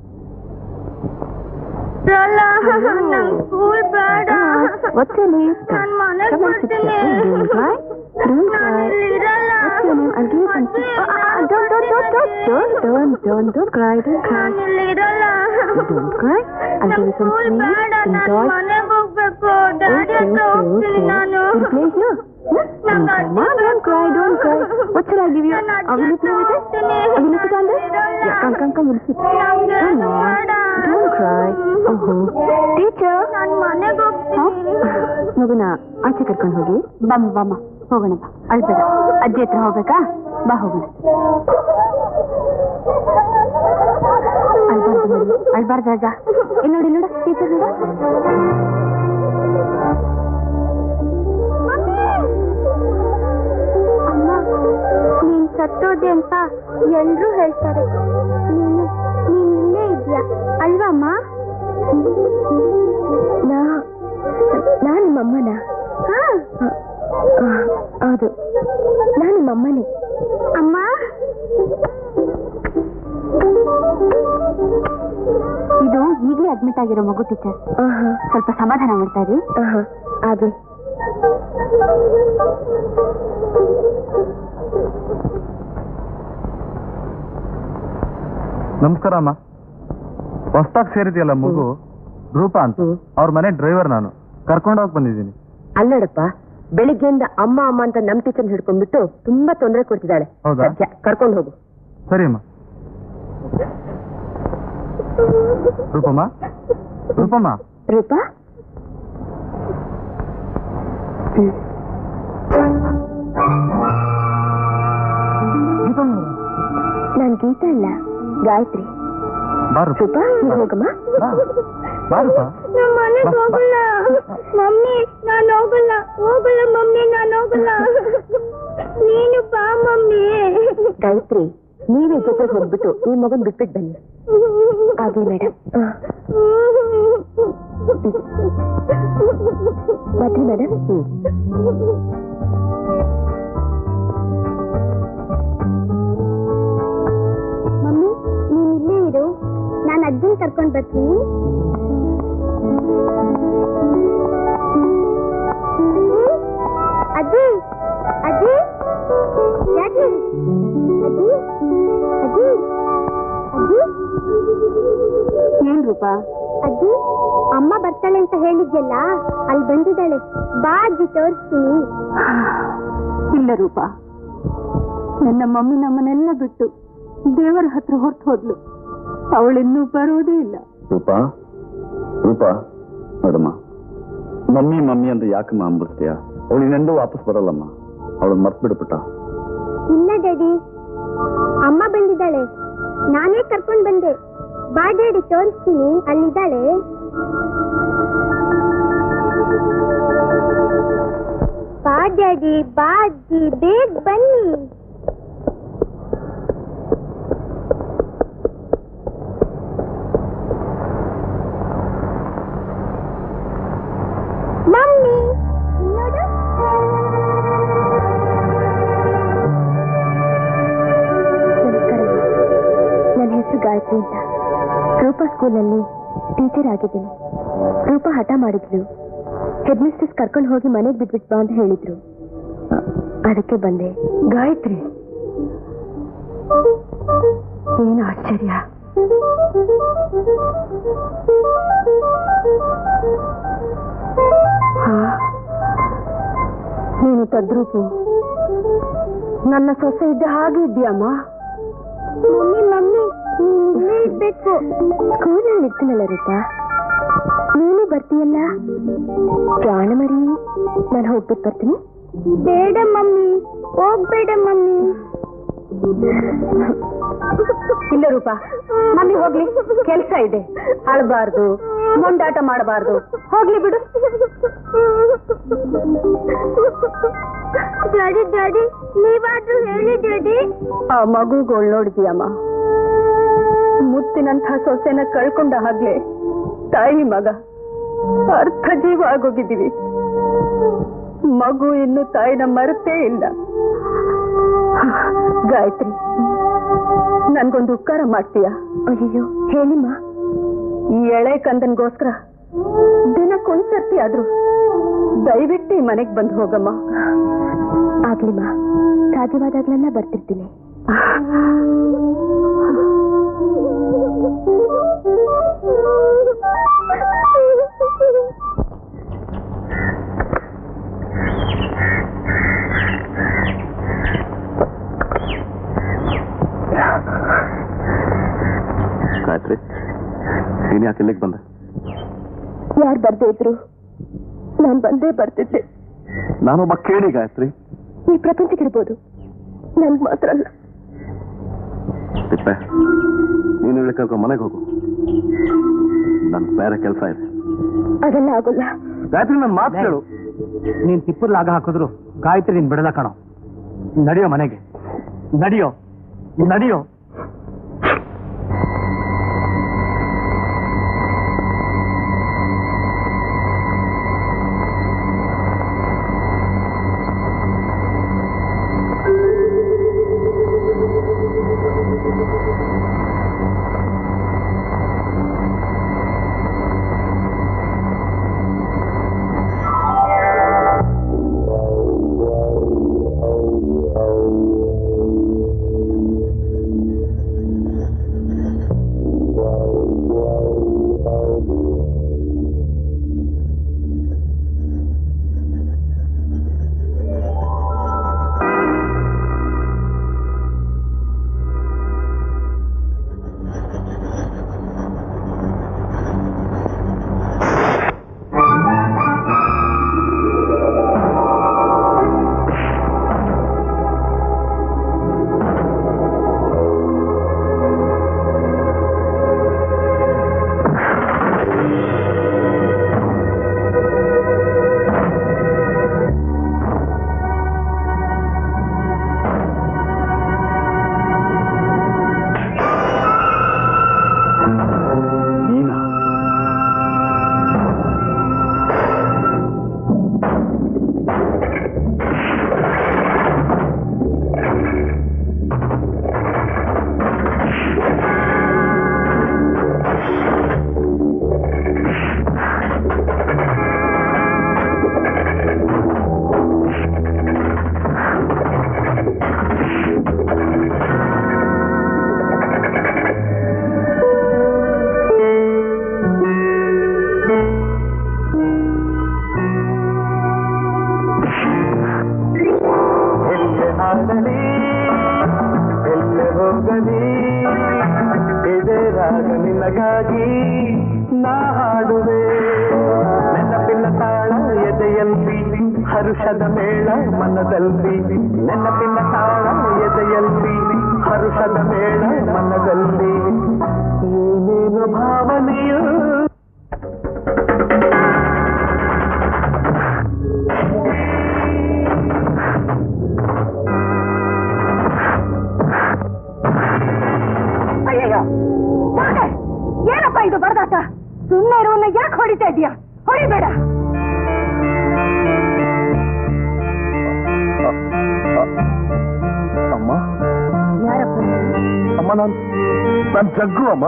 ನಂಗ್ ಸ್ಕೂಲ್ ಬೇಡ What's your name? ನಾನ್ ಮನೆಗ್ Come on, sit ಬರ್ತೀನಿ. here. Don't cry. Don't non cry. ಇಲ್ಲಿ ಇರಲ್ಲ. What's your name? I'll give you something. ಅಜ್ಜಿ, Oh, ah, ah, don't, don't, don't, don't, don't, don't, don't, don't cry, don't cry. ನಾನ್ ಇಲ್ಲಿ ಇರಲ್ಲ. Don't cry. I'll give you ನಂಗ್ some school sweets, ಬೇಡ some ನಾನ್ toys. ಮನೆಗ್ ಹೋಗ್ಬೇಕು daddy Okay, ಹತ್ರ okay, ಹೋಗ್ತೀನಿ okay. ನಾನು We'll play here. Hmm? ನಂಗ್ Come ಅಜ್ಜಿ on, don't cry, don't cry. What should I give you? Non Are we ಅಜ್ಜಿ play with it? ಹೋಗ್ತೀನಿ. Are we sit on this? ಇರಲ್ಲ. Yeah, come, come, come, we'll sit. ನಂಗೆ Come on. ಬೇಡ. Don't cry. Oh, teacher. ನಾನ್ ಮನೆಗ್ ಹೋಗ್ತೀನಿ ಮಗುನ ಆಚೆ ಕರ್ಕೊಂಡು ಹೋಗಿ ಬಮ್ಮ ಬಮ್ಮ ಹೋಗೋಣ ಬಾ ಅಳ್ಬೇಡ ಅಜ್ಜಿ ಹತ್ರ ಹೋಗ್ಬೇಕಾ ಬಾ ಹೋಗೋಣ ಅಳ್ಬಾರ್ದು ಮರಿ, ಅಳ್ಬಾರ್ದು ರಾಜ ಇಲ್ಲಿ ನೋಡಿ ನೋಡು ಟೀಚರ್ ನೋಡು ಅಮ್ಮ ನೀನ್ ಸತ್ತೋದೆ ಅಂತ ಎಲ್ರೂ ಹೇಳ್ತಾರೆ ನೀನು ನೀನ್ ಇಲ್ಲೇ ಇದ್ಯಾ ಅಲ್ವಾ ಅಮ್ಮ ನಾ ನಾ ನಿಮ್ಮ ಅಮ್ಮನ ಹೌದು ನಾ ನಿಮ್ಮ ಅಮ್ಮನೇ ಅಮ್ಮ ಇದು ಈಗಲೇ ಅಡ್ಮಿಟ್ ಆಗಿರೋ ಮಗು ಟೀಚರ್ ಸ್ವಲ್ಪ ಸಮಾಧಾನ ಮಾಡ್ತಾ ಇರಿ ಆಗ್ಲಿ ನಮಸ್ಕಾರ ಅಮ್ಮ ಹೊಸ್ದಾಗ್ ಸೇರಿದೆಯಲ್ಲ ಮಗು ರೂಪ ಅಂತ ಅವ್ರ ಮನೆ ಡ್ರೈವರ್ ನಾನು ಕರ್ಕೊಂಡೋಗಿ ಬಂದಿದ್ದೀನಿ ಅಲ್ಲಡಪ್ಪ ಬೆಳಿಗ್ಗೆಯಿಂದ ಅಮ್ಮ ಅಮ್ಮ ಅಂತ ನಮ್ ಟೀಚರ್ ಹಿಡ್ಕೊಂಡ್ಬಿಟ್ಟು ತುಂಬಾ ತೊಂದರೆ ಕೊಡ್ತಿದ್ದಾಳೆ ಹೌದಾ? ಸದ್ಯ ಕರ್ಕೊಂಡು ಹೋಗು ಸರಿ ಅಮ್ಮ ರೂಪಮ್ಮ ರೂಪಮ್ಮ ರೂಪಾ ನಾನ್ ಗೀತಾ ಇಲ್ಲ ಗಾಯತ್ರಿ ಬಾ ರೂಪ ರೂಪಾ ನೀನ್ ಹೋಗಮ್ಮ ಬಾ ಬಾ ರೂಪ ನಮ್ಮ ಮನೆಗ್ ಹೋಗಲ್ಲ ಮಮ್ಮಿ ನಾನು ಹೋಗಲ್ಲ ಹೋಗಲ್ಲ ಮಮ್ಮಿ ನಾನು ಹೋಗಲ್ಲ ನೀನು ಬಾ ಮಮ್ಮಿ ಗಾಯತ್ರಿ ನೀವೇ ಜೊತೆಗೆ ಹೋಗ್ಬಿಟ್ಟು ಈ ಮಗನ್ ಬಿಟ್ಬಿಟ್ಟು ಬನ್ನಿ ಆಗ್ಲಿ ಮೇಡಮ್ ಮತ್ತೆ ಮೇಡಮ್ ಮಮ್ಮಿ ನೀನ್ ಇಲ್ಲೇ ಇರು ನಾನು ಅಜ್ಜನ್ ಕರ್ಕೊಂಡ್ ಬರ್ತೀನಿ ಅಜ್ಜಿ ಅಜ್ಜಿ ಯಾಕೆ ಅಜ್ಜಿ ಅಜ್ಜಿ ಅಜ್ಜಿ ಏನ್ ರೂಪಾ ಅಜ್ಜಿ ಅಮ್ಮ ಬರ್ತಾಳೆ ಅಂತ ಹೇಳಿದ್ಯಲ್ಲ ಅಲ್ಲಿ ಬಂದಿದ್ದಾಳೆ ಬಾ ಅಜ್ಜಿ ತೋರಿಸ್ತೀನಿ ಇಲ್ಲ ರೂಪ ನನ್ನ ಮಮ್ಮಿ ನಮ್ಮನ್ನೆಲ್ಲ ಬಿಟ್ಟು ದೇವರ ಹತ್ರ ಹೊರಟು ಹೋದ್ಲು ಅವಳಿನ್ನೂ ಬರೋದೇ ಇಲ್ಲ ರೂಪಾ ರೂಪಾ ನೋಡಮ್ಮ ಮಮ್ಮಿ ಮಮ್ಮಿ ಅಂತ ಯಾಕಮ್ಮ ಅಂಬಿಸ್ತೀಯ ಅವಳಿನೆಂದೂ ವಾಪಸ್ ಬರಲ್ಲಮ್ಮ ಅವಳನ್ನ ಮರ್ತು ಬಿಡ್ಬಿಟ್ಟ ಇಲ್ಲ ಡ್ಯಾಡಿ ಅಮ್ಮ ಬಂದಿದ್ದಾಳೆ ನಾನೇ ಕರ್ಕೊಂಡ್ ಬಂದೆ ಬಾ ಡ್ಯಾಡಿ ತೋರಿಸ್ತೀನಿ ಅಲ್ಲಿದ್ದಾಳೆ ಬಾ ಡ್ಯಾಡಿ ಬಾ ಅಜ್ಜಿ ಬೇಗ ಬನ್ನಿ ಮಮ್ಮಿ ನೋಡು ನಮಸ್ಕಾರ ನನ್ನ ಹೆಸರು ಗಾಯತ್ರಿ ಅಂತ ರೂಪಾ ಸ್ಕೂಲಲ್ಲಿ ಟೀಚರ್ ಆಗಿದ್ದೀನಿ ರೂಪಾ ಹಠ ಮಾಡಿದ್ಲು ಹೆಡ್ ಮಿಸ್ಟ್ರೆಸ್ ಕರ್ಕೊಂಡು ಹೋಗಿ ಮನೆಗೆ ಬಿಟ್ಬಿಟ್ ಬಾ ಅಂತ ಹೇಳಿದ್ರು ಅ- ಅದಕ್ಕೆ ಬಂದೆ ಗಾಯತ್ರಿ ಏನು ಆಶ್ಚರ್ಯ ಹಾ ನೀನು ತದ್ರೂಪು ನನ್ನ ಸೊಸೆ ಇದ್ದ ಹಾಗೆ ಇದೆಯಮ್ಮ ಮಮ್ಮಿ ಮಮ್ಮಿ ನೀನ್ ಇಲ್ಲೇ ಇರ್ಬೇಕು ಸ್ಕೂಲಲ್ಲಿ ಇರ್ತೀನಲ್ಲ ರೂಪಾ ನೀನು ಬರ್ತೀಯಲ್ಲ ಜಾಣ ಮರಿ ನಾನು ಹೋಗ್ಬಿಟ್ಟು ಬರ್ತೀನಿ ಬೇಡ ಮಮ್ಮಿ ಹೋಗ್ಬೇಡ ಮಮ್ಮಿ ಇಲ್ಲ ರೂಪಾ ಮಮ್ಮಿ ಹೋಗ್ಲಿ ಕೆಲ್ಸ ಇದೆ ಅಳಬಾರ್ದು ಮೊಂಡಾಟ ಮಾಡಬಾರ್ದು ಹೋಗ್ಲಿ ಬಿಡು ಡ್ಯಾಡಿ ಡ್ಯಾಡಿ ನೀವಾದ್ರೂ ಹೇಳಿ ಡ್ಯಾಡಿ ಆ ಮಗುಗೋಳ್ ನೋಡಿದ್ಯಮ್ಮ ಮುತ್ತಿನಂಥ ಸೊಸೆನ ಕಳ್ಕೊಂಡ ಹಾಗ್ಲೆ ತಾಯಿ ಮಗ ಅರ್ಥ ಜೀವ ಆಗೋಗಿದ್ದೀವಿ ಮಗು ಇನ್ನು ತಾಯಿನ ಮರೆತೇ ಇಲ್ಲ ಗಾಯತ್ರಿ ನನ್ಗೊಂದು ಉಪಕಾರ ಮಾಡ್ತೀಯಾ ಅಯ್ಯೋ ಹೇಳಿಮ್ಮ ಈ ಎಳೆ ಕಂದನ್ಗೋಸ್ಕರ ದಿನಕ್ಕೊಂದ್ಸರ್ತಿ ಆದ್ರೂ ದಯವಿಟ್ಟು ಈ ಮನೆಗ್ ಬಂದು ಹೋಗಮ್ಮ ಆಗ್ಲಿಮ್ಮ ಸಾಧ್ಯವಾದಾಗ್ಲೆಲ್ಲ ಬರ್ತಿರ್ತೀನಿ ಗಾಯತ್ರಿ ನೀನ್ ಯಾಕೆ ಇಲ್ಲಿಗೆ ಬಂದೆ ಯಾರು ಬರ್ದೇ ಇದ್ರು ನಾನ್ ಬಂದೇ ಬರ್ತಿದ್ದೆ ನಾನೊಬ್ಬ ಕೇಳಿ ಗಾಯತ್ರಿ ಈ ಪ್ರಪಂಚಕ್ಕಿರ್ಬೋದು ನನ್ಗೆ ಮಾತ್ರ ಅಲ್ಲ ತಿಪ್ಪೆ ನೀನು ಇಲ್ಲಿ ಕರ್ಕೊಂಡು ಮನೆಗೆ ಹೋಗು ನನ್ ಬೇರೆ ಕೆಲಸ ಇದೆ ಅದೆಲ್ಲ ಆಗೋಲ್ಲ ಗಾಯತ್ರಿ ನನ್ನ ಮಾತು ಕೇಳು ನೀನ್ ತಿಪ್ಪರ್ ಲಾಗ ಹಾಕಿದ್ರು ಗಾಯತ್ರಿ ನೀನ್ ಬಿಡಲ್ಲ ಕಣೋ ನಡಿಯೋ ಮನೆಗೆ ನಡಿಯೋ ನಡಿಯೋ ಎಲ್ಲೆ ಹಾಡಲಿ ಎಲ್ಲೆ ಹೋಗಲಿ ಇದೇ ರಾಗ ನಿನಗಾಗಿ ನಾ ಹಾಡುವೆ ನೆನಪಿನ ತಾಳ ಎದೆಯಲ್ಲಿ ಹರುಷದ ಮೇಳ ಮನದಲ್ಲಿ ನೆನಪಿನ ತಾಳ ಎದೆಯಲ್ಲಿ ಹರುಷದ ಮೇಳ ಮನದಲ್ಲಿ ಏನೇನು ಭಾವನೆಯು ಅಯ್ಯಯ್ಯೋ ಯಾಕೆ? ಏನಪ್ಪ ಇದು ಬರ್ದಾಟ ಸುಮ್ಮನೆ ಇರುವನ್ನ ಯಾಕೆ ಹೊಡಿತಾ ಇದೀಯಾ ಹೊಡಿಬೇಡ ಅಮ್ಮ ಯಾರಪ್ಪ ಅಮ್ಮ ನಾನು ನಾನು ಜಗ್ಗು ಅಮ್ಮ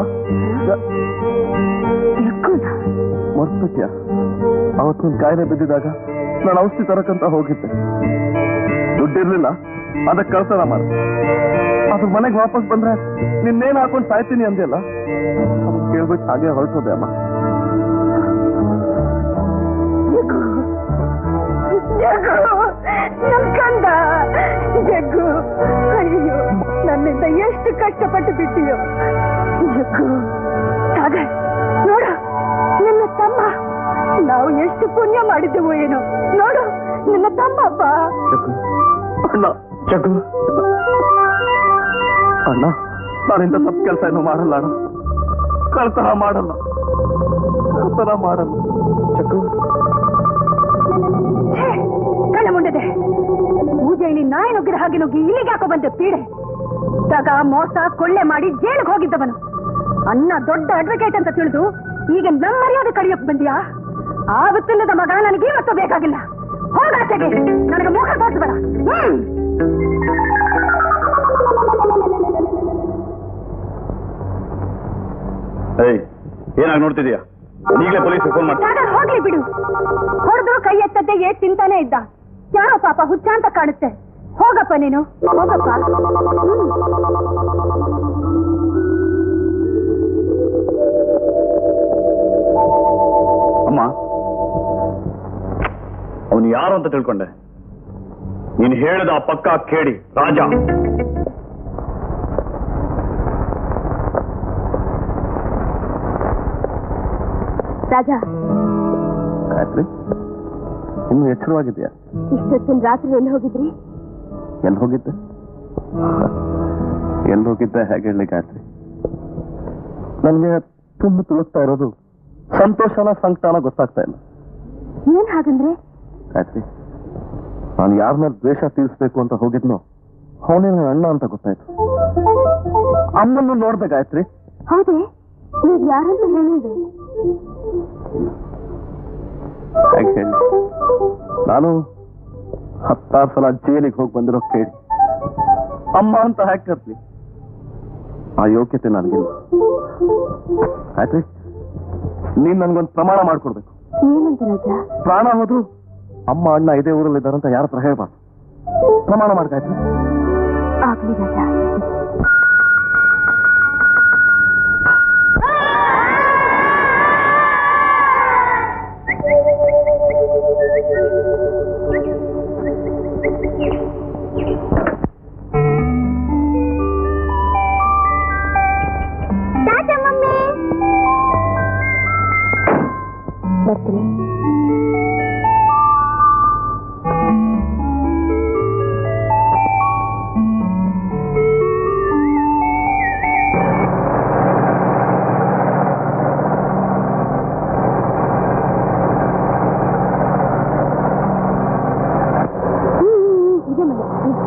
ಯಕ್ಕುನ ಮರ್ತ್ಬಿಟ್ಯಾ ಅವತ್ತು ನಿನ್ ಕಾಯಿಲೆ ಬಿದ್ದಿದಾಗ ನಾನು ಔಷಧಿ ತರಕಂತ ಹೋಗಿದ್ದೆ ದುಡ್ಡಿರ್ಲಿಲ್ಲ ಅದಕ್ಕೆ ಕಳ್ತನ ಮಾಡ ಅದು ಮನೆಗೆ ವಾಪಸ್ ಬಂದ್ರೆ ನಿನ್ನೇನ್ ಹಾಕೊಂಡು ಸಾಯ್ತೀನಿ ಅಂದ್ಯಲ್ಲ ಅದನ್ನ ಕೇಳ್ಬಿಟ್ಟು ಹಾಗೆ ಹೊರಟೋದೆ ಅಮ್ಮ ಜಗ್ಗು ಜಗ್ಗು ನನ್ ಕಂದ ಜಗ್ಗು ಅಯ್ಯೋ ನನ್ನಿಂದ ಎಷ್ಟು ಕಷ್ಟಪಟ್ಟು ಬಿಟ್ಟಿಯೋ ಜಗ್ಗು ಸಾಗರ್ ನೋಡು ನನ್ನ ತಮ್ಮ ನಾವು ಎಷ್ಟು ಪುಣ್ಯ ಮಾಡಿದ್ದೆವು ಏನೋ ನೋಡು ನನ್ನ ತಮ್ಮ ಅಪ್ಪ ಜಗ್ಗು ಅಣ್ಣ ಜಗ್ಗು ಅಣ್ಣ ನಾನಿಂದ ತಪ್ಪು ಕೆಲಸ ಏನು ಮಾಡಲ್ಲ ಅಣ್ಣ ಕಳ್ತನ ಮಾಡಲ್ಲ ಕಳ್ತನ ಮಾಡಲ್ಲ ಜಗ್ಗು ಛೇ, ಕಳ್ಳ ಮುಂಡದೆ ಪೂಜೆಯಲ್ಲಿ ನಾಯಿ ನುಗ್ಗಿದ ಹಾಗೆ ನುಗ್ಗಿ ಇಲ್ಲಿಗೆ ಯಾಕೋ ಬಂದೆ ಪೀಡೆ ತಗ ಮೋಸ ಕೊಳ್ಳೆ ಮಾಡಿ ಜೈಲಿಗೆ ಹೋಗಿದ್ದವನು ಅನ್ನ ದೊಡ್ಡ ಅಡ್ವೊಕೇಟ್ ಅಂತ ತಿಳಿದು ಈಗ ನಮ್ಮ ಮರ್ಯಾದೆ ಕಡಿಯಕ್ ಬಂದ್ಯಾ ಆವತ್ತಿಲ್ಲದ ಮಗ ನನಗೆ ಇವತ್ತು ಬೇಕಾಗಿಲ್ಲ ಹೋಗಾಚೆಗೆ ನನಗೆ ಮುಖ ತೋರಿಸ್ಬೇಡ ಹ್ಮ್ ಏಯ್ ಏನಾಗಿ ನೋಡ್ತಿದ್ಯಾ ಈಗಲೇ ಪೊಲೀಸ್ ಫೋನ್ ಮಾಡ್ತೀನಿ ಸಾಗರ್ ಹೋಗ್ಲಿ ಬಿಡು ಹೊಡೆದು ಕೈ ಎತ್ತದ್ದೇ ಏಟ್ ತಿಂತಾನೆ ಇದ್ದ ಯಾರೋ ಪಾಪ ಹುಚ್ಚ ಅಂತ ಕಾಣುತ್ತೆ ಹೋಗಪ್ಪ ನೀನು ಹೋಗಪ್ಪ ಹ್ಮ್. ಅಮ್ಮ ಅವನು ಯಾರು ಅಂತ ತಿಳ್ಕೊಂಡೆ ನೀನು ಹೇಳಿದ ಆ ಪಕ್ಕ ಕೇಳಿ ರಾಜ ರಾಜ ಗಾಯತ್ರಿ ಇನ್ನು ಎಚ್ಚರವಾಗಿದೆಯಾ ಇಷ್ಟೊತ್ತಿನ ರಾತ್ರಿ ಎಲ್ಲಿ ಹೋಗಿದ್ರಿ ಎಲ್ಲಿ ಹೋಗಿದ್ದೆ ಎಲ್ಲಿ ಹೋಗಿದ್ದೆ ಹೇಗೆ ಹೇಳಲಿಕ್ಕೆ ಆಯ್ತು ನನಗೆ ತುಂಬ ತುಳುಕ್ತಾ ಇರೋದು ಸಂತೋಷನ ಸಂಕಟನ ಗೊತ್ತಾಗ್ತಾ ಇಲ್ಲ ಏನ್ ಹಾಗಂದ್ರೆ ಗಾಯತ್ರಿ ನಾನು ಯಾರ ಮೇಲೆ ದ್ವೇಷ ತೀರಿಸ್ಬೇಕು ಅಂತ ಹೋಗಿದ್ನೋ ಅವನೇ ನನ್ನ ಅಣ್ಣ ಅಂತ ಗೊತ್ತಾಯ್ತು ಅಮ್ಮನ್ನು ನೋಡ್ದೆ ಗಾಯತ್ರಿ ಹೌದೇ ನೀವ್ ಯಾರಂತ ಹೇಳಿದೆ ಹೇಗೆ ಹೇಳಿ ನಾನು ಹತ್ತಾರು ಸಲ ಜೈಲಿಗೆ ಹೋಗಿ ಬಂದಿರೋ ಕೇಳಿ ಅಮ್ಮ ಅಂತ ಹ್ಯಾಕ್ ಕರ್ಲಿ ಆ ಯೋಗ್ಯತೆ ನನಗಿಲ್ಲ ಆಯ್ತು ನೀನ್ ನನ್ಗೊಂದು ಪ್ರಮಾಣ ಮಾಡ್ಕೊಡ್ಬೇಕು ಏನಂತ ರಾಜ ಪ್ರಾಣ ಹೋದ್ರು ಅಮ್ಮ ಅಣ್ಣ ಇದೇ ಊರಲ್ಲಿ ಇದ್ದಾರಂತ ಯಾರ ಹತ್ರ ಹೇಳ್ಬಾರ್ದು ಪ್ರಮಾಣ ಮಾಡ್ಕಾಯ್ತು ಆಗ್ಲಿ ರಾಜ ಬರ್ತೀನಿ ಇದೆ ಮನೆ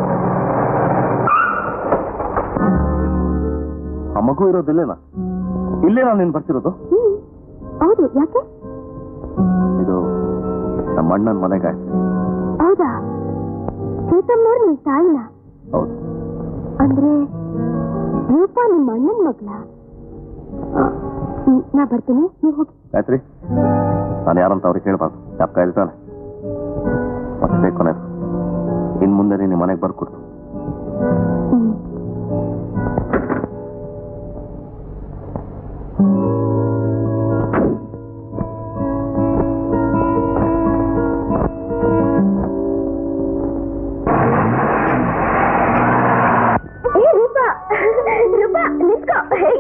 ಆ ಮಗು ಇರೋದಿಲ್ಲೇನಾ ಇಲ್ಲೇನಾ ನೀನ್ ಬರ್ತಿರೋದು ಹ್ಮ್ ಹೌದು ಯಾಕೆ ಇದು ನಮ್ಮ ಅಣ್ಣನ ಮನೆಗೆ ಹೌದಾ ಸೀತಮ್ಮನವ್ರು ನಿಮ್ ತಾಯಿನ ಹೌದು ಅಂದ್ರೆ ರೂಪ ನಿಮ್ಮ ಅಣ್ಣನ ಮಗ್ಳ ಆ, ಹ್ಮ್, ನಾ ಬರ್ತೀನಿ ನೀವು ಹೋಗಿ ಗಾಯತ್ರಿ ನಾನು ಯಾರಂತ ಅವ್ರಿಗೆ ಹೇಳ್ಬಾರ್ದು ಯಾಕ ಇರ್ತಾನೆ ಮತ್ತೆ ಕೊನೆದು ಇನ್ ಮುಂದೆ ನೀನು ಮನೆಗೆ ಬರ್ಕೊಡು ಹ್ಮ್ ಏ ರೂಪ ರೂಪ ನಿಂತ್ಕೋ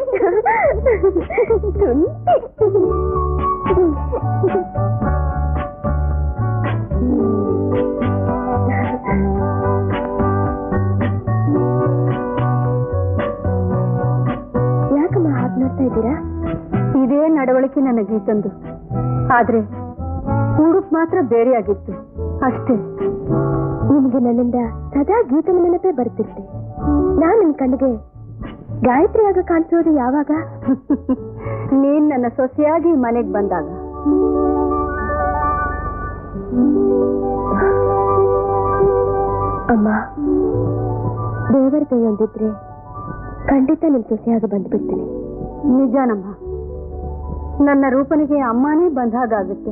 ಯಾಕಮ್ಮ ಹಾಗೆ ನೋಡ್ತಾ ಇದ್ದೀರಾ ಇದೇ ನಡವಳಿಕೆ ನನಗೆ ತಂದು ಆದ್ರೆ ಉಡುಪ್ ಮಾತ್ರ ಬೇರೆಯಾಗಿತ್ತು ಅಷ್ಟೇ ನಿಮ್ಗೆ ನನ್ನಿಂದ ಸದಾ ಗೀತನ ನೆನಪೇ ಬರ್ತಿರ್ತೆ ನಾನ್ ನಿಮ್ ಕಣ್ಣಿಗೆ ಗಾಯತ್ರಿ ಆಗ ಕಾಣಿಸೋದು ಯಾವಾಗ ನೀನ್ ನನ್ನ ಸೊಸೆಯಾಗಿ ಮನೆಗ್ ಬಂದಾಗ ಅಮ್ಮ ದೇವರ ಕೈಯೊಂದಿದ್ರೆ ಖಂಡಿತ ನಿಮ್ ಸೊಸೆಯಾಗ ಬಂದ್ಬಿಡ್ತೀನಿ ನಿಜಾನಮ್ಮ ನನ್ನ ರೂಪನಿಗೆ ಅಮ್ಮನೇ ಬಂದಾಗುತ್ತೆ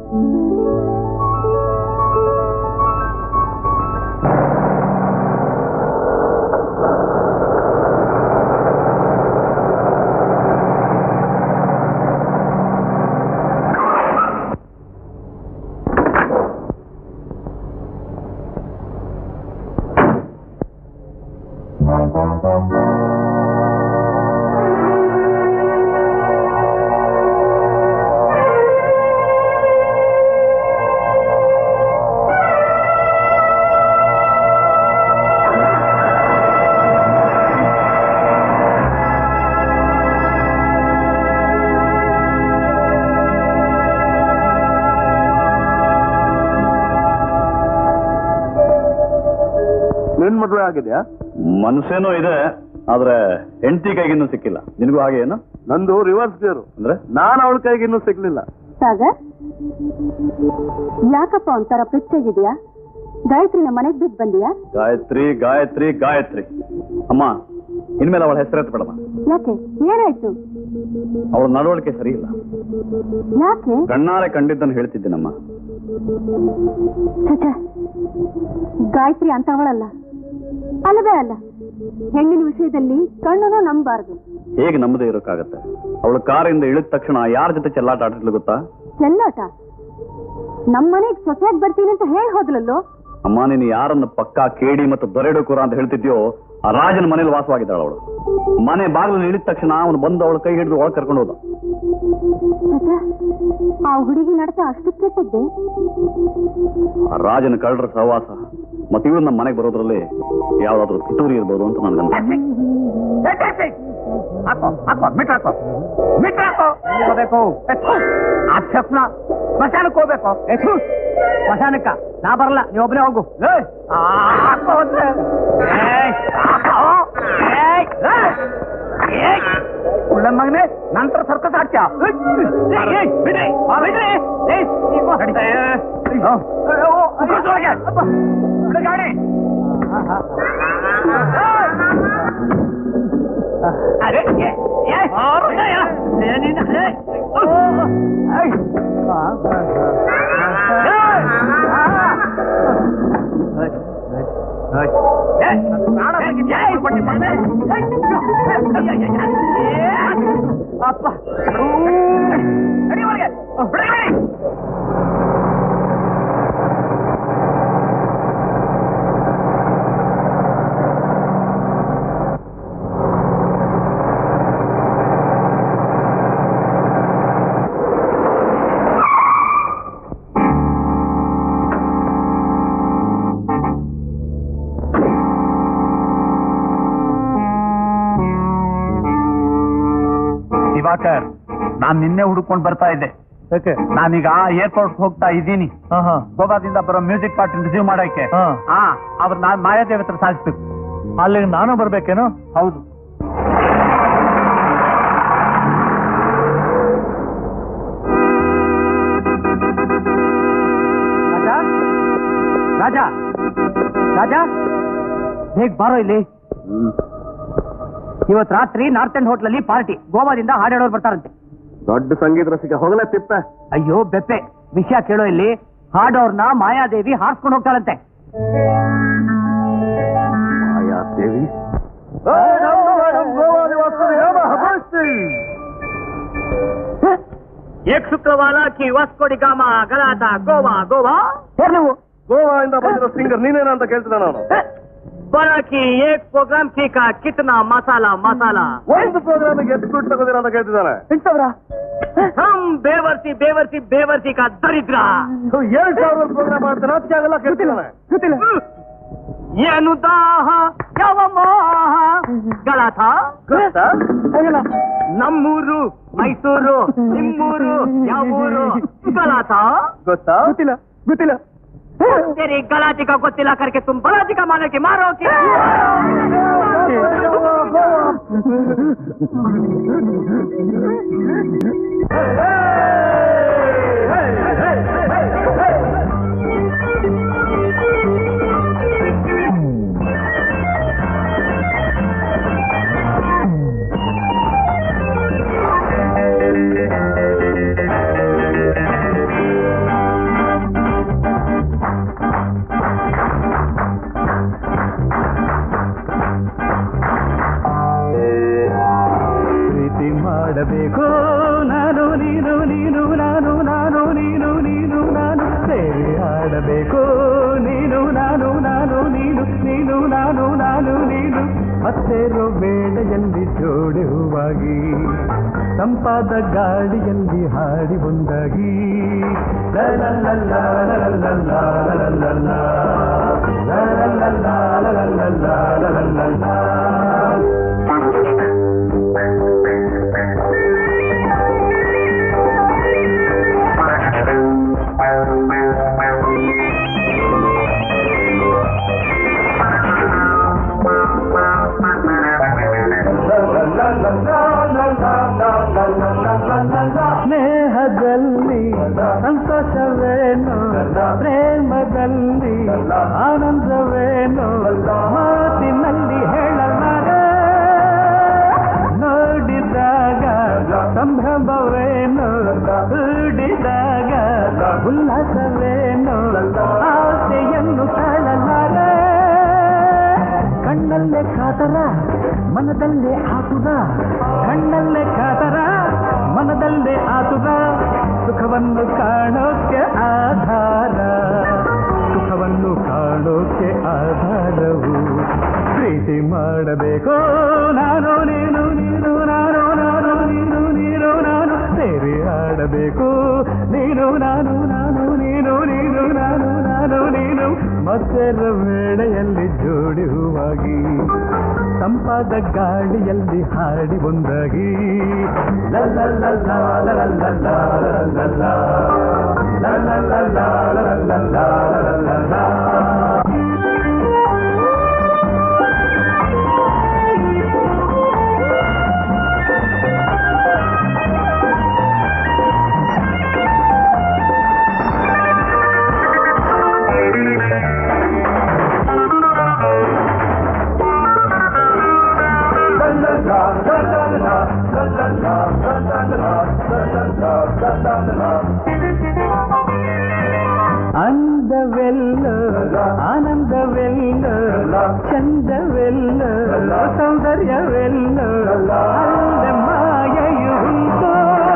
ನಿನ್ ಮದುವೆ ಆಗಿದೆಯಾ ಮನಸ್ಸೇನೋ ಇದೆ ಆದ್ರೆ ಹೆಂಡತಿ ಕೈಗಿನ್ನೂ ಸಿಕ್ಕಿಲ್ಲ ನಿನಗೂ ಹಾಗೆ ಏನು ನಂದು ರಿವರ್ಸ್ ಗೇರು ಅಂದ್ರೆ ನಾನು ಅವಳ ಕೈಗೆ ಇನ್ನೂ ಸಿಗ್ಲಿಲ್ಲ ಸಾಗರ್ ಯಾಕಪ್ಪ ಒಂಥರ ಪೆಚ್ಚಾಗಿದ್ಯಾ ಗಾಯತ್ರಿನ ಮನೆಗ್ ಬಿಟ್ಟು ಬಂದಿಯಾ ಗಾಯತ್ರಿ ಗಾಯತ್ರಿ ಗಾಯತ್ರಿ ಅಮ್ಮ ಇನ್ಮೇಲೆ ಅವಳ ಹೆಸರು ಬೇಡಮ್ಮ ಯಾಕೆ ಏನಾಯ್ತು ಅವಳ ನಡವಳಿಕೆ ಸರಿ ಇಲ್ಲ ಯಾಕೆ ಕಣ್ಣಾರೆ ಕಂಡಿದ್ದನ್ನು ಹೇಳ್ತಿದ್ದೀನಮ್ಮ ಛೆ, ಛೆ. ಗಾಯತ್ರಿ ಅಂತವಳಲ್ಲ ಅಲ್ಲವೇ ಅಲ್ಲ ಹೆಣ್ಣಿನ ವಿಷಯದಲ್ಲಿ ಕಣ್ಣನ್ನು ನಂಬಾರದು ಹೇಗೆ ನಮ್ಮದೇ ಇರೋಕ್ಕಾಗತ್ತೆ ಅವಳು ಕಾರಿಂದ ಇಳಿದ ತಕ್ಷಣ ಯಾರ ಜೊತೆ ಚೆಲ್ಲಾಟ ಆಡಿದ್ಲು ಗೊತ್ತಾ ಚೆಲ್ಲಾಟ ನಮ್ಮನೆಗ್ ಸೊಸೆಯಾಗಿ ಬರ್ತೀನಿ ಅಂತ ಹೇಳಿ ಹೋದ್ಲಲ್ಲೋ ಅಮ್ಮ ನೀನು ಯಾರನ್ನ ಪಕ್ಕ ಕೇಡಿ ಮತ್ತು ದೊರೆಡುಕುರ ಅಂತ ಹೇಳ್ತಿದ್ಯೋ ಆ ರಾಜನ ಮನೇಲಿ ವಾಸವಾಗಿದ್ದಾಳ ಅವಳು ಮನೆ ಬಾಗಿಲು ಇಳಿದ ತಕ್ಷಣ ಅವನು ಬಂದು ಅವಳ ಕೈ ಹಿಡಿದು ಒಳಗೆ ಕರ್ಕೊಂಡು ಹೋದ ಛೆ, ಛೆ. ಆ ಹುಡುಗಿ ನಡತ ಅಷ್ಟು ಕೆಟ್ಟದ್ದೆ ಆ ರಾಜನ ಕಳ್ಳರ ಸಹವಾಸ ಮತ್ತೆ ಇವಳು ನಮ್ಮ ಮನೆಗೆ ಬರೋದ್ರಲ್ಲಿ ಯಾವ್ದಾದ್ರು ಪಿತೂರಿ ಇರ್ಬೋದು ಅಂತ ನನ್ಗನ್ಸುತ್ತೆ ಹಾಕೋ ಹಾಕೋ ಮಿಟ್ ಹಾಕೋ ಮಿಟ್ ಹಾಕೋ ಹೋಗ್ಬೇಕು ಅಕ್ಷಪ್ನ ಸ್ಮಶಾನಕ್ಕೆ ಹೋಗ್ಬೇಕು ಎತ್ತು ಸ್ಮಶಾನಕ್ಕ ನಾ ಬರಲ್ಲ ನೀ ಒಬ್ಬನೇ ಹೋಗು ಏಯ್, ಆ, ಹಾಕೋ ಅಂದ್ರೆ. ಏಯ್, ಹಾಕೋ. ಏಯ್, ಏಯ್, ಏಯ್. ಕುಳ್ಳನ್ ಮಗನೇ ನಂತರ ಸರ್ಕಸ್ ಆಡ್ತೀಯ ಏಯ್, ಏಯ್, ಬಿಡ್ರಿ, ಆ, ಬಿಡ್ರಿ. ಏಯ್, ನೀವು ನಡೀತಾ ಏ, ಓ, ಓ, ಓ, ಕುತ್ಕೊಳಗೆ. ಅಪ್ಪ, ಬಿಡು ಗಾಡಿ ಅರೆ ಏ, ಏ, ಮಾರುದಯ್ಯ. ಏನಿದೆ? ಏ, ಓ, ಏಯ್. ಏಯ್, ಆ. ಏಯ್, ಪ್ರಾಣ ಹೋಗಿದ್ಯಾ? ಏಯ್, ಪಟ್ಟಿ ಮಗನೇ. ಏಯ್, ಏಯ್, ಏಯ್, ಏಯ್, ಏಯ್. ಅಪ್ಪ ನಡಿ ಒಳಗೆ. ಬಿಡು ಗಾಡಿ. ದಿವಾಕರ್ ನಾನ್ ನಿನ್ನೆ ಹುಡುಕೊಂಡು ಬರ್ತಾ ಇದ್ದೆ ಯಾಕೆ ನಾನೀಗ ಏರ್ಪೋರ್ಟ್ ಹೋಗ್ತಾ ಇದ್ದೀನಿ ಹಾ ಹಾ ಗೋವಾದಿಂದ ಬರೋ ಮ್ಯೂಸಿಕ್ ಪಾರ್ಟಿ ರಿಸೀವ್ ಮಾಡಕ್ಕೆ ಹಾ. ಹಾ ಅವ್ರು ನಾನ್ ಮಾಯಾದೇವಿ ಹತ್ರ ಸಾಧಿಸ್ಬೇಕು ಅಲ್ಲಿಗೆ ನಾನು ಬರ್ಬೇಕೇನೋ ಹೌದು ರಾಜ ರಾಜ ಹೇಗ್ ಬಾರೋ ಇಲ್ಲಿ ಇವತ್ ರಾತ್ರಿ ನಾರ್ತ್ ಎಂಡ್ ಹೋಟ್ಲಲ್ಲಿ ಪಾರ್ಟಿ ಗೋವಾದಿಂದ ಹಾಡಾಡೋರು ಬರ್ತಾರಂತೆ ದೊಡ್ಡ ಸಂಗೀತ ರಸಿಕ ಹೋಗಲ ತಿಪ್ಪ ಅಯ್ಯೋ ಬೆಪ್ಪೆ ವಿಷಯ ಕೇಳೋ ಇಲ್ಲಿ ಹಾಡೋರ್ನ ಮಾಯಾದೇವಿ ಹಾರ್ಸ್ಕೊಂಡು ಹೋಗ್ತಾಳಂತೆ ಮಾಯಾ ದೇವಿ ಏಕ್ ಶುಕ್ರವಾರ ಕಿ ವಾಸ್ಕೋಡಿ ಗಾಮ ಗಲಾಟ ಗೋವಾ ಗೋವಾ ಹೇರ್ ನೀವು ಗೋವಾದಿಂದ ಬಂದಿರೋ ಸಿಂಗರ್ ನೀನೇನ ಅಂತ ಕೇಳ್ತಿದ್ದ ನಾನು ಬರ ಕಿ ಏಕ್ ಪ್ರೋಗ್ರಾಮ್ ಕಿ ಕಾ ಕಿತ್ನಾ ಮಸಾಲಾ ಮಸಾಲಾ ಒಂದು ಪ್ರೋಗ್ರಾಮಿಗೆ ಎಷ್ಟು ದುಡ್ಡು ತಗೋದಿರ ಅಂತ ಕೇಳ್ತಿದ್ದಾನೆ ಹಮ್ ಬೇವರ್ಸಿ ಬೇವರ್ಸಿ ಬೇವರ್ಸಿ ಕಾ ದರಿದ್ರ ಏಳು ಸಾವಿರ ಪ್ರೋಗ್ರಾಮ್ ಮಾಡ್ತಾನೆ ಅದಕ್ಕೆ ಅವೆಲ್ಲ ಕೇಳ್ತಿದ್ದಾನೆ ಏನು ದಾಹ ಯಾವ ಮೋಹ ಗಲಾಟ ಗೊತ್ತಾ? ನಮ್ಮೂರು ಮೈಸೂರು ನಿಮ್ಮೂರು ಯಾವೂರು ಗಲಾಟ ಗೊತ್ತಾ ಗೊತ್ತಿಲ್ಲ ಗೊತ್ತಿಲ್ಲ तेरी गलाटी का गोतिला करके तुम बलाटी का मानो कि मारो कि ಪ್ರೀತಿ ಮಾಡಬೇಕು ನಾನು ನೀನು ನೀನು ನಾನು ನಾನು ನೀನು ನೀನು ನಾನು ಸೇರಿ ಆಡಬೇಕು ನೀನು ನಾನು ನಾನು ನೀನು ನೀನು ನಾನು ನಾನು ನೀನು ಹತ್ತೇರೋ ಬೇಳೆಯಲ್ಲಿ ಜೋಡಿ ಹೂವಾಗಿ ತಂಪಾದ ಗಾಳಿಯಲ್ಲಿ ಹಾಡಿ ಒಂದಾಗಿ ಲ ಲ ಲ ಲ ಲ ಲ ಲ ಲ ಲ ಲ ಲ. ಲ ಲ ಲ ಲ ಲ ಲ ಲ ಲ ಲ ಲ ಲ ಲ. ಸ್ನೇಹದಲ್ಲಿ ಸಂತೋಷವೇನು ಪ್ರೇಮದಲ್ಲಿ ಆನಂದವೇನು ಮಾತಿನಲ್ಲಿ ಹೇಳಲಾರೆ ನೋಡಿದಾಗ ಸಂಭ್ರಮವೇನು ಹೂಡಿದಾಗ ಉಲ್ಲಾಸವೇನು ಆಸೆಯನ್ನು ತಾಳಲಾರೆ ಕಣ್ಣಲ್ಲೇ ಕಾತರ ಮನದಲ್ಲೇ ಆತುರ ಕಣ್ಣಲ್ಲೇ ಕಾತರ ಮನದಲ್ಲೇ ಆತುರ ಸುಖವನ್ನು ಕಾಣೋಕೆ ಆಧಾರ ಸುಖವನ್ನು ಕಾಣೋಕೆ ಆಧಾರವು ಪ್ರೀತಿ ಮಾಡಬೇಕು ನಾನು ನೀನು ನೀನು ನಾನು ನಾನು ನೀನು ನೀನು ನಾನು ಸೇರಿ ಆಡಬೇಕು ನೀನು ನಾನು ನಾನು ನೀನು ನೀನು ನಾನು ನಾನು ನೀನು ಮತ್ತೆರ ವೇಳೆಯಲ್ಲಿ ಜೋಡಿ ಹೂವಾಗಿ ತಂಪಾದ ಗಾಳಿಯಲ್ಲಿ ಹಾಡಿ ಒಂದಾಗಿ ಲ ಲ ಲ ಲ ಲ ಲ ಲ ಲ ಲ ಲ ಲ. ಲ ಲ ಲ ಲ ಲ ಲ ಲ ಲ ಲ ಲ. ಅಂದವೆಲ್ಲ ಆನಂದವೆಲ್ಲ ಚಂದವೆಲ್ಲ ಸೌಂದರ್ಯವೆಲ್ಲ ಅಲ್ಲ ಮಾಯೆಯು ಉಂಟು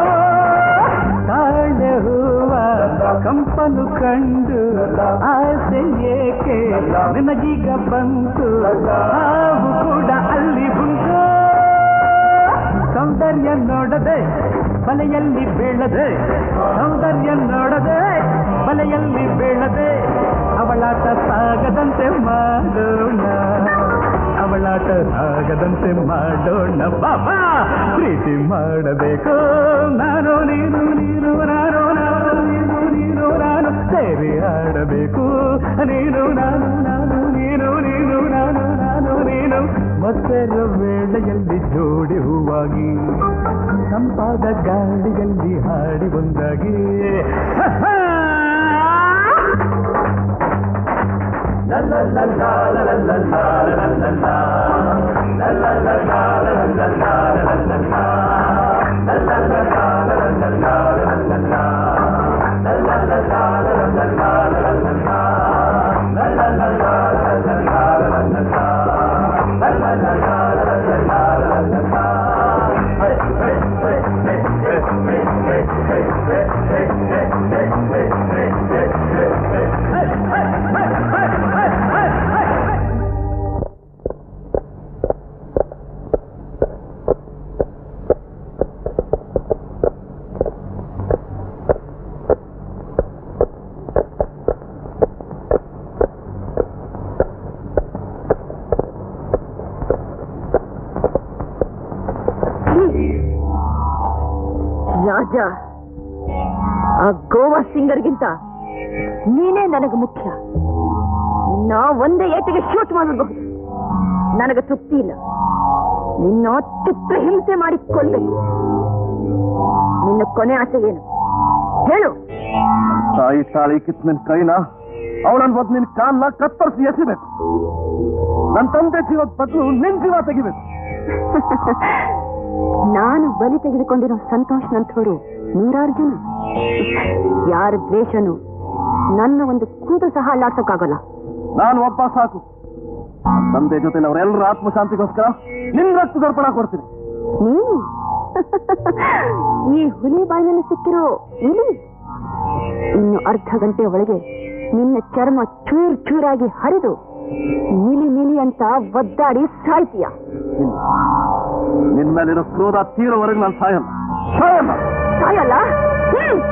ತಾಳೆ ಹೂವ ಕಂಪನು ಕಂಡು ಆಸೆ ಏಕೆ ನಿನಗೀಗ ಬಂತು ಹಾವು ಕೂಡ ಅಲ್ಲಿ ಉಂಟು ಸೌಂದರ್ಯ ನೋಡದೆ ಬಲೆಯಲ್ಲಿ ಬೀಳದೆ ಸೌಂದರ್ಯ ನೋಡದೆ ಬಲೆಯಲ್ಲಿ ಬೀಳದೆ ಅವಳಾಟ ಸಾಗದಂತೆ ಮಾಡೋಣ ಅವಳಾಟ ಸಾಗದಂತೆ ಮಾಡೋಣ ಬಾಬಾ ಪ್ರೀತಿ ಮಾಡಬೇಕು ನಾನು ನೀನು ನೀನು ನಾನು ನಾನು ನೀನು ನೀನು ನಾನು ಸೇರಿ ಆಡಬೇಕು ನೀನು ನಾನು ನಾನು ನೀನು ನೀನು ನಾನು ನಾನು ನೀನು ಮತ್ತೆರ ವೇಳೆಯಲ್ಲಿ ಜೋಡಿ ಹೂವಾಗಿ ತಂಪಾದ ಗಾಳಿಯಲ್ಲಿ ಹಾಡಿ ಒಂದಾಗಿ ರಾಜ ಆ ಗೋವಾ ಸಿಂಗರ್ಗಿಂತ ನೀನೇ ನನಗೆ ಮುಖ್ಯ ನಿನ್ನ ಒಂದೇ ಏಟಿಗೆ ಶೂಟ್ ಮಾಡಬಹುದು ನನಗೆ ತೃಪ್ತಿ ಇಲ್ಲ ನಿನ್ನ ಚಿತ್ರ ಹಿಂಸೆ ಮಾಡಿ ಕೊಲ್ಬೇಕು ನಿನ್ನ ಕೊನೆ ಆಸೆ ಏನು ಹೇಳು ತಾಯಿ ತಾಳಿ ಕಿತ್ ನಿನ್ ಕೈನ ಅವಳನ್ ಬದ್ ನಿನ್ ಕಾಲ್ನ ಕತ್ತರಿಸಿ ಎಸಿಬೇಕು ನನ್ ತಂದೆ ಜೀವದ ಬದಲು ನಿನ್ ಜೀವ ತೆಗಿಬೇಕು ನಾನು ಬಲಿ ತೆಗೆದುಕೊಂಡಿರೋ ಸಂತೋಷ್ ನಂತೋರು ನೂರಾರು ಜನ ಯಾರ ದ್ವೇಷನು ನನ್ನ ಒಂದು ಕೂದು ಸಹ ಅಲ್ಲಾಡ್ಸೋಕ್ಕಾಗಲ್ಲ ನಾನು ಒಬ್ಬ ಸಾಕು ನನ್ ತಂದೆ ಜೊತೆ ಅವರೆಲ್ಲರ ಆತ್ಮಶಾಂತಿಗೋಸ್ಕರ ನಿನ್ ರಕ್ತದರ್ಪಣ ಕೊಡ್ತೀನಿ ನೀನು ಈ ಹುಲಿ ಬಾಯಿನಲ್ಲಿ ಸಿಕ್ಕಿರೋ ಇಲಿ ಇನ್ನು ಅರ್ಧ ಗಂಟೆ ಒಳಗೆ ನಿನ್ನ ಚರ್ಮ ಚೂರ್ ಚೂರಾಗಿ ಹರಿದು ಮಿಲಿ ಮಿಲಿ ಅಂತ ಒದ್ದಾಡಿ ಸಾಯ್ತೀಯ ಇಲ್ಲ. ನಿನ್ ಮೇಲಿರೋ ಕ್ರೋಧ ತೀರೋವರೆಗೆ ನಾನು ಸಾಯಲ್ಲ ಸಾಯಲ್ಲ ಸಾಯಲ್ಲ ಹ್ಮ್.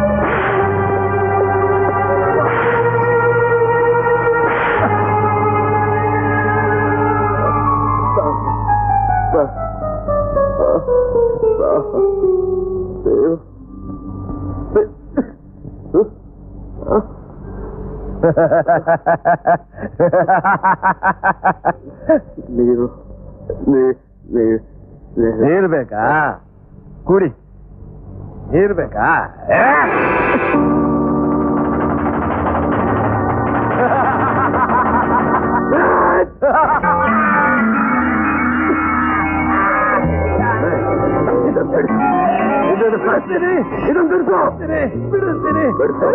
ನೀರು ನೀರು ಬೇಕಾ ಕುಡಿ ನೀರು ಬೇಕಾ ಇದನ್ನು ಬಿಡಿಸ್ತೀನಿ ಇದನ್ನು ಬಿಡಿಸು ಬಿಡಿಸ್ತೀನಿ ಬಿಡಿಸು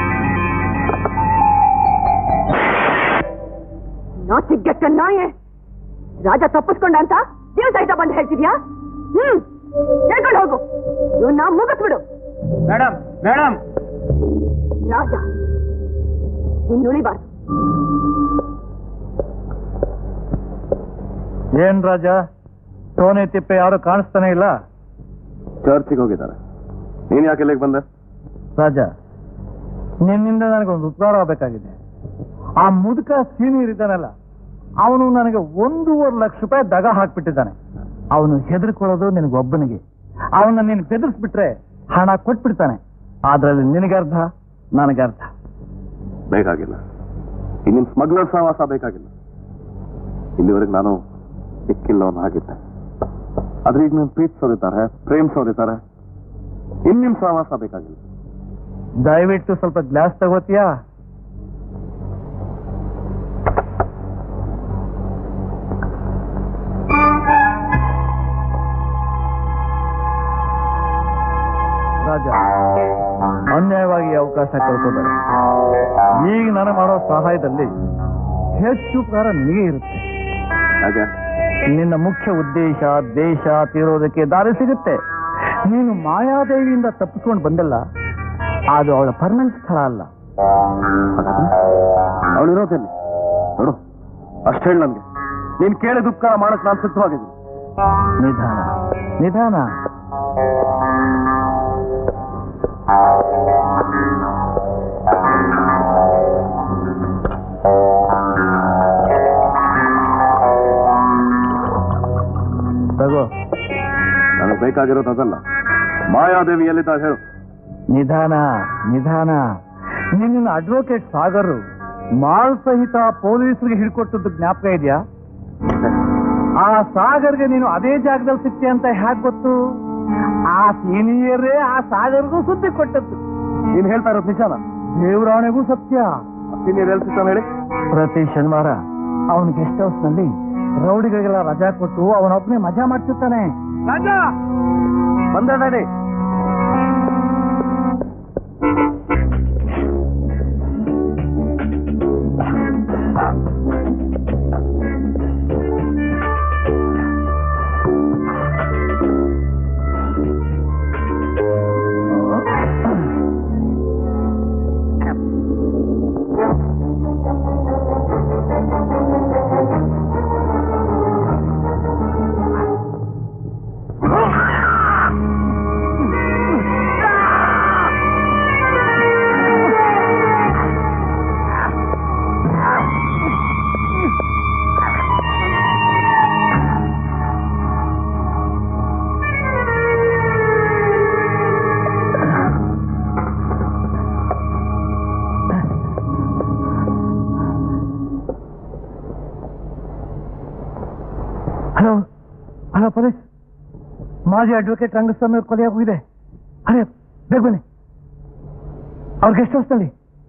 ನಾಚಿಗೆಟ್ಟ ನಾಯೆ ರಾಜ ತಪ್ಪಿಸ್ಕೊಂಡ ಅಂತ ನೀವು ಸಹಿತ ಬಂದು ಹೇಳ್ತಿದ್ಯಾ ಹ್ಮ್ ಹೇಳ್ಕೊಂಡು ಹೋಗು ಇವನ್ನ ಮುಗಿಸ್ಬಿಡು ಮೇಡಮ್ ಮೇಡಮ್ ರಾಜ ಇನ್ನುಳಿಬಾರ್ದು ಏನ್ ರಾಜ ಸೋನೆ ತಿಪ್ಪೆ ಯಾರು ಕಾಣಿಸ್ತಾನೆ ಇಲ್ಲ ಚರ್ಚಿಗೆ ಹೋಗಿದ್ದಾರೆ ನೀನ್ ಯಾಕೆ ಇಲ್ಲಿಗೆ ಬಂದೆ ರಾಜ ನಿನ್ನಿಂದ ನನಗೊಂದು ಉಪಕಾರ ಆಗಬೇಕಾಗಿದೆ ಆ ಮುದುಕ ಸೀನಿಯರ್ ಇದ್ದಾನಲ್ಲ ಅವನು ನನಗೆ ಒಂದೂವರೆ ಲಕ್ಷ ರೂಪಾಯಿ ದಗ ಹಾಕ್ಬಿಟ್ಟಿದ್ದಾನೆ ಅವನು ಹೆದರ್ಕೊಳ್ಳೋದು ನಿನಗೊಬ್ಬನಿಗೆ ಅವನ್ನ ನೀನು ಬೆದರಿಸ್ಬಿಟ್ರೆ ಹಣ ಕೊಟ್ಬಿಡ್ತಾನೆ ಅದ್ರಲ್ಲಿ ನಿನಗರ್ಧ ನನಗರ್ಧ ಬೇಕಾಗಿಲ್ಲ ಇನ್ನಿನ್ ಸ್ಮಗ್ಲರ್ ಸಹವಾಸ ಬೇಕಾಗಿಲ್ಲ ಇಲ್ಲಿವರೆಗೆ ನಾನು ಸಿಕ್ಕಿಲ್ಲವನ್ನ ಆಗಿದ್ದೆ ಆದ್ರೆ ಈಗ ನಾನು ಪ್ರೀತಿಸೋರಿದ್ದಾರೆ ಪ್ರೇಮಿಸೋರಿದ್ದಾರೆ ಇನ್ನಿಮ್ ಸಹವಾಸ ಬೇಕಾಗಿಲ್ಲ ದಯವಿಟ್ಟು ಸ್ವಲ್ಪ ಗ್ಲಾಸ್ ತಗೋತೀಯಾ ರಾಜ ಅನ್ಯಾಯವಾಗಿ ಈ ಅವಕಾಶ ಕಳ್ಕೋಬೇಡ ಈಗ ನಾನು ಮಾಡೋ ಸಹಾಯದಲ್ಲಿ ಹೆಚ್ಚು ಉಪಕಾರ ನಿನಗೆ ಇರುತ್ತೆ ಹಾಗೆ ನಿನ್ನ ಮುಖ್ಯ ಉದ್ದೇಶ ದೇಶ ತೀರೋದಕ್ಕೆ ದಾರಿ ಸಿಗುತ್ತೆ ನೀನು ಮಾಯಾದೇವಿಯಿಂದ ತಪ್ಪಿಸ್ಕೊಂಡು ಬಂದಲ್ಲ ಅದು ಅವಳ ಪರ್ಮನೆಂಟ್ ಸ್ಥಳ ಅಲ್ಲ ಅವಳಿರೋದಲ್ಲಿ ನೋಡು ಅಷ್ಟು ಹೇಳಿ ನನ್ಗೆ ನೀನ್ ಕೇಳಿದ ಉಪಕಾರ ಮಾಡಕ್ ನಾನು ಸಿದ್ಧವಾಗಿದ್ದೀನಿ ನಿಧಾನ ನಿಧಾನ ತಗೋ ನನಗೆ ಬೇಕಾಗಿರೋದು ಅದಲ್ಲ ಮಾಯಾದೇವಿ ಎಲ್ಲಿದ್ದಾಳೆ ಹೇಳು ನಿಧಾನ ನಿಧಾನ ನಿನ್ನ ಅಡ್ವೊಕೇಟ್ ಸಾಗರ್ ಮಾಲ್ ಸಹಿತ ಪೊಲೀಸರಿಗೆ ಹಿಡ್ಕೊಟ್ಟದ್ದು ಜ್ಞಾಪಕ ಇದೆಯಾ ಆ ಸಾಗರ್ಗೆ ನೀನು ಅದೇ ಜಾಗದಲ್ಲಿ ಸಿಕ್ತಿ ಅಂತ ಹ್ಯಾಕ್ ಗೊತ್ತು ಆ ಸೀನಿಯರೇ ಆ ಸಾಗರ್ಗೂ ಸುದ್ದಿ ಕೊಟ್ಟದ್ದು ನೀನ್ ಹೇಳ್ತಾ ಇರೋದು ನಿಜಾನ ದೇವರಾಣೆಗೂ ಸತ್ಯ ಸೀನಿಯರ್ ಎಲ್ಲಿ ಸಿಗ್ತಾನೆ ಹೇಳಿ ಪ್ರತಿ ಶನಿವಾರ ಅವನ ಗೆಸ್ಟ್ ಹೌಸ್ ನಲ್ಲಿ ರೌಡಿಗಳಿಗೆಲ್ಲ ರಜಾ ಕೊಟ್ಟು ಅವನೊಬ್ಬನೇ ಮಜಾ ಮಾಡ್ತಿರ್ತಾನೆ ಬಂದೆ ಡ್ಯಾಡಿ ಹಲೋ ಹಲೋ ಪೊಲೀಸ್ ಮಾಜಿ ಅಡ್ವೊಕೇಟ್ ರಂಗಸ್ವಾಮಿ ಅವ್ರ ಕೊಲೆಯಾಗಿ ಹೋಗಿದೆ ಅರೆ ಬೇಗ ಬನ್ನಿ ಅವ್ರ ಗೆಸ್ಟ್ ಹೌಸ್ನಲ್ಲಿ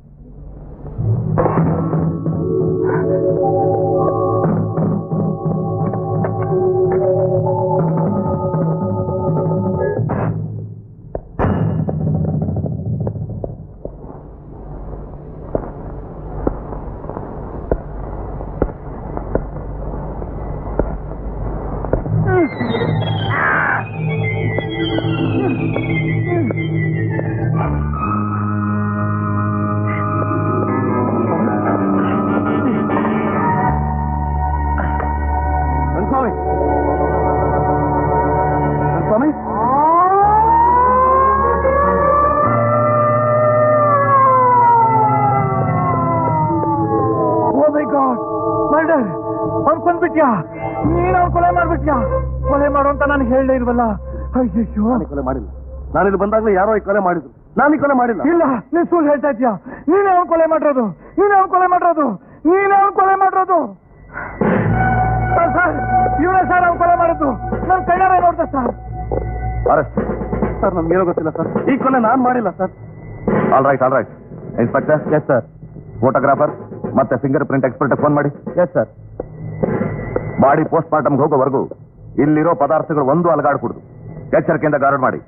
Rangaswamy Rangaswamy oh my god murder ಅವ್ನು ಕೊಂದ್ಬಿಟ್ಯಾ ನೀನ್ ಅವ್ನು ಕೊಲೆ ಮಾಡ್ಬಿಟ್ಯಾ ಕೊಲೆ ಮಾಡು ಅಂತ ನಾನು ಹೇಳಲೇ ಇಲ್ವಲ್ಲ ಅಯ್ಯಯ್ಯೋ ನಾನು ಈ ಕೊಲೆ ಮಾಡಿಲ್ಲ ನಾನು ಇಲ್ಲಿ ಬಂದಾಗಲೇ ಯಾರೋ ಈ ಕೊಲೆ ಮಾಡಿದ್ರು ನಾನು ಈ ಕೊಲೆ ಮಾಡಿಲ್ಲ ಇಲ್ಲ ನೀನ್ ಸುಳ್ಳು ಹೇಳ್ತಾ ಇದ್ಯಾ ನೀನೇ ಅವ್ನು ಕೊಲೆ ಮಾಡಿರೋದು ನೀನೇ ಅವ್ನು ಕೊಲೆ ಮಾಡಿರೋದು ನೀನೇ ಅವ್ನು ಕೊಲೆ ಮಾಡಿರೋದು ಸರ್ ಸರ್ ಇವನೇ ಸರ್ ಅವ್ನು ಕೊಲೆ ಮಾಡೋದು ನಾನು ಕೈಯಾರೆ ನೋಡ್ದೆ ಸರ್ ಅರೆಸ್ಟ್ ಸರ್ ನನ್ಗೇನೋ ಗೊತ್ತಿಲ್ಲ ಸರ್ ಈ ಕೊಲೆ ನಾನು ಮಾಡಿಲ್ಲ sir all right all right inspector yes sir photographer ಮತ್ತೆ ಫಿಂಗರ್ ಪ್ರಿಂಟ್ ಎಕ್ಸ್ಪರ್ಟ್ ಫೋನ್ ಮಾಡಿ ಎಸ್ ಸರ್ ಬಾಡಿ ಪೋಸ್ಟ್ ಮಾರ್ಟಮ್ಗೆ ಹೋಗೋವರೆಗೂ ಇಲ್ಲಿರೋ ಪದಾರ್ಥಗಳು ಒಂದು ಅಲಗಾಡ್ಕೂಡ್ದು ಎಚ್ಚರಿಕೆಯಿಂದ ಗಾರ್ಡ್ ಮಾಡಿ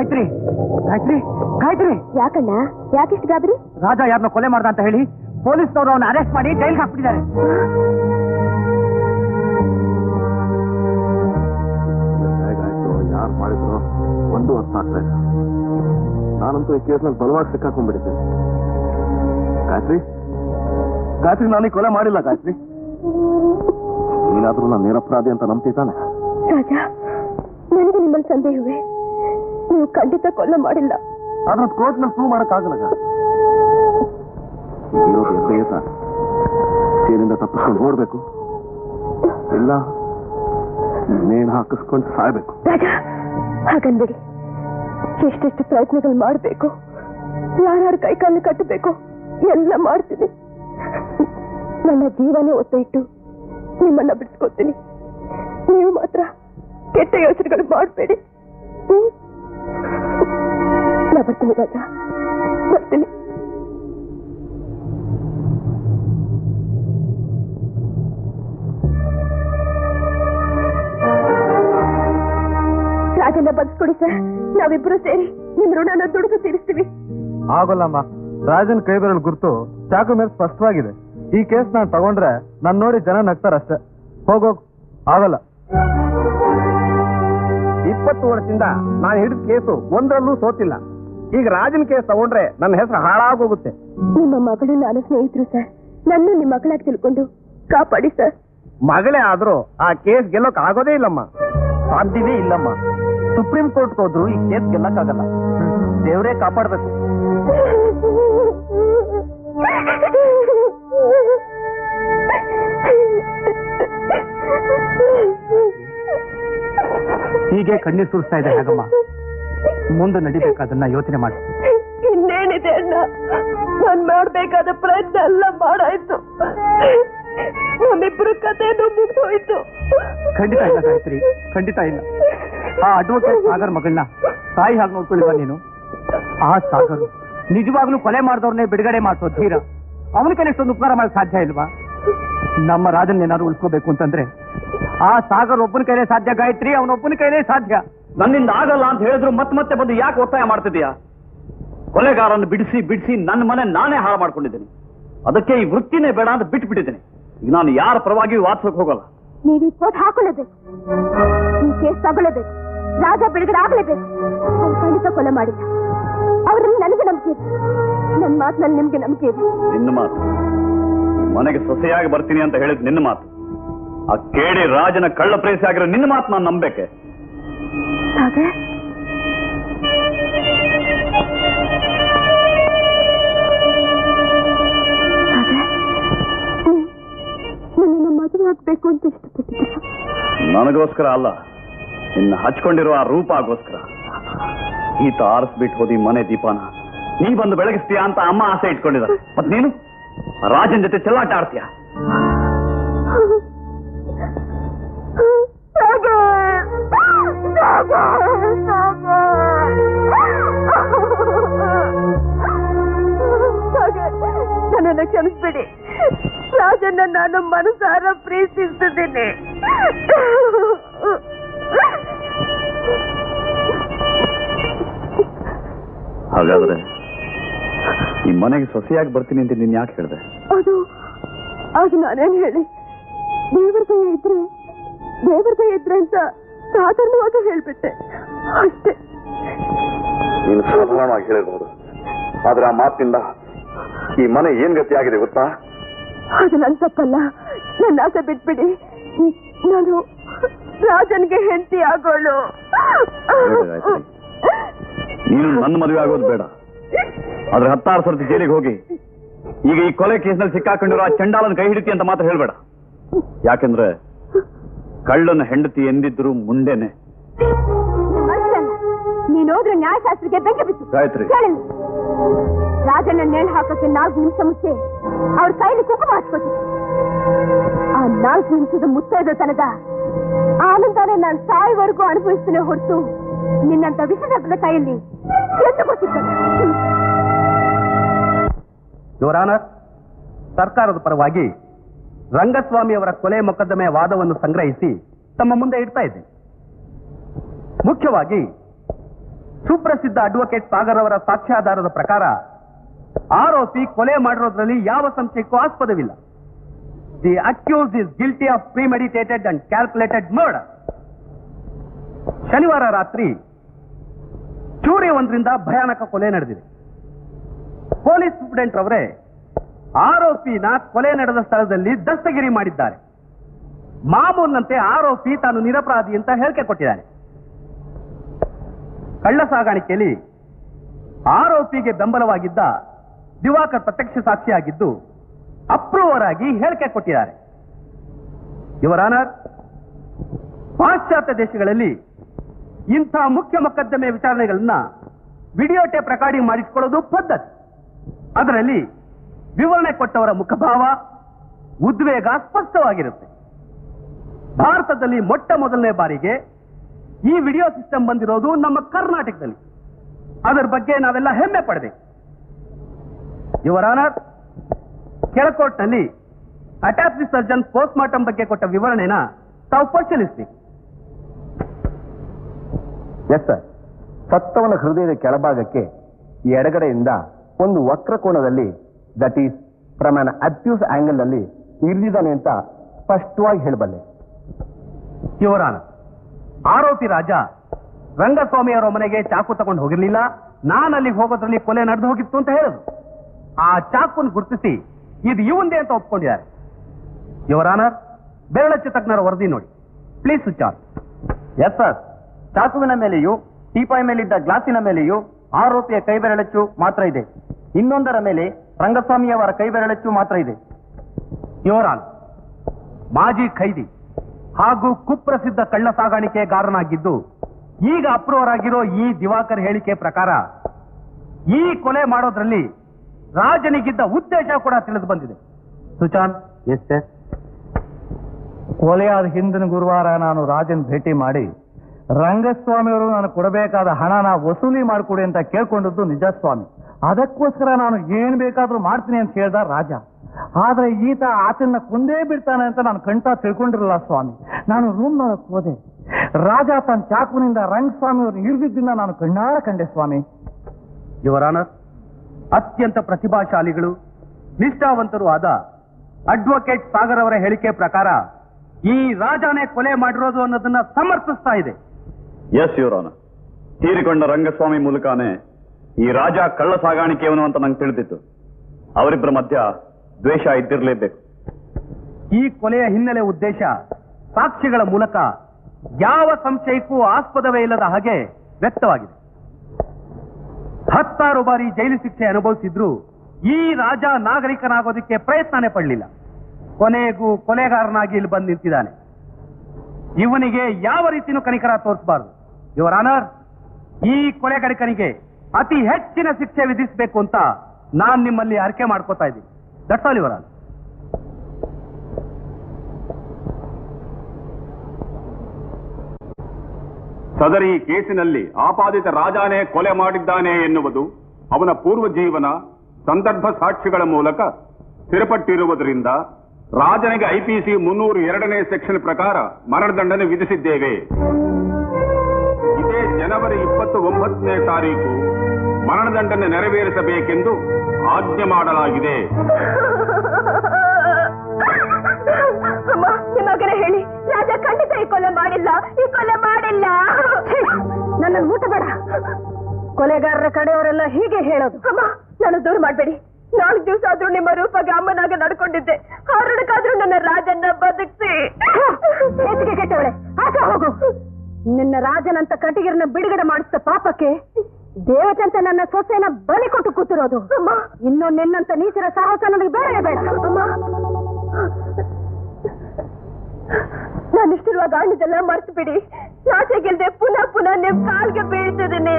ಗಾಯತ್ರಿ ಗಾಯತ್ರಿ ಗಾಯತ್ರಿ ಯಾಕಣ್ಣ ಯಾಕಿಷ್ಟು ಗಾಬರಿ ರಾಜ ಯಾರನ್ನ ಕೊಲೆ ಮಾಡ್ದ ಅಂತ ಹೇಳಿ ಪೊಲೀಸ್ನವರು ಅವನ್ನ ಅರೆಸ್ಟ್ ಮಾಡಿ ಜೈಲ್ಗೆ ಹಾಕ್ಬಿಟ್ಟಿದ್ದಾರೆ ಹೇಗಾಯ್ತು ಯಾರು ಮಾಡಿದ್ರು ಒಂದು ಅರ್ಥ ಆಗ್ತಾ ಇಲ್ಲ ನಾನಂತೂ ಈ ಕೇಸ್ನಲ್ಲಿ ಬಲವಾಗಿ ಸಿಕ್ಕಾಕೊಂಡ್ಬಿಟ್ಟಿದ್ದೀನಿ ಗಾಯತ್ರಿ ಗಾಯತ್ರಿ ನಾನು ಈ ಕೊಲೆ ಮಾಡಿಲ್ಲ ಗಾಯತ್ರಿ ನೀನಾದ್ರೂ ನಾನು ನಿರಪರಾಧಿ ಅಂತ ನಂಬ್ತಿದ್ದಾನೆ ರಾಜ ನನಗೆ ನಿಮ್ಮಲ್ಲಿ ಸಂದೇಹವೇ ನೀವು ಖಂಡಿತ ಕೊಲ್ಲ ಮಾಡಿಲ್ಲ ಆದ್ರೆ ಕೋರ್ಟ್ನಲ್ಲಿ ಪ್ರೂವ್ ಮಾಡಕ್ಕಾಗಲ್ಲ ಇರೋದು ಎಬ್ಬೆಯೇ ಸಾಕು ಜೈಲಿಂದ ತಪ್ಪಿಸ್ಕೊಂಡು ಓಡ್ಬೇಕು ಇಲ್ಲ ನೇಣು ಹಾಕಿಸ್ಕೊಂಡು ಸಾಯ್ಬೇಕು ರಾಜ ಹಾಗನ್ಬಿಡಿ ಎಷ್ಟೆಷ್ಟು ಪ್ರಯತ್ನಗಳು ಮಾಡಬೇಕು ಯಾರ್ಯಾರ ಕೈ ಕಾಲು ಕಟ್ಟಬೇಕು ಎಲ್ಲ ಮಾಡ್ತೀನಿ ನನ್ನ ಜೀವನೇ ಒತ್ತ ಇಟ್ಟು ನಿಮ್ಮನ್ನ ಬಿಡಿಸ್ಕೊತೀನಿ ನೀವು ಮಾತ್ರ ಕೆಟ್ಟ ಯೋಚನೆಗಳು ಮಾಡಬೇಡಿ ನಾ ಬರ್ತೀನಿ ರಾಜ ಬರ್ತೀನಿ ರಾಜನ ಬಗ್ಸ್ಕೊಡಿ ಸರ್ ನಾವಿಬ್ರು ಸೇರಿ ನಿಮ್ ಋಣನ ದುಡಿದು ತೀರಿಸ್ತೀವಿ ಆಗೋಲ್ಲಮ್ಮ ರಾಜನ್ ಕೈ ಬೆರಳು ಗುರ್ತು ಚಾಕು ಮೇಲೆ ಸ್ಪಷ್ಟವಾಗಿದೆ ಈ ಕೇಸ್ ನಾನು ತಗೊಂಡ್ರೆ ನಾನ್ ನೋಡಿ ಜನ ನಗ್ತಾರಷ್ಟೇ ಹೋಗೋಗ್ ಆಗಲ್ಲ ಇಪ್ಪತ್ತು ವರ್ಷದಿಂದ ನಾನು ಹಿಡಿದ ಕೇಸು ಒಂದರಲ್ಲೂ ಸೋತಿಲ್ಲ ಈಗ ರಾಜನ್ ಕೇಸ್ ತಗೊಂಡ್ರೆ ನನ್ನ ಹೆಸರು ಹಾಳಾಗೋಗುತ್ತೆ ನಿಮ್ಮ ಮಗಳು ನಾನು ಸ್ನೇಹಿತರು ಸರ್ ನನ್ನ ನಿಮ್ಮ ಮಗಳಾಗಿ ತಿಳ್ಕೊಂಡು ಕಾಪಾಡಿ ಸರ್ ಮಗಳೇ ಆದ್ರೂ ಆ ಕೇಸ್ ಗೆಲ್ಲೋಕ್ ಆಗೋದೇ ಇಲ್ಲಮ್ಮ ಸಾಧ್ಯವೇ ಇಲ್ಲಮ್ಮ ಸುಪ್ರೀಂ ಕೋರ್ಟ್ ಹೋದ್ರು ಈ ಕೇಸ್ ಗೆಲ್ಲಕ್ಕಾಗಲ್ಲ ದೇವರೇ ಕಾಪಾಡ್ಬೇಕು ಹೀಗೆ ಕಣ್ಣೀರ್ ಸುರಿಸ್ತಾ ಇದೆ ಹಾಗಮ್ಮ ಮುಂದೆ ನಡಿಬೇಕಾದನ್ನ ಯೋಚನೆ ಮಾಡಿ ಇನ್ನೇನಿದೆ ಅಣ್ಣ ನಾನ್ ಮಾಡ್ಬೇಕಾದ ಪ್ರಯತ್ನ ಎಲ್ಲ ಮಾಡಾಯ್ತು ನಮ್ಮಿಬ್ರು ಕಥೆನೂ ಮುಗ್ದೋಯ್ತು ಖಂಡಿತ ಇಲ್ಲ ಗಾಯತ್ರಿ ಖಂಡಿತ ಇಲ್ಲ ಆ ಅಡ್ವೊಕೇಟ್ ಸಾಗರ್ ಮಗಳನ್ನ ತಾಯಿ ಹಾಗೆ ನೋಡ್ಕೊಳ್ಳಿವ ನೀನು ಆ ಸಾಗರ್ ನಿಜವಾಗ್ಲೂ ಕೊಲೆ ಮಾಡಿದವ್ರನ್ನೇ ಬಿಡುಗಡೆ ಮಾಡಿಸೋ ಧೀರ ಅವನ ಕೈಲಿ ಇಷ್ಟೊಂದು ಉಪಕಾರ ಮಾಡಕ್ ಸಾಧ್ಯ ಇಲ್ವಾ ನಮ್ಮ ರಾಜನ್ ಏನಾದ್ರು ಉಳ್ಕೋಬೇಕು ಅಂತಂದ್ರೆ ಆ ಸಾಗರ್ ಒಬ್ಬನ ಕೈಲೇ ಸಾಧ್ಯ ಗಾಯತ್ರಿ ಅವನೊಬ್ಬನ ಕೈಲೇ ಸಾಧ್ಯ ನನ್ನಿಂದ ಆಗಲ್ಲ ಅಂತ ಹೇಳಿದ್ರು ಮತ್ತೆ ಮತ್ತೆ ಬಂದು ಯಾಕೆ ಒತ್ತಾಯ ಮಾಡ್ತಿದ್ಯಾ ಕೊಲೆಗಾರನ್ನು ಬಿಡಿಸಿ ಬಿಡಿಸಿ ನನ್ನ ಮನೆ ನಾನೇ ಹಾಳು ಮಾಡ್ಕೊಂಡಿದ್ದೀನಿ ಅದಕ್ಕೆ ಈ ವೃತ್ತಿನೇ ಬೇಡ ಅಂತ ಬಿಟ್ಬಿಟ್ಟಿದ್ದೀನಿ ಈಗ ನಾನು ಯಾರ ಪರವಾಗಿಯೂ ವಾದಿಸೋಕೆ ಹೋಗಲ್ಲ ನೀವು ಈ ಕೋಟ್ ಹಾಕೊಳ್ಳೇಬೇಕು ಈ ಕೇಸ್ ತಗೊಳ್ಳೇಬೇಕು ರಾಜ ಬಿಡುಗಡೆ ಆಗಲೇಬೇಕು ಅವ್ರು ಖಂಡಿತ ಕೊಲೆ ಮಾಡಿಲ್ಲ ಅವರಲ್ಲಿ ನನಗೆ ನಂಬಿಕೆ ಇದೆ ನನ್ನ ಮಾತಿನಲ್ಲಿ ನಿಮ್ಗೆ ನಂಬಿಕೆ ಇದೆ ನಿನ್ನ ಮಾತು ಈ ಮನೆಗೆ ಸೊಸೆಯಾಗಿ ಬರ್ತೀನಿ ಅಂತ ಹೇಳಿದ್ ನಿನ್ನ ಮಾತು ಆ ಕೇಳಿ ರಾಜನ ಕಳ್ಳ ಪ್ರೇಸಿ ಆಗಿರೋ ನಿನ್ನ ಮಾತು ನಾನು ನಂಬೇಕೆ ಸಾಗರ್ ನನ್ನನ್ನು ಮದುವೆ ಆಗ್ಬೇಕು ಅಂತ ಇಷ್ಟಪಟ್ಟಿದ್ದೀರಾ ನನಗೋಸ್ಕರ ಅಲ್ಲ ನಿನ್ನ ಹಚ್ಕೊಂಡಿರುವ ಆ ರೂಪಗೋಸ್ಕರ ಈತ ಆರಿಸ್ಬಿಟ್ಟು ಹೋದಿ ಮನೆ ದೀಪಾನ ನೀ ಬಂದು ಬೆಳಗಿಸ್ತೀಯಾ ಅಂತ ಅಮ್ಮ ಆಸೆ ಇಟ್ಕೊಂಡಿದ್ದಾರೆ ಮತ್ ನೀನು ಆ ರಾಜನ್ ಜೊತೆ ಚೆಲ್ಲಾಟ ಆಡ್ತೀಯ ನನ್ನನ್ನು ಕ್ಷಮಿಸ್ಬಿಡಿ ರಾಜನ್ನ ನಾನು ಮನಸಾರ ಪ್ರೀತಿಸ್ತಿದ್ದೀನಿ ಹಾಗಾದ್ರೆ ಈ ಮನೆಗೆ ಸೊಸೆಯಾಗಿ ಬರ್ತೀನಿ ಅಂತ ನೀನ್ ಯಾಕೆ ಹೇಳಿದೆ ಅದು ಅದು ನಾನೇನ್ ಹೇಳಿ ದೇವ್ರ ಕೈ ಇದ್ರೆ ದೇವ್ರ ಕೈ ಇದ್ರೆ ಅಂತ ಸಾಧಾರಣವಾಗಿ ಹೇಳ್ಬಿಟ್ಟೆ ಅಷ್ಟೇ ನೀನು ಸಾಧಾರಣವಾಗಿ ಹೇಳಿರ್ಬೋದು ಆದ್ರೆ ಆ ಮಾತಿನಿಂದ ಈ ಮನೆ ಏನ್ ಗತಿ ಆಗಿದೆ ಗೊತ್ತಾ ಅದು ನನ್ ತಪ್ಪಲ್ಲ ನನ್ನ ಆಸೆ ಬಿಟ್ಬಿಡಿ ನಾನು ರಾಜನ್ಗೆ ಹೆಂಡತಿ ಆಗೋಳು ಬೇಡ ಗಾಯತ್ರಿ. ನೀನು ನನ್ನ ಮದುವೆ ಆಗೋದು ಬೇಡ ಆದ್ರೆ ಹತ್ತಾರು ಸರ್ತಿ ಜೈಲಿಗೆ ಹೋಗಿ ಈಗ ಈ ಕೊಲೆ ಕೇಸ್ನಲ್ಲಿ ಸಿಕ್ಕಾಕೊಂಡಿರೋ ಆ ಚಂಡಾಲನ ಕೈ ಹಿಡಿತಿ ಅಂತ ಮಾತ್ರ ಹೇಳ್ಬೇಡ ಯಾಕೆಂದ್ರೆ ಕಳ್ಳನ ಹೆಂಡತಿ ಎಂದಿದ್ರು ಮುಂದೆನೆ ನೀನ್ ಹೋದ್ರೆ ನ್ಯಾಯಶಾಸ್ತ್ರಕ್ಕೆ ಬೆಂಕಿ ಬಿತ್ತು ಗಾಯತ್ರಿ. ಕೇಳಿ ರಾಜನ ನೇಣು ಹಾಕಕ್ಕೆ ನಾಲ್ಕು ನಿಮಿಷ ಮುಂಚೆ ಅವ್ರ ಕೈಲಿ ಕುಂಕುಮ ಹಚ್ಕೊತಿ ಆ ನಾಲ್ಕು ನಿಮಿಷದ ಮುತ್ತೈದ ತನಕ ಆನಂದನೇ ನಾನು ಸಾಯವರೆಗೂ ಅನುಭವಿಸ್ತೇನೆ ಹೊರತು ನಿನ್ನಂತ ವಿಷದ ಕೈಯಲ್ಲಿ ಎಂದು ಗೊತ್ತಿರ್ತದೆ ಯುವರಾನರ್ ಸರ್ಕಾರದ ಪರವಾಗಿ ರಂಗಸ್ವಾಮಿ ಅವರ ಕೊಲೆ ಮೊಕದ್ದಮೆಯ ವಾದವನ್ನು ಸಂಗ್ರಹಿಸಿ ತಮ್ಮ ಮುಂದೆ ಇಡ್ತಾ ಇದ್ದೆ ಮುಖ್ಯವಾಗಿ ಸುಪ್ರಸಿದ್ಧ ಅಡ್ವೊಕೇಟ್ ಸಾಗರ್ ಅವರ ಸಾಕ್ಷ್ಯಾಧಾರದ ಪ್ರಕಾರ ಆರೋಪಿ ಕೊಲೆ ಮಾಡಿರೋದ್ರಲ್ಲಿ ಯಾವ ಸಂಶಯಕ್ಕೂ ಆಸ್ಪದವಿಲ್ಲ the accused is guilty of premeditated and calculated murder ಶನಿವಾರ ರಾತ್ರಿ ಚೂರಿ ಒಂದರಿಂದ ಭಯಾನಕ ಕೊಲೆ ನಡೆದಿದೆ ಪೊಲೀಸ್ ಸೂಪರಿಂಟೆಂಟ್ ರವರೇ ಆರೋಪಿನ ಕೊಲೆ ನಡೆದ ಸ್ಥಳದಲ್ಲಿ ದಸ್ತಗಿರಿ ಮಾಡಿದ್ದಾರೆ ಮಾಮೂಲಿನಂತೆ ಆರೋಪಿ ತಾನು ನಿರಪರಾಧಿ ಅಂತ ಹೇಳಿಕೆ ಕೊಟ್ಟಿದ್ದಾನೆ ಕಳ್ಳ ಸಾಗಾಣಿಕೆಯಲ್ಲಿ ಆರೋಪಿಗೆ ಬೆಂಬಲವಾಗಿದ್ದ ದಿವಾಕರ್ ಪ್ರತ್ಯಕ್ಷ ಸಾಕ್ಷಿಯಾಗಿದ್ದು ಅಪ್ರೂವರ್ ಆಗಿ ಹೇಳಿಕೆ ಕೊಟ್ಟಿದ್ದಾರೆ ಇವರ ಆನರ್ ಪಾಶ್ಚಾತ್ಯ ದೇಶಗಳಲ್ಲಿ ಇಂಥ ಮುಖ್ಯ ಮೊಕದ್ದಮೆ ವಿಚಾರಣೆಗಳನ್ನ ವಿಡಿಯೋ ಟೇಪ್ ರೆಕಾರ್ಡಿಂಗ್ ಮಾಡಿಸಿಕೊಳ್ಳೋದು ಪದ್ಧತಿ ಅದರಲ್ಲಿ ವಿವರಣೆ ಕೊಟ್ಟವರ ಮುಖಭಾವ ಉದ್ವೇಗ ಸ್ಪಷ್ಟವಾಗಿರುತ್ತೆ ಭಾರತದಲ್ಲಿ ಮೊಟ್ಟ ಮೊದಲನೇ ಬಾರಿಗೆ ಈ ವಿಡಿಯೋ ಸಿಸ್ಟಮ್ ಬಂದಿರೋದು ನಮ್ಮ ಕರ್ನಾಟಕದಲ್ಲಿ ಅದರ ಬಗ್ಗೆ ನಾವೆಲ್ಲ ಹೆಮ್ಮೆ ಪಡಬೇಕು ಇವರ ಆನರ್ ಕೆಳಕೋಟ್ನಲ್ಲಿ ಅಟ್ಯಾಪ್ಸಿ ಸರ್ಜನ್ ಪೋಸ್ಟ್ ಮಾರ್ಟಮ್ ಬಗ್ಗೆ ಕೊಟ್ಟ ವಿವರಣೆನ ತಾವು ಪರಿಶೀಲಿಸಬೇಕು ಎಸ್ ಸರ್ ಸತ್ತವನ ಹೃದಯದ ಕೆಳಭಾಗಕ್ಕೆ ಎಡಗಡೆಯಿಂದ ಒಂದು ವಕ್ರ ಕೋಣದಲ್ಲಿ that is from an obtuse angle ನಲ್ಲಿ ಇರಿದಿದ್ದಾನೆ ಅಂತ ಸ್ಪಷ್ಟವಾಗಿ ಹೇಳಬಲ್ಲೆ ಇವರ ಆನರ್ ಆರೋಪಿ ರಾಜ ರಂಗಸ್ವಾಮಿ ಅವರ ಮನೆಗೆ ಚಾಕು ತಗೊಂಡು ಹೋಗಿರ್ಲಿಲ್ಲ ನಾನು ಅಲ್ಲಿಗೆ ಹೋಗೋದ್ರಲ್ಲಿ ಕೊಲೆ ನಡೆದು ಹೋಗಿತ್ತು ಅಂತ ಹೇಳೋದು ಆ ಚಾಕುನ್ ಗುರುತಿಸಿ ಇದು ಇವಂದೇ ಅಂತ ಒಪ್ಕೊಂಡಿದ್ದಾರೆ ಇವರ ಆನರ್ ಬೆರಳಚ್ಚು ತಜ್ಞರ ವರದಿ ನೋಡಿ please switch on yes sir ಚಾಕುವಿನ ಮೇಲೆಯೂ ಟೀಪಾಯ್ ಮೇಲಿದ್ದ ಗ್ಲಾಸಿನ ಮೇಲೆಯೂ ಆರೋಪಿಯ ಕೈಬೆರಳಚ್ಚು ಮಾತ್ರ ಇದೆ ಇನ್ನೊಂದರ ಮೇಲೆ ರಂಗಸ್ವಾಮಿಯವರ ಕೈಬೆರಳಚ್ಚು ಮಾತ್ರ ಇದೆ ಇವರಾನ್ ಮಾಜಿ ಖೈದಿ ಹಾಗೂ ಕುಪ್ರಸಿದ್ಧ ಕಳ್ಳ ಸಾಗಾಣಿಕೆಗಾರನಾಗಿದ್ದು ಈಗ ಅಪ್ರೂವರ್ ಆಗಿರೋ ಈ ದಿವಾಕರ್ ಹೇಳಿಕೆ ಪ್ರಕಾರ ಈ ಕೊಲೆ ಮಾಡೋದ್ರಲ್ಲಿ ರಾಜನಿಗಿದ್ದ ಉದ್ದೇಶ ಕೂಡ ತಿಳಿದು ಬಂದಿದೆ ಸುಚಾನ್ ಎಸ್ ಸರ್ ಕೊಲೆಯಾದ ಹಿಂದಿನ ಗುರುವಾರ ನಾನು ರಾಜನ್ ಭೇಟಿ ಮಾಡಿ ರಂಗಸ್ವಾಮಿಯವರು ನಾನು ಕೊಡಬೇಕಾದ ಹಣನ ವಸೂಲಿ ಮಾಡಿಕೊಡಿ ಅಂತ ಕೇಳ್ಕೊಂಡದ್ದು ನಿಜ ಸ್ವಾಮಿ ಅದಕ್ಕೋಸ್ಕರ ನಾನು ಏನ್ ಬೇಕಾದ್ರೂ ಮಾಡ್ತೀನಿ ಅಂತ ಹೇಳ್ದ ರಾಜ ಆದ್ರೆ ಈತ ಆತನ್ನ ಕೊಂದೇ ಬಿಡ್ತಾನೆ ಅಂತ ನಾನು ಕಂಠ ತಿಳ್ಕೊಂಡಿರಲಿಲ್ಲ ಸ್ವಾಮಿ ನಾನು ರೂಮ್ ನೋಡಕ್ ಹೋದೆ ರಾಜ ತನ್ನ ಚಾಕುನಿಂದ ರಂಗಸ್ವಾಮಿ ಅವ್ರನ್ನ ಇರಿದಿದ್ದನ್ನ ನಾನು ಕಣ್ಣಾರ ಕಂಡೆ ಸ್ವಾಮಿ ಯುವರಾನರ್ ಅತ್ಯಂತ ಪ್ರತಿಭಾಶಾಲಿಗಳು ನಿಷ್ಠಾವಂತರು ಆದ ಅಡ್ವೊಕೇಟ್ ಸಾಗರ್ ಅವರ ಹೇಳಿಕೆ ಪ್ರಕಾರ ಈ ರಾಜನೇ ಕೊಲೆ ಮಾಡಿರೋದು ಅನ್ನೋದನ್ನ ಸಮರ್ಥಿಸ್ತಾ ಇದೆ ಎಸ್ ಯುವರಾನ ತೀರಿಕೊಂಡ ರಂಗಸ್ವಾಮಿ ಮೂಲಕನೇ ಈ ರಾಜ ಕಳ್ಳ ಸಾಗಾಣಿಕೆಯವನು ಅಂತ ನಂಗೆ ತಿಳಿದಿತ್ತು ಅವರಿಬ್ಬರ ಮಧ್ಯ ದ್ವೇಷ ಇದ್ದಿರಲೇಬೇಕು ಈ ಕೊಲೆಯ ಹಿನ್ನೆಲೆ ಉದ್ದೇಶ ಸಾಕ್ಷಿಗಳ ಮೂಲಕ ಯಾವ ಸಂಶಯಕ್ಕೂ ಆಸ್ಪದವೇ ಇಲ್ಲದ ಹಾಗೆ ವ್ಯಕ್ತವಾಗಿದೆ ಹತ್ತಾರು ಬಾರಿ ಜೈಲು ಶಿಕ್ಷೆ ಅನುಭವಿಸಿದ್ರು ಈ ರಾಜ ನಾಗರಿಕನಾಗೋದಕ್ಕೆ ಪ್ರಯತ್ನನೇ ಪಡಲಿಲ್ಲ ಕೊನೆಗೂ ಕೊಲೆಗಾರನಾಗಿ ಇಲ್ಲಿ ಬಂದು ನಿಂತಿದ್ದಾನೆ ಇವನಿಗೆ ಯಾವ ರೀತಿನೂ ಕನಿಕರ ತೋರಿಸಬಾರದು ಇವರ ಆನರ್ ಈ ಕೊಲೆಗಡಿಕನಿಗೆ ಅತಿ ಹೆಚ್ಚಿನ ಶಿಕ್ಷೆ ವಿಧಿಸಬೇಕು ಅಂತ ನಾನ್ ನಿಮ್ಮಲ್ಲಿ ಅರಿಕೆ ಮಾಡ್ಕೋತಾ ಇದ್ದೀನಿ ದಟ್ಸ್ ಆಲ್ ಇವರ ಸದರಿ ಕೇಸಿನಲ್ಲಿ ಆಪಾದಿತ ರಾಜಾನೇ ಕೊಲೆ ಮಾಡಿದ್ದಾನೆ ಎನ್ನುವುದು ಅವನ ಪೂರ್ವ ಜೀವನ ಸಂದರ್ಭ ಸಾಕ್ಷಿಗಳ ಮೂಲಕ ಸ್ಥಿರಪಟ್ಟಿರುವುದರಿಂದ ರಾಜನಿಗೆ ಐಪಿಸಿ ಮುನ್ನೂರು ಎರಡನೇ ಸೆಕ್ಷನ್ ಪ್ರಕಾರ ಮರಣದಂಡನೆ ವಿಧಿಸಿದ್ದೇವೆ ಇದೇ ಜನವರಿ ಇಪ್ಪತ್ತು ಒಂಬತ್ತನೇ ತಾರೀಕು ಮರಣದಂಡನೆ ನೆರವೇರಿಸಬೇಕೆಂದು ಆಜ್ಞೆ ಮಾಡಲಾಗಿದೆ ಅಮ್ಮ ನಿಮಗನೇ ಹೇಳಿ ರಾಜ ಖಂಡಿತ ಈ ಕೊಲೆ ಮಾಡಿಲ್ಲ ಈ ಕೊಲೆ ಮಾಡಿಲ್ಲ ನನ್ನ ಮುಟ್ಟಬೇಡ ಕೊಲೆಗಾರರ ಕಡೆಯವರೆಲ್ಲ ಹೀಗೆ ಹೇಳೋದು ಅಮ್ಮ ನಾನು ದೂರ ಮಾಡಬೇಡಿ ನಾಲ್ಕು ದಿವಸ ಆದ್ರೂ ನಿಮ್ಮ ರೂಪಗೆ ಅಮ್ಮನಾಗ ನಡ್ಕೊಂಡಿದ್ದೆ ಹರಡಕ್ಕಾದ್ರೂ ನನ್ನ ರಾಜನ್ನ ಬದುಕಿಸಿ ಹೆಚ್ಚಿಗೆ ಕೆಟ್ಟವಳೆ ಆಚೆ ಹೋಗು ನಿನ್ನ ರಾಜನಂತ ಕಟಿಗಿರನ್ನ ಬಿಡುಗಡೆ ಮಾಡಿಸಿದ ಪಾಪಕ್ಕೆ ದೇವಚಂತ ನನ್ನ ಸೊಸೆನ ಬಲಿ ಕೊಟ್ಟು ಕೂತಿರೋದು ಇನ್ನು ನಿನ್ನಂತ ನೀಚರ ಸಾಹಸ ನನಗೆ ಬೇಡವೇ ಬೇಡ ಅಮ್ಮ ನಾನಿಷ್ಟಿರುವಾಗ ಆಣಿದೆಲ್ಲ ಮರ್ತು ಬಿಡಿ ನಾಚೆಗಿಲ್ದೆ ಪುನಃ ಪುನಃ ನಿಮ್ ಕಾಲ್ಗೆ ಬೀಳ್ತಿದ್ದೀನಿ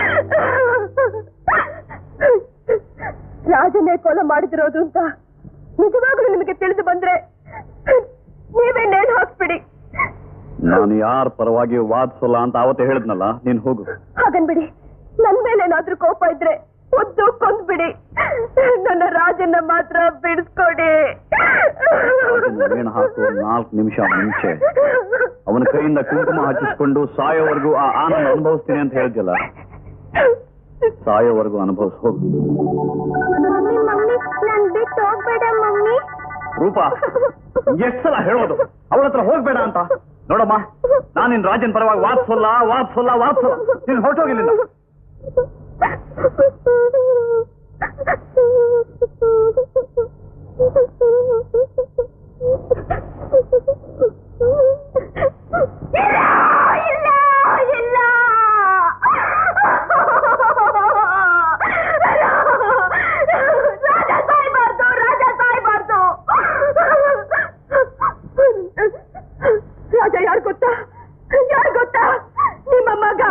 ರಾಜನೇ ಕೊಲೆ ಮಾಡಿದಿರೋದು ಅಂತ ನಿಜವಾಗ್ಲೂ ನಿಮಗೆ ತಿಳಿದು ಬಂದ್ರೆ ನೀವೇ ನೇಣು ಹಾಕ್ಬಿಡಿ ನಾನು ಯಾರ ಪರವಾಗಿ ವಾದಿಸಲ್ಲ ಅಂತ ಅವತ್ತೇ ಹೇಳಿದ್ನಲ್ಲ ನೀನ್ ಹೋಗು ಹಾಗನ್ಬಿಡಿ ನನ್ ಮೇಲೆ ಏನಾದ್ರೂ ಕೋಪ ಇದ್ರೆ ಒದ್ದು ಕೊಂದ್ಬಿಡಿ ನನ್ನ ರಾಜನ್ನ ಮಾತ್ರ ಬಿಡಿಸ್ಕೊಡಿ ರಾಜನ ನೇಣು ಹಾಕುವ ನಾಲ್ಕು ನಿಮಿಷ ಮುಂಚೆ ಅವನ ಕೈಯಿಂದ ಕುಂಕುಮ ಹಚ್ಚಿಸ್ಕೊಂಡು ಸಾಯೋವರೆಗೂ ಆ ಆನಂದ ಅನುಭವಿಸ್ತೀನಿ ಅಂತ ಹೇಳಿದ್ಯಲ್ಲ ಸಾಯೋವರೆಗೂ ಅನುಭವಿಸ್ ಹೋಗು ಮಮ್ಮಿ ಮಮ್ಮಿ ನಾನ್ ಬಿಟ್ಟು ಹೋಗ್ಬೇಡ ಮಮ್ಮಿ ರೂಪ ಎಷ್ಟ್ ಸಲ ಹೇಳೋದು ಅವಳ ಹತ್ರ ಹೋಗ್ಬೇಡ ಅಂತ ನೋಡಮ್ಮ ನಾನು ನಿನ್ ರಾಜನ್ ಪರವಾಗಿ ವಾತ್ಸಲ್ಲ ವಾತ್ಸಲ್ಲ ವಾತ್ಸಲ್ಲ ನೀನು ಹೊರಟೋಗಿಲ್ಲ ಇಲ್ಲ ಇಲ್ಲ ರಾಜ ಸಾಯ್ಬಾರ್ದು ರಾಜ ಸಾಯ್ಬಾರ್ದು ರಾಜ ಯಾರು ಗೊತ್ತಾ ಯಾರು ಗೊತ್ತಾ ನಿಮ್ಮ ಮಗ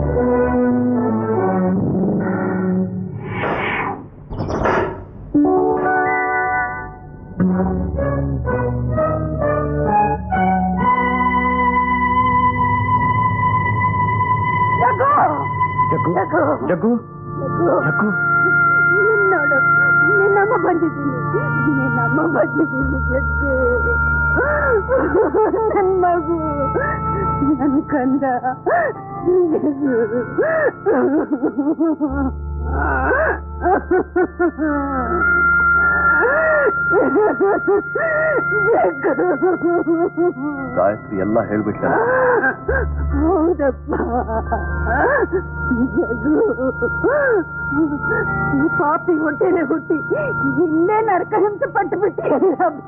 ಜಗ್ಗು ಜಗ್ಗು ಜಗ್ಗು ನೋಡು ನಿನ್ನಮ್ಮ ಬಂದಿದ್ದೀನಿ ನಿನ್ನಮ್ಮ ಬಂದಿದ್ದೀನಿ ಜಗ್ಗು ನನ್ ಮಗು ನನ್ ಕಂದ ಗಾಯತ್ರಿ ಎಲ್ಲ ಹೇಳ್ಬಿಟ್ಟ ಹೌದಪ್ಪ ಜಗು ಈ ಪಾಪಿ ಹೊಟ್ಟೆನೆ ಹುಟ್ಟಿ ಇನ್ನೇ ನರಕ ಹಿಂಸೆ ಪಟ್ಟು ಬಿಟ್ಟಿಲ್ಲಪ್ಪ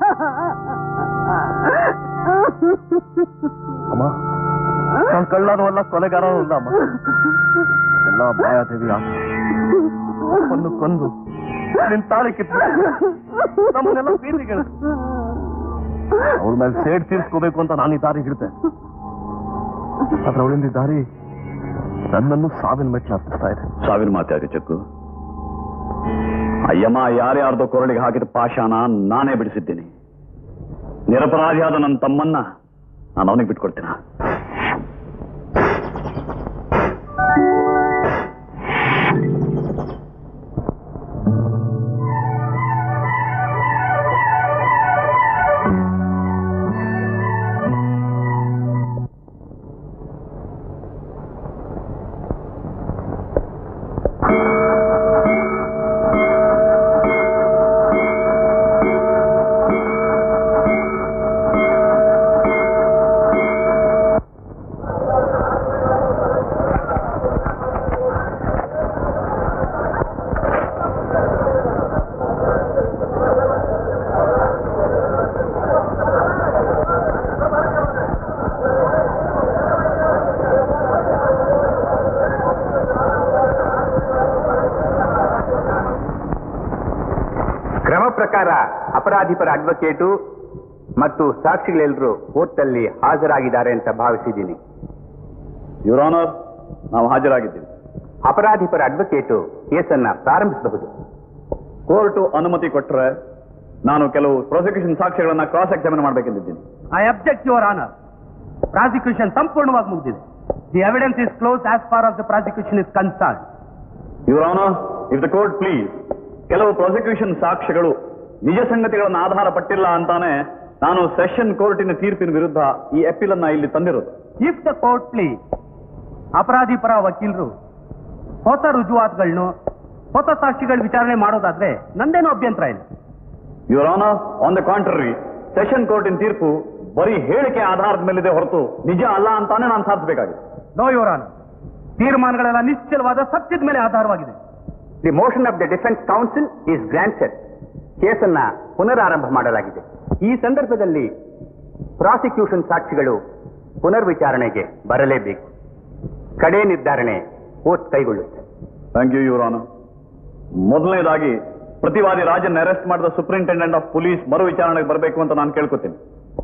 ಅಮ್ಮ ನಾನು ಕಳ್ಳನೂ ಅಲ್ಲ ಕೊಲೆಗಾರನೂ ಅಲ್ಲ ಅಮ್ಮ ಎಲ್ಲ ಮಾಯಾದೇವಿ ಆಸೆ ಕೊಂದು ಕೊಂದು ನಿನ್ ತಾಳಿ ಕಿತ್ತು ನಮ್ಮನ್ನೆಲ್ಲ ಬೀದಿಗೆ ಅವಳ ಮೇಲೆ ಸೇಡ್ ತೀರ್ಸ್ಕೋಬೇಕು ಅಂತ ನಾನು ಈ ದಾರಿ ಹಿಡಿದೆ ಆದ್ರೆ ಅವಳಿಂದ ಈ ದಾರಿ ನನ್ನನ್ನು ಸಾವಿನ ಮೆಟ್ಲು ಹತ್ತಿಸ್ತಾ ಇದೆ ಸಾವಿನ ಮಾತಾಡಿ ಜಗ್ಗು ಅಯ್ಯಮ್ಮ ಯಾರ್ಯಾರ್ದೋ ಕೊರಳಿಗೆ ಹಾಕಿದ ಪಾಷಾಣ ನಾನೇ ಬಿಡಿಸಿದ್ದೀನಿ ನಿರಪರಾಧಿಯಾದ ನನ್ನ ತಮ್ಮನ್ನ ನಾನು ಅವನಿಗೆ ಬಿಟ್ಕೊಡ್ತೀನ ಕ್ರಮ ಪ್ರಕಾರ ಅಪರಾಧಿ ಪರ ಅಡ್ವೊಕೇಟು ಮತ್ತು ಸಾಕ್ಷಿಗಳೆಲ್ಲರೂ ಕೋರ್ಟಲ್ಲಿ ಹಾಜರಾಗಿದ್ದಾರೆ ಅಂತ ಭಾವಿಸಿದ್ದೀನಿ ಯುವರ್ ಆನರ್ ನಾವು ಹಾಜರಾಗಿದ್ದೀವಿ ಅಪರಾಧಿ ಪರ ಅಡ್ವೊಕೇಟು ಕೇಸನ್ನ ಪ್ರಾರಂಭಿಸಬಹುದು ಕೋರ್ಟು ಅನುಮತಿ ಕೊಟ್ಟರೆ ನಾನು ಕೆಲವು ಪ್ರಾಸಿಕ್ಯೂಷನ್ ಸಾಕ್ಷ್ಯಗಳನ್ನ ಕ್ರಾಸ್ ಎಕ್ಸಾಮಿನ್ ಮಾಡಬೇಕೆಂದಿದ್ದೀನಿ I object your honour prosecution ಸಂಪೂರ್ಣವಾಗಿ ಮುಗಿದಿದೆ the evidence is close as far as the prosecution is concern your honour if the court please ಕೆಲವು ಪ್ರಾಸಿಕ್ಯೂಷನ್ ಸಾಕ್ಷ್ಯಗಳು ನಿಜ ಸಂಗತಿಗಳನ್ನು ಆಧಾರ ಪಟ್ಟಿಲ್ಲ ಅಂತಾನೆ ನಾನು ಸೆಷನ್ ಕೋರ್ಟಿನ ತೀರ್ಪಿನ ವಿರುದ್ಧ ಈ ಅಪೀಲ್ ಅನ್ನ ಇಲ್ಲಿ ತಂದಿರೋದು ಇಫ್ ದ ಕೋರ್ಟ್ ಪ್ಲೀಸ್ ಅಪರಾಧಿ ಪರ ವಕೀಲರು ಹೊಸ ರುಜುವಾತುಗಳನ್ನು ಹೊಸ ಸಾಕ್ಷಿಗಳ ವಿಚಾರಣೆ ಮಾಡೋದಾದ್ರೆ ನಂದೇನೋ ಅಭ್ಯಂತರ ಇಲ್ಲ your honour on the contrary session ಕೋರ್ಟಿನ ತೀರ್ಪು ಬರೀ ಹೇಳಿಕೆ ಆಧಾರದ ಮೇಲಿದೆ ಹೊರತು ನಿಜ ಅಲ್ಲ ಅಂತಾನೆ ನಾನು ಸಾಧಿಸಬೇಕಾಗಿದೆ ನೋ ಯುವರ್ ಆನರ್ ತೀರ್ಮಾನಗಳೆಲ್ಲ ನಿಶ್ಚಲವಾದ ಸತ್ಯದ ಮೇಲೆ ಆಧಾರವಾಗಿದೆ the motion of the defence counsel is granted ಕೇಸನ್ನ ಪುನರಾರಂಭ ಮಾಡಲಾಗಿದೆ ಈ ಸಂದರ್ಭದಲ್ಲಿ ಪ್ರಾಸಿಕ್ಯೂಷನ್ ಸಾಕ್ಷಿಗಳು ಪುನರ್ವಿಚಾರಣೆಗೆ ಬರಲೇಬೇಕು ಕಡೆ ನಿರ್ಧಾರಣೆ ಕೋರ್ಟ್ ಕೈಗೊಳ್ಳುತ್ತೆ ಥ್ಯಾಂಕ್ ಯು ಯುವರ್ ಆನರ್ ಮೊದಲನೇದಾಗಿ ಪ್ರತಿವಾದಿ ರಾಜನ್ ಅರೆಸ್ಟ್ ಮಾಡಿದ ಸೂಪರಿಂಟೆಂಡೆಂಟ್ ಆಫ್ ಪೊಲೀಸ್ ಮರು ವಿಚಾರಣೆಗೆ ಬರಬೇಕು ಅಂತ ನಾನು ಕೇಳ್ಕೊತೀನಿ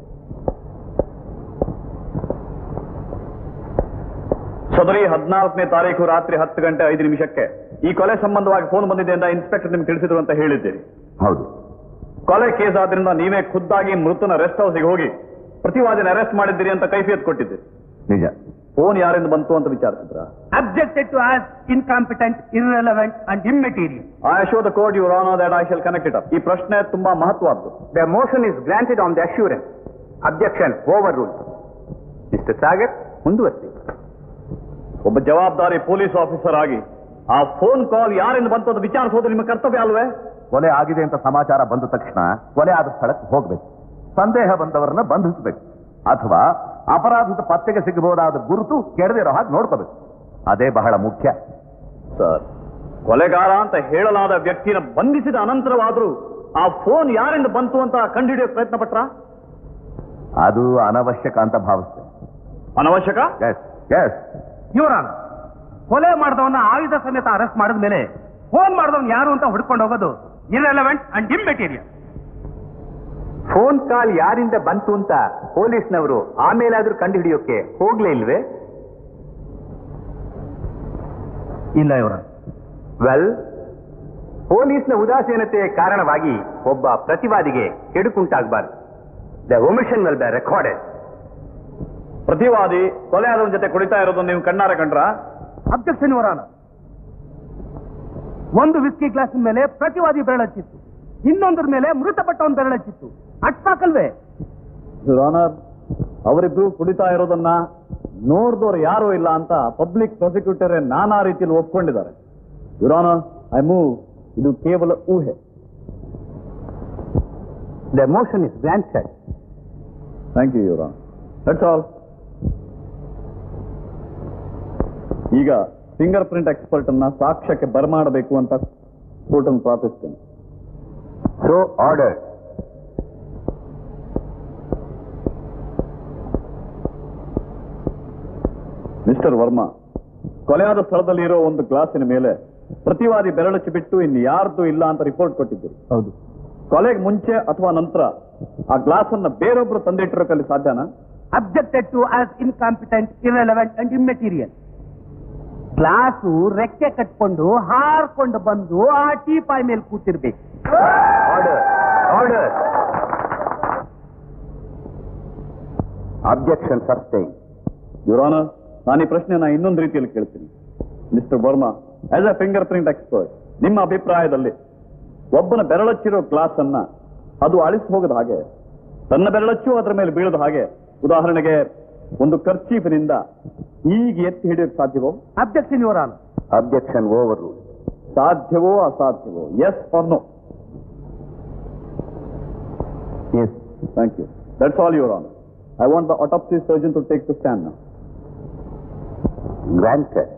ಸದರಿ ಹದಿನಾಲ್ಕನೇ ತಾರೀಕು ರಾತ್ರಿ ಹತ್ತು ಗಂಟೆ ಐದು ನಿಮಿಷಕ್ಕೆ ಈ ಕೊಲೆ ಸಂಬಂಧವಾಗಿ ಫೋನ್ ಬಂದಿದೆ ಅಂತ ಇನ್ಸ್ಪೆಕ್ಟರ್ ನಿಮ್ಗೆ ತಿಳಿಸಿದ್ರು ಅಂತ ಹೇಳಿದ್ದೀರಿ ಹೌದು ಕೊಲೆ ಕೇಸ್ ಆದ್ರಿಂದ ನೀವೇ ಖುದ್ದಾಗಿ ಮೃತನ ರೆಸ್ಟ್ ಹೌಸ್ಗೆ ಹೋಗಿ ಪ್ರತಿವಾದಿನ ಅರೆಸ್ಟ್ ಮಾಡಿದ್ದೀರಿ ಅಂತ ಕೈಫಿಯತ್ ಕೊಟ್ಟಿದ್ದೀರಿ ನಿಜ ಫೋನ್ ಯಾರಿಂದ ಬಂತು ಅಂತ ವಿಚಾರಿಸಿದ್ರ objected to as incompetent irrelevant and immaterial I show the court your honour that I shall connect it up ಈ ಪ್ರಶ್ನೆ ತುಂಬಾ ಮಹತ್ವದ್ದು the motion is granted on the assurance objection over rule mister Sagar ಮುಂದುವರಿಸಿ ಒಬ್ಬ ಜವಾಬ್ದಾರಿ ಪೊಲೀಸ್ ಆಫೀಸರ್ ಆಗಿ ಆ phone call ಯಾರಿಂದ ಬಂತು ಅದು ವಿಚಾರಿಸೋದು ನಿಮ್ಮ ಕರ್ತವ್ಯ ಅಲ್ವೇ ಕೊಲೆ ಆಗಿದೆ ಅಂತ ಸಮಾಚಾರ ಬಂದ ತಕ್ಷಣ ಕೊಲೆ ಆದ ಸ್ಥಳಕ್ಕೆ ಹೋಗ್ಬೇಕು ಸಂದೇಹ ಬಂದವರನ್ನ ಬಂಧಿಸಬೇಕು ಅಥವಾ ಅಪರಾಧದ ಪತ್ತೆಗೆ ಸಿಗಬಹುದಾದ ಗುರುತು ಕೆಡದಿರೋ ಹಾಗೆ ನೋಡ್ಕೋಬೇಕು ಅದೇ ಬಹಳ ಮುಖ್ಯ ಸರ್ ಕೊಲೆಗಾರ ಅಂತ ಹೇಳಲಾದ ವ್ಯಕ್ತಿನ ಬಂಧಿಸಿದ ಅನಂತರವಾದ್ರೂ ಆ ಫೋನ್ ಯಾರಿಂದ ಬಂತು ಅಂತ ಕಂಡುಹಿಡಿಯೋ ಪ್ರಯತ್ನ ಪಟ್ರ ಅದು ಅನವಶ್ಯಕ ಅಂತ ಭಾವಿಸ್ತೇನೆ ಅನವಶ್ಯಕ ಎಸ್ ಎಸ್ ಇವರಾನ ಕೊಲೆ ಮಾಡಿದವನ್ನ ಆಯುಧ ಸಮೇತ ಅರೆಸ್ಟ್ ಮಾಡಿದ ಮೇಲೆ ಫೋನ್ ಮಾಡಿದವನ್ ಯಾರು ಅಂತ ಹುಡ್ಕೊಂಡು ಹೋಗೋದು irrelevant and immaterial phone call ಯಾರಿಂದ ಬಂತು ಅಂತ ಪೊಲೀಸ್ನವರು ಆಮೇಲಾದ್ರೂ ಕಂಡುಹಿಡಿಯೋಕೆ ಹೋಗ್ಲೇ ಇಲ್ವೇ ಇಲ್ಲ ಇವರ ವೆಲ್ ಪೊಲೀಸ್ನ ಉದಾಸೀನತೆ ಕಾರಣವಾಗಿ ಒಬ್ಬ ಪ್ರತಿವಾದಿಗೆ ಕೆಡುಕುಂಟಾಗಬಾರ್ದು the omission will be recorded ಪ್ರತಿವಾದಿ ಕೊಲೆ ಆದವನ ಜೊತೆ ಕುಡಿತಾ ಇರೋದು ನೀವು ಕಣ್ಣಾರೆ ಕಂಡ್ರ ಅಬ್ಜೆಕ್ಷನ್ ಇವರಾನ ಒಂದು ವಿಸ್ಕಿ ಗ್ಲಾಸಿನ ಮೇಲೆ ಪ್ರತಿವಾದಿ ಬೆರಳಚ್ಚಿತ್ತು ಇನ್ನೊಂದರ ಮೇಲೆ ಮೃತಪಟ್ಟವನ್ ಬೆರಳಚ್ಚಿತ್ತು ಅಟ್ ಸಾಕಲ್ವೇ ಆನರ್ ಅವರಿಬ್ರು ಕುಡಿತಾ ಇರೋದನ್ನ ನೋಡ್ದವ್ರು ಯಾರು ಇಲ್ಲ ಅಂತ ಪಬ್ಲಿಕ್ ಪ್ರಾಸಿಕ್ಯೂಟರ್ ನಾನಾ ರೀತಿಯಲ್ಲಿ ಒಪ್ಕೊಂಡಿದ್ದಾರೆ ಯುರಾನ ಐ ಮೂವ್ ಇದು ಕೇವಲ ಊಹೆ the motion is granted thank you your honour that's all ಈಗ ಫಿಂಗರ್ ಪ್ರಿಂಟ್ ಎಕ್ಸ್ಪರ್ಟ್ ಅನ್ನ ಸಾಕ್ಷ್ಯಕ್ಕೆ ಬರಮಾಡಬೇಕು ಅಂತ ಕೋರ್ಟ್ ಅನ್ನು ಪ್ರಾರ್ಥಿಸ್ತೇನೆ ಸೊ ಆರ್ಡರ್ ಮಿಸ್ಟರ್ ವರ್ಮಾ ಕೊಲೆಯಾದ ಸ್ಥಳದಲ್ಲಿ ಇರೋ ಒಂದು ಗ್ಲಾಸಿನ ಮೇಲೆ ಪ್ರತಿವಾದಿ ಬೆರಳಚ್ಚಿ ಬಿಟ್ಟು ಇನ್ನು ಯಾರ್ದು ಇಲ್ಲ ಅಂತ ರಿಪೋರ್ಟ್ ಕೊಟ್ಟಿದ್ದೀರಿ ಹೌದು ಕೊಲೆಗೆ ಮುಂಚೆ ಅಥವಾ ನಂತರ ಆ ಗ್ಲಾಸ್ ಅನ್ನ ಬೇರೊಬ್ರು ತಂದಿಟ್ಟಿರೋಕಲ್ಲಿ ಸಾಧ್ಯನಾ objected to as incompetent irrelevant and immaterial glass ರೆಕ್ಕೆ ಕಟ್ಕೊಂಡು ಹಾರ್ಕೊಂಡು ಬಂದು ಆ ಟೀಪಾಯ್ ಮೇಲೆ ಕೂತಿರ್ಬೇಕು order order objection sustain your honour ನಾನು ಈ ಪ್ರಶ್ನೆನ ಇನ್ನೊಂದು ರೀತಿಯಲ್ಲಿ ಕೇಳ್ತೀನಿ mister Varma as a finger print expert ನಿಮ್ಮ ಅಭಿಪ್ರಾಯದಲ್ಲಿ ಒಬ್ಬನ ಬೆರಳಚ್ಚಿರೋ ಗ್ಲಾಸ್ ಅನ್ನ ಅದು ಅಳಿಸಿ ಹೋಗದ ಹಾಗೆ ತನ್ನ ಬೆರಳಚ್ಚು ಅದರ ಮೇಲೆ ಬೀಳದ ಹಾಗೆ ಉದಾಹರಣೆಗೆ ಒಂದು ಖರ್ಚೀಫಿನಿಂದ ಈಗ ಎತ್ತಿ ಹಿಡಿಯೋಕೆ ಸಾಧ್ಯವೋ ಅಬ್ಜೆಕ್ಷನ್ ಇವರಾನ ಅಬ್ಜೆಕ್ಷನ್ ಓವರ್ ಸಾಧ್ಯವೋ ಅಸಾಧ್ಯವೋ yes or no yes thank you that's all your honour I want the autopsy surgeon to take the stand ನಾ granted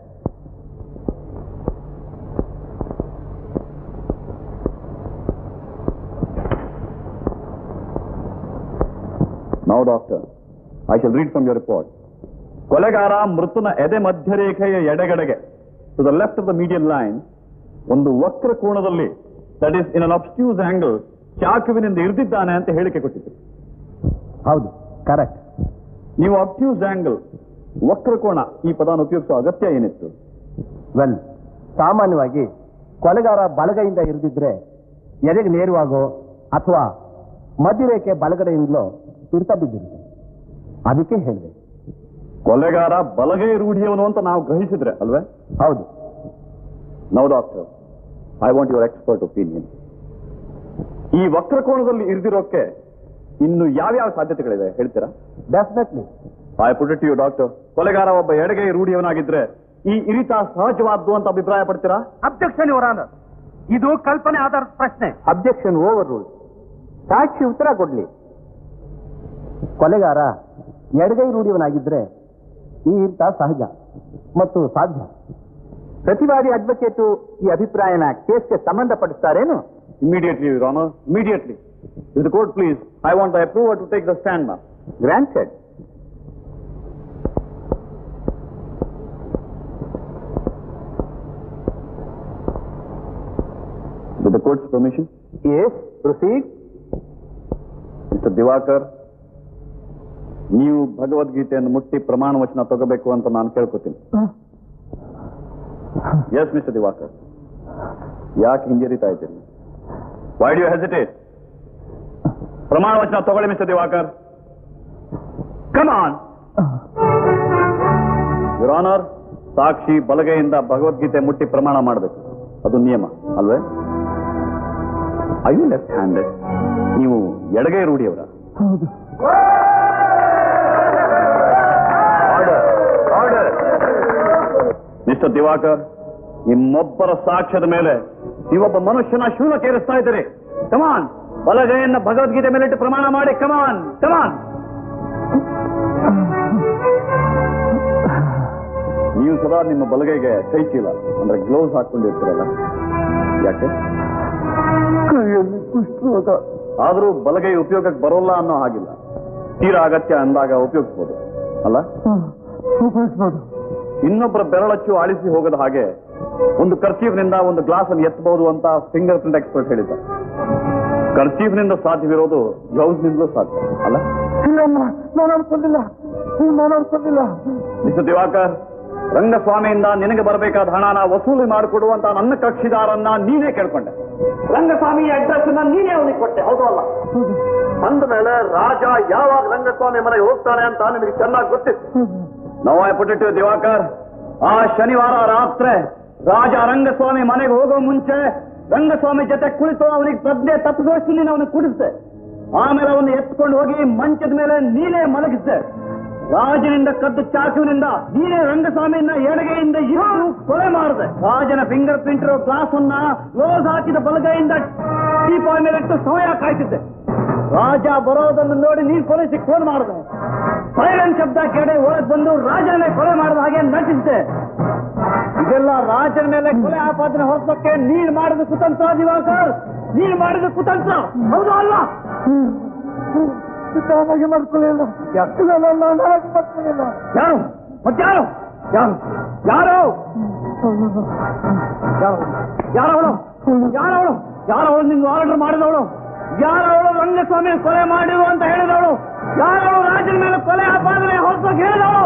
now doctor I shall read from your report ಕೊಲೆಗಾರ ಮೃತನ ಎದೆ ಮಧ್ಯರೇಖೆಯ ಎಡೆಗಡೆಗೆ to the left of the median line ಒಂದು ವಕ್ರ ಕೋಣದಲ್ಲಿ that is in an obtuse angle ಚಾಕುವಿನಿಂದ ಇರಿದಿದ್ದಾನೆ ಅಂತ ಹೇಳಿಕೆ ಕೊಟ್ಟಿತ್ತು ಹೌದು ಕರೆಕ್ಟ್ ನೀವು ಅಬ್ಟ್ಯೂಸ್ ಆಂಗಲ್ ವಕ್ರಕೋಣ ಈ ಪದವನ್ನು ಉಪಯೋಗಿಸುವ ಅಗತ್ಯ ಏನಿತ್ತು ವೆಲ್ ಸಾಮಾನ್ಯವಾಗಿ ಕೊಲೆಗಾರ ಬಲಗೈಯಿಂದ ಇರಿದಿದ್ರೆ ಎದೆಗೆ ನೇರವಾಗೋ ಅಥವಾ ಮಧ್ಯರೇಖೆ ಬಲಗಡೆಯಿಂದಲೋ ಇರ್ತ ಬಿದ್ದಿರುತ್ತೆ ಅದಕ್ಕೆ ಹೇಳಿದೆ ಕೊಲೆಗಾರ ಬಲಗೈ ರೂಢಿಯವನು ಅಂತ ನಾವು ಗ್ರಹಿಸಿದ್ರೆ ಅಲ್ವೇ ಹೌದು now doctor I want your expert opinion ಈ ವಕ್ರಕೋಣದಲ್ಲಿ ಇರಿದಿರೋಕೆ ಇನ್ನು ಯಾವ್ಯಾವ ಸಾಧ್ಯತೆಗಳಿವೆ ಹೇಳ್ತೀರಾ definitely I put it you doctor ಕೊಲೆಗಾರ ಒಬ್ಬ ಎಡಗೈ ರೂಢಿಯವನಾಗಿದ್ರೆ ಈ ಇರಿತ ಸಹಜವಾದ್ದು ಅಂತ ಅಭಿಪ್ರಾಯ ಪಡ್ತೀರಾ ಅಬ್ಜೆಕ್ಷನ್ ಇವರಾನ ಇದು ಕಲ್ಪನೆ ಆಧಾರದ ಪ್ರಶ್ನೆ ಅಬ್ಜೆಕ್ಷನ್ ಓವರ್ ರೂಲ್ ಸಾಕ್ಷಿ ಉತ್ತರ ಕೊಡ್ಲಿ ಕೊಲೆಗಾರ ಎಡಗೈ ರೂಢಿಯವನಾಗಿದ್ರೆ ಈ ಇರ್ತ ಸಹಜ ಮತ್ತು ಸಾಧ್ಯ ಪ್ರತಿವಾದಿ ಅಡ್ವೊಕೇಟು ಈ ಅಭಿಪ್ರಾಯನ ಕೇಸ್ಗೆ ಸಂಬಂಧಪಡಿಸ್ತಾರೇನು immediately your honour immediately with court please I want I approver to take the stand ನಾ granted with the court's permission yes proceed mister Diwakar ನೀವು ಭಗವದ್ಗೀತೆಯನ್ನು ಮುಟ್ಟಿ ಪ್ರಮಾಣ ವಚನ ತಗೋಬೇಕು ಅಂತ ನಾನು ಕೇಳ್ಕೊತೀನಿ ಎಸ್ ಮಿಸ್ಟರ್ ದಿವಾಕರ್ ಯಾಕೆ ಹಿಂಜರಿತಾ ಇದ್ದೀರಿ ವೈ ಡು ಹೆಸಿಟೇಟ್ ಪ್ರಮಾಣ ವಚನ ತಗೊಳ್ಳಿ mister Diwakar come on your honour ಸಾಕ್ಷಿ ಬಲಗೈಯಿಂದ ಭಗವದ್ಗೀತೆ ಮುಟ್ಟಿ ಪ್ರಮಾಣ ಮಾಡಬೇಕು ಅದು ನಿಯಮ ಅಲ್ವೇ ಐ ಯು ಲೆಫ್ಟ್ ಹ್ಯಾಂಡೆಡ್ ನೀವು ಎಡಗೈ ರೂಢಿಯವರ ಆರ್ಡರ್ ಆರ್ಡರ್ ಮಿಸ್ಟರ್ ದಿವಾಕರ್ ನಿಮ್ಮೊಬ್ಬರ ಸಾಕ್ಷ್ಯದ ಮೇಲೆ ನೀವೊಬ್ಬ ಮನುಷ್ಯನ ಶೂಲಕ್ಕೇರಿಸ್ತಾ ಇದ್ದೀರಿ ಕಮಾನ್ ಬಲಗೈಯನ್ನ ಭಗವದ್ಗೀತೆ ಮೇಲಿಟ್ಟು ಪ್ರಮಾಣ ಮಾಡಿ ಕಮಾನ್ ಕಮಾನ್ ನೀವು ಸದಾ ನಿಮ್ಮ ಬಲಗೈಗೆ ಕೈ ಚೀಲ ಅಂದ್ರೆ ಗ್ಲೌಸ್ ಹಾಕೊಂಡಿರ್ತೀರಲ್ಲ ಯಾಕೆ ಕೈಯಲ್ಲಿ ಕುಷ್ಠರೋಗ ಆದರೂ ಬಲಗೈ ಉಪಯೋಗಕ್ಕೆ ಬರೋಲ್ಲ ಅನ್ನೋ ಹಾಗಿಲ್ಲ ತೀರಾ ಅಗತ್ಯ ಅಂದಾಗ ಉಪಯೋಗಿಸ್ಬೋದು ಅಲ್ಲ ಉಪಯೋಗಿಸ್ಬೋದು ಇನ್ನೊಬ್ಬರ ಬೆರಳಚ್ಚು ಆಳಿಸಿ ಹೋಗದ ಹಾಗೆ ಒಂದು ಕರ್ಚೀಫ್ನಿಂದ ಒಂದು ಗ್ಲಾಸ್ ಅನ್ನು ಎತ್ತಬಹುದು ಅಂತ ಫಿಂಗರ್ ಪ್ರಿಂಟ್ ಎಕ್ಸ್ಪರ್ಟ್ ಹೇಳಿದ್ದಾರೆ ಕರ್ಚೀಫ್ನಿಂದ ಸಾಧ್ಯವಿರೋದು ಗ್ಲೌಸ್ನಿಂದಲೂ ಸಾಧ್ಯ ಅಲ್ಲ ಇಲ್ಲಮ್ಮ ನಾನು ಅನ್ಕೊಂಡಿಲ್ಲ ನಾನು ಅನ್ಕೊಂಡಿಲ್ಲ ಮಿಸ್ಟರ್ ದಿವಾಕರ್ ರಂಗಸ್ವಾಮಿಯಿಂದ ನಿನಗೆ ಬರಬೇಕಾದ ಹಣನ ವಸೂಲಿ ಮಾಡಿಕೊಡುವಂತ ನನ್ನ ಕಕ್ಷಿದಾರನ್ನ ನೀನೇ ಕೇಳ್ಕೊಂಡೆ ರಂಗಸ್ವಾಮಿ ಅಡ್ರೆಸ್ ನೀನೇ ಅವನಿಗೆ ಕೊಟ್ಟೆ ಹೌದು ಅಲ್ಲ ಅಂದ ಮೇಲೆ ರಾಜ ಯಾವಾಗ ರಂಗಸ್ವಾಮಿ ಮನೆಗೆ ಹೋಗ್ತಾನೆ ಅಂತ ನಿನಗೆ ಚೆನ್ನಾಗಿ ಗೊತ್ತಿತ್ತು ನಾವು ಪುಟ್ಟಿಟ್ಟು ದಿವಾಕರ್ ಆ ಶನಿವಾರ ರಾತ್ರಿ ರಾಜ ರಂಗಸ್ವಾಮಿ ಮನೆಗೆ ಹೋಗೋ ಮುಂಚೆ ರಂಗಸ್ವಾಮಿ ಜೊತೆ ಕುಳಿತು ಅವನಿಗೆ ಪ್ರಜ್ಞೆ ತಪ್ಪಿಸೋಷ್ಟು ನೀನು ಅವನಿಗೆ ಕುಡಿಸ್ದೆ ಆಮೇಲೆ ಅವನು ಎತ್ಕೊಂಡು ಹೋಗಿ ಮಂಚದ ಮೇಲೆ ನೀನೇ ಮಲಗಿಸ್ದೆ ರಾಜನಿಂದ ಕದ್ದು ಚಾಕುವಿನಿಂದ ನೀನೇ ರಂಗಸ್ವಾಮಿಯನ್ನ ಎಡಗೈಯಿಂದ ಇರಿದು ಕೊಲೆ ಮಾಡಿದೆ ರಾಜನ ಫಿಂಗರ್ ಪ್ರಿಂಟ್ ಇರೋ ಗ್ಲಾಸ್ ಅನ್ನ ಲೋಸ್ ಹಾಕಿದ ಬಲಗೈಯಿಂದ ಟೀಪಾಯ್ ಮೇಲೆ ಇಟ್ಟು ಸಮಯ ಕಾಯ್ತಿದ್ದೆ ರಾಜ ಬರೋದನ್ನು ನೋಡಿ ನೀನ್ ಪೊಲೀಸಿಗೆ ಫೋನ್ ಮಾಡಿದೆ ಸೈಲೆಂಟ್ ಶಬ್ದ ಕೇಳಿ ಒಳಗ್ ಬಂದು ರಾಜನೇ ಕೊಲೆ ಮಾಡಿದ ಹಾಗೆ ನಟಿಸಿದೆ ಇದೆಲ್ಲ ರಾಜನ ಮೇಲೆ ಕೊಲೆ ಆಪಾದನೆ ಹೊರತಕ್ಕೆ ನೀನ್ ಮಾಡಿದ ಕುತಂತ್ರ ದಿವಾಕರ್ ನೀನ್ ಮಾಡಿದ ಕುತಂತ್ರ ಹೌದಾ ಅಲ್ಲ ನಾನಾಗಿ ಮಾಡ್ಕೊಳ್ಳಿಲ್ಲ ನಾನು ನಾನಾಗಿ ಮಾಡ್ಕೊಳ್ಳಿಲ್ಲ ಯಾರು ಮತ್ತಾರು ಯಾರು ಯಾರು ಯಾರವಳು ಯಾರವಳು ಯಾರವಳು ನಿಂಗೆ ಆರ್ಡರ್ ಮಾಡಿದವಳು ಯಾರವಳು ರಂಗಸ್ವಾಮಿ ಕೊಲೆ ಮಾಡಿರು ಅಂತ ಹೇಳಿದವಳು ಯಾರವಳು ರಾಜನ ಮೇಲೆ ಕೊಲೆ ಆಪಾದನೆ ಹೊರತಕ್ಕೆ ಹೇಳಿದವಳು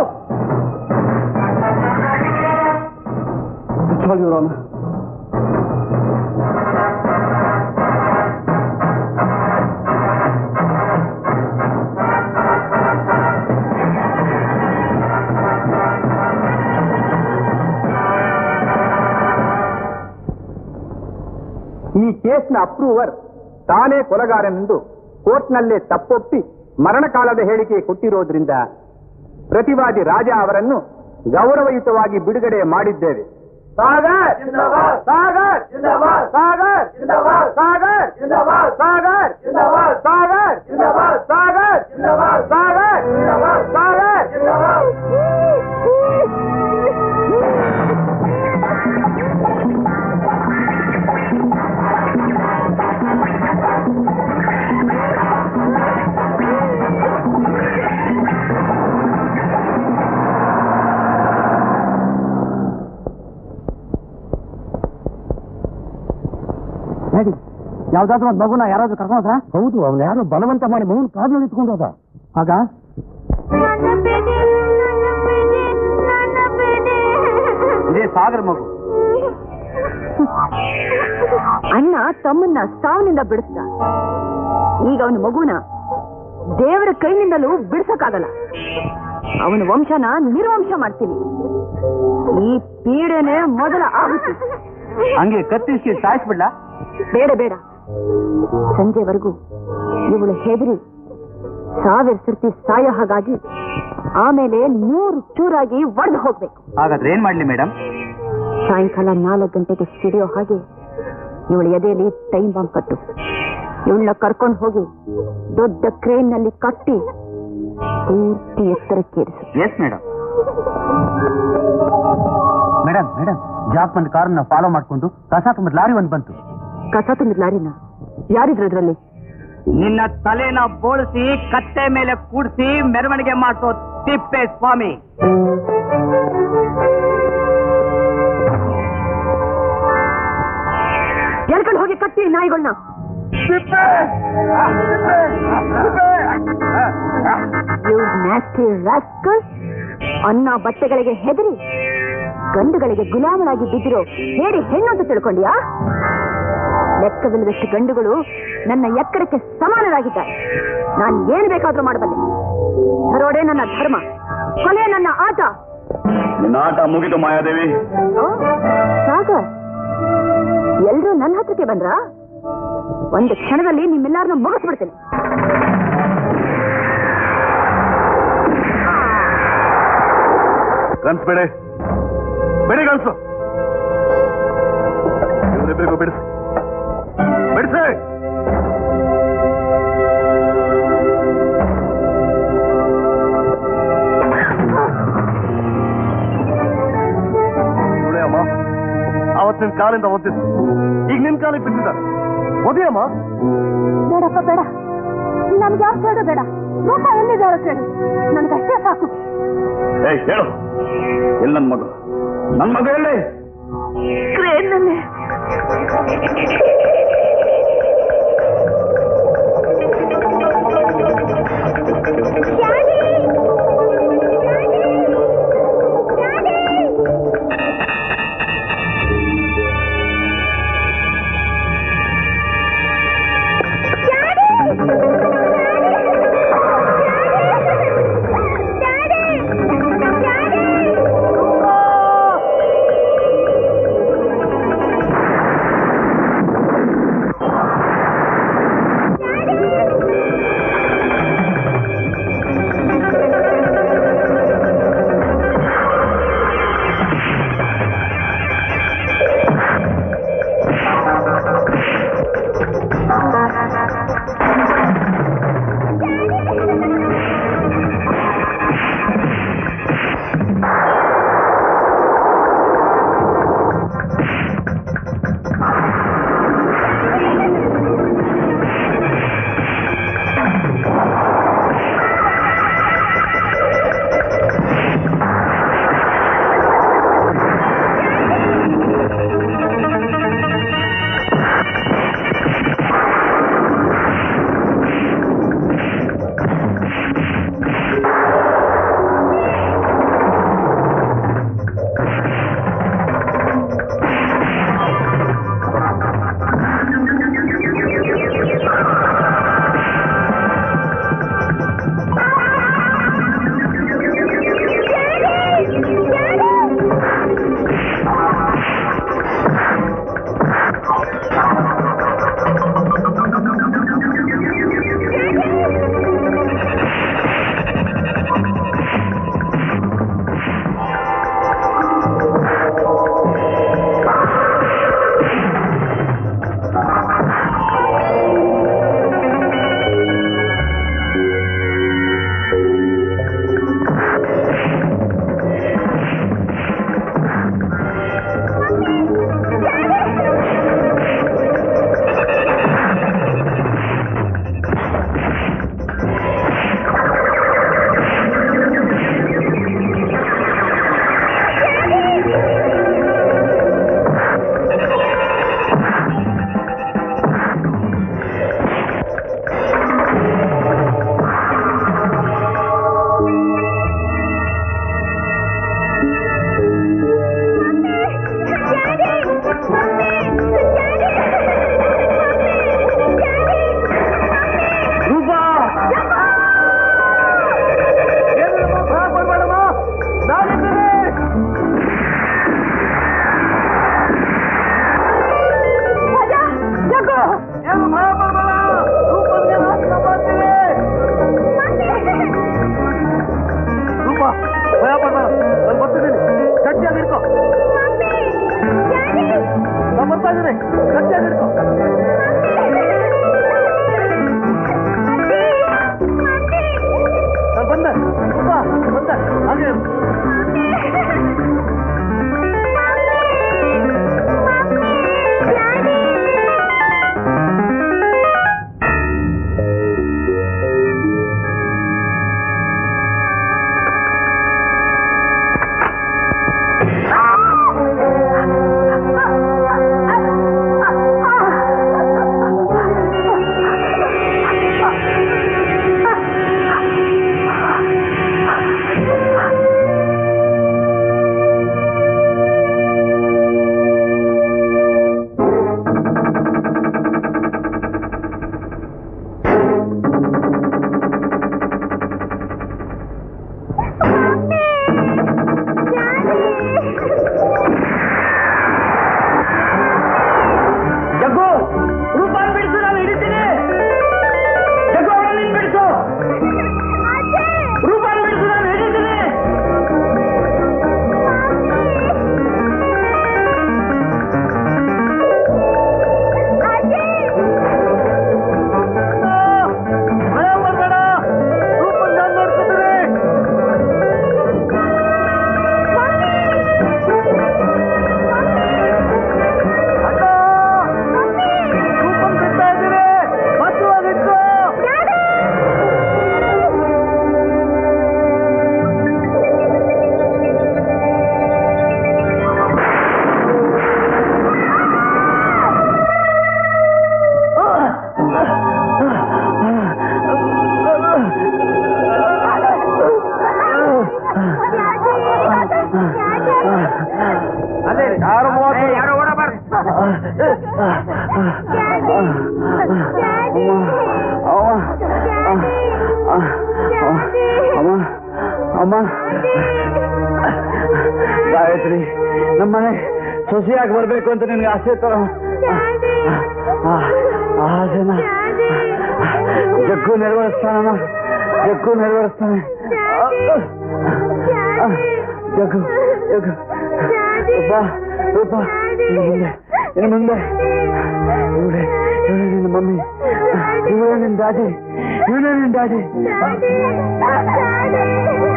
ಈ ಕೇಸ್ನ ಅಪ್ರೂವರ್ ತಾನೇ ಕೊಲೆಗಾರನೆಂದು ಕೋರ್ಟ್ನಲ್ಲೇ ತಪ್ಪೊಪ್ಪಿ ಮರಣಕಾಲದ ಹೇಳಿಕೆ ಕೊಟ್ಟಿರೋದ್ರಿಂದ ಪ್ರತಿವಾದಿ ರಾಜ ಅವರನ್ನು ಗೌರವಯುತವಾಗಿ ಬಿಡುಗಡೆ ಮಾಡಿದ್ದೇವೆ ಸಾಗರ್ ಸಾಗರ್ ಸಾಗರ್ ಸಾಗರ್ ಸಾಗರ್ ಸಾಗರ್ ಸಾಗರ್ ಸಾಗರ್ ಸಾಗರ್ ನಡಿ ಯಾವ್ದಾದ್ರು ಒಂದು ಮಗುನ ಯಾರಾದ್ರೂ ಕರ್ಕೊಂಡ್ರ ಹೌದು ಅವ್ನು ಯಾರೋ ಬಲವಂತ ಮಾಡಿ ಮಗುನ ಕಾದು ಇಟ್ಕೊಂಡು ಹೋದ ಆಗ ಇದೇ ಸಾಗರ್ ಮಗು ಅಣ್ಣ ತಮ್ಮನ್ನ ಸಾವಿನಿಂದ ಬಿಡಿಸ್ದ ಈಗ ಅವನ ಮಗುನ ದೇವರ ಕೈನಿಂದಲೂ ಬಿಡ್ಸಕ್ಕಾಗಲ್ಲ ಅವನ ವಂಶನ ನಿರ್ವಂಶ ಮಾಡ್ತೀನಿ ಈ ಪೀಡೆನೆ ಮೊದಲ ಆಹುತಿ ಹಂಗೆ ಕತ್ತಿಸಿ ಸಾಯಿಸ್ಬಿಡ್ಲ ಬೇಡ ಬೇಡ ಸಂಜೆವರೆಗೂ ಇವಳು ಹೆದರಿ ಸಾವಿರ ಸರ್ತಿ ಸಾಯೋ ಹಾಗಾಗಿ ಆಮೇಲೆ ನೂರು ಚೂರಾಗಿ ಒಡೆದು ಹೋಗ್ಬೇಕು ಹಾಗಾದ್ರೆ ಏನ್ ಮಾಡ್ಲಿ ಮೇಡಮ್ ಸಾಯಂಕಾಲ ನಾಲ್ಕು ಗಂಟೆಗೆ ಸಿಡಿಯೋ ಹಾಗೆ ಇವಳ ಎದೆಯಲ್ಲಿ ಟೈಮ್ ಬಾಂಬ್ ಕಟ್ಟು ಇವಳನ್ನ ಕರ್ಕೊಂಡು ಹೋಗಿ ದೊಡ್ಡ ಕ್ರೇನ್ ನಲ್ಲಿ ಕಟ್ಟಿ ಪೂರ್ತಿ ಎತ್ತರಕ್ಕೇರಿಸು yes madam madam madam job ಬಂದ್ ಕಾರನ್ನ ಫಾಲೋ ಮಾಡ್ಕೊಂಡು ಕಸ ತುಂಬ ಲಾರಿ ಒಂದ್ ಬಂತು ಕಸ ತುಂಬಿದ ಲಾರಿನ ಯಾರಿದ್ರು ಅದ್ರಲ್ಲಿ ನಿನ್ನ ತಲೆನ ಬೋಳಿಸಿ ಕತ್ತೆ ಮೇಲೆ ಕೂಡಿಸಿ ಮೆರವಣಿಗೆ ಮಾಡಿಸೋ ತಿಪ್ಪೆ ಸ್ವಾಮಿ ಎಳ್ಕೊಂಡು ಹೋಗಿ ಕಟ್ಟಿ ನಾಯಿಗಳನ್ನ You nasty rascal. ಅನ್ನ ಬಟ್ಟೆಗಳಿಗೆ ಹೆದರಿ ಗಂಡುಗಳಿಗೆ ಗುಲಾಮರಾಗಿ ಬಿದ್ದಿರೋ ಹೇಳಿ ಹೆಣ್ಣು ಅಂತ ತಿಳ್ಕೊಂಡ್ಯಾ ಲೆಕ್ಕವಿಲ್ಲದಷ್ಟು ಗಂಡುಗಳು ನನ್ನ ಎಕ್ಕರಕ್ಕೆ ಸಮಾನರಾಗಿದ್ದಾರೆ ನಾನು ಏನು ಬೇಕಾದ್ರೂ ಮಾಡಬಲ್ಲೆ ದರೋಡೆ ನನ್ನ ಧರ್ಮ ಕೊಲೆ ನನ್ನ ಆಟ ನಿನ್ನ ಆಟ ಮುಗಿದು ಮಾಯಾದೇವಿ ಓ, ಸಾಗರ್ ಎಲ್ರೂ ನನ್ನ ಹತ್ರಕ್ಕೆ ಬಂದ್ರಾ ಒಂದು ಕ್ಷಣದಲ್ಲಿ ನಿಮ್ಮೆಲ್ಲರನ್ನ ಮುಗಿಸ್ಬಿಡ್ತೇನೆ ಕನ್ಸ್ ಬೇಡ ಬೇಡಿ ಕನ್ಸು ಅವರಿಬ್ಬರಿಗೂ ಬಿಡಿಸಿ ಬಿಡಿಸಿ ನೋಡಿ ಅಮ್ಮ ಅವತ್ತು ನಿನ್ ಕಾಲಿಂದ ಒದ್ದಿದ್ದು ಈಗ ನಿನ್ ಕಾಲಿಗೆ ಬಿದ್ದಿದ್ದಾರೆ ಒದಿ ಅಮ್ಮ ಬೇಡಪ್ಪ ಬೇಡ ನಮ್ಗೆ ಯಾವ ಕೇಳು ಬೇಡ ರೂಪ ಎಲ್ಲಿದ್ದಾಳೆ ಕೇಳು ನನಗಷ್ಟೇ ಸಾಕು ಏಯ್ ಹೇಳು ಎಲ್ಲಿ ನನ್ನ ಮಗ ನನ್ನ ಮಗ ಎಲ್ಲಿ ಕ್ರೇನ್ನಲ್ಲಿ ರೂಪ ಭಯ ಪಡ್ಬೇಡ ನಾನು ಬರ್ತಿದ್ದೀನಿ ಗಟ್ಟಿಯಾಗಿ ಇಟ್ಕೋ ನಾನು ಬರ್ತಾ ಇದ್ದೀನಿ ಗಟ್ಟಿಯಾಗಿ ಇಟ್ಕೋ ನಾನು ಬಂದೆ ರೂಪ ಬಂದೆ ಹಾಗೆ ಇರು. ಆ ಅಮ್ಮ ಅಮ್ಮ ಗಾಯತ್ರಿ ನಮ್ಮನೆ ಸೊಸೆಯಾಗಿ ಬರ್ಬೇಕು ಅಂತ ನಿನ್ಗೆ ಆಸೆ ತರ ಆಸೆನ ಜಗ್ಗು ನೆರವೇರಿಸ್ತಾನಮ್ಮ ಜಗ್ಗು ನೆರವೇರಿಸ್ತಾನೆ ಜಗ್ಗು ಜಗ್ಗು ರೂಪ ರೂಪ ಇನ್ನು ಮುಂದೆ ಇನ್ನು ಮುಂದೆ ಇವಳೆ ಇವಳೆ ನಿನ್ನ ಮಮ್ಮಿ ಇವಳೆ ನಿನ್ನ ಡ್ಯಾಡಿ ಇವಳೆ ನಿನ್ನ ಡ್ಯಾಡಿ Daddy!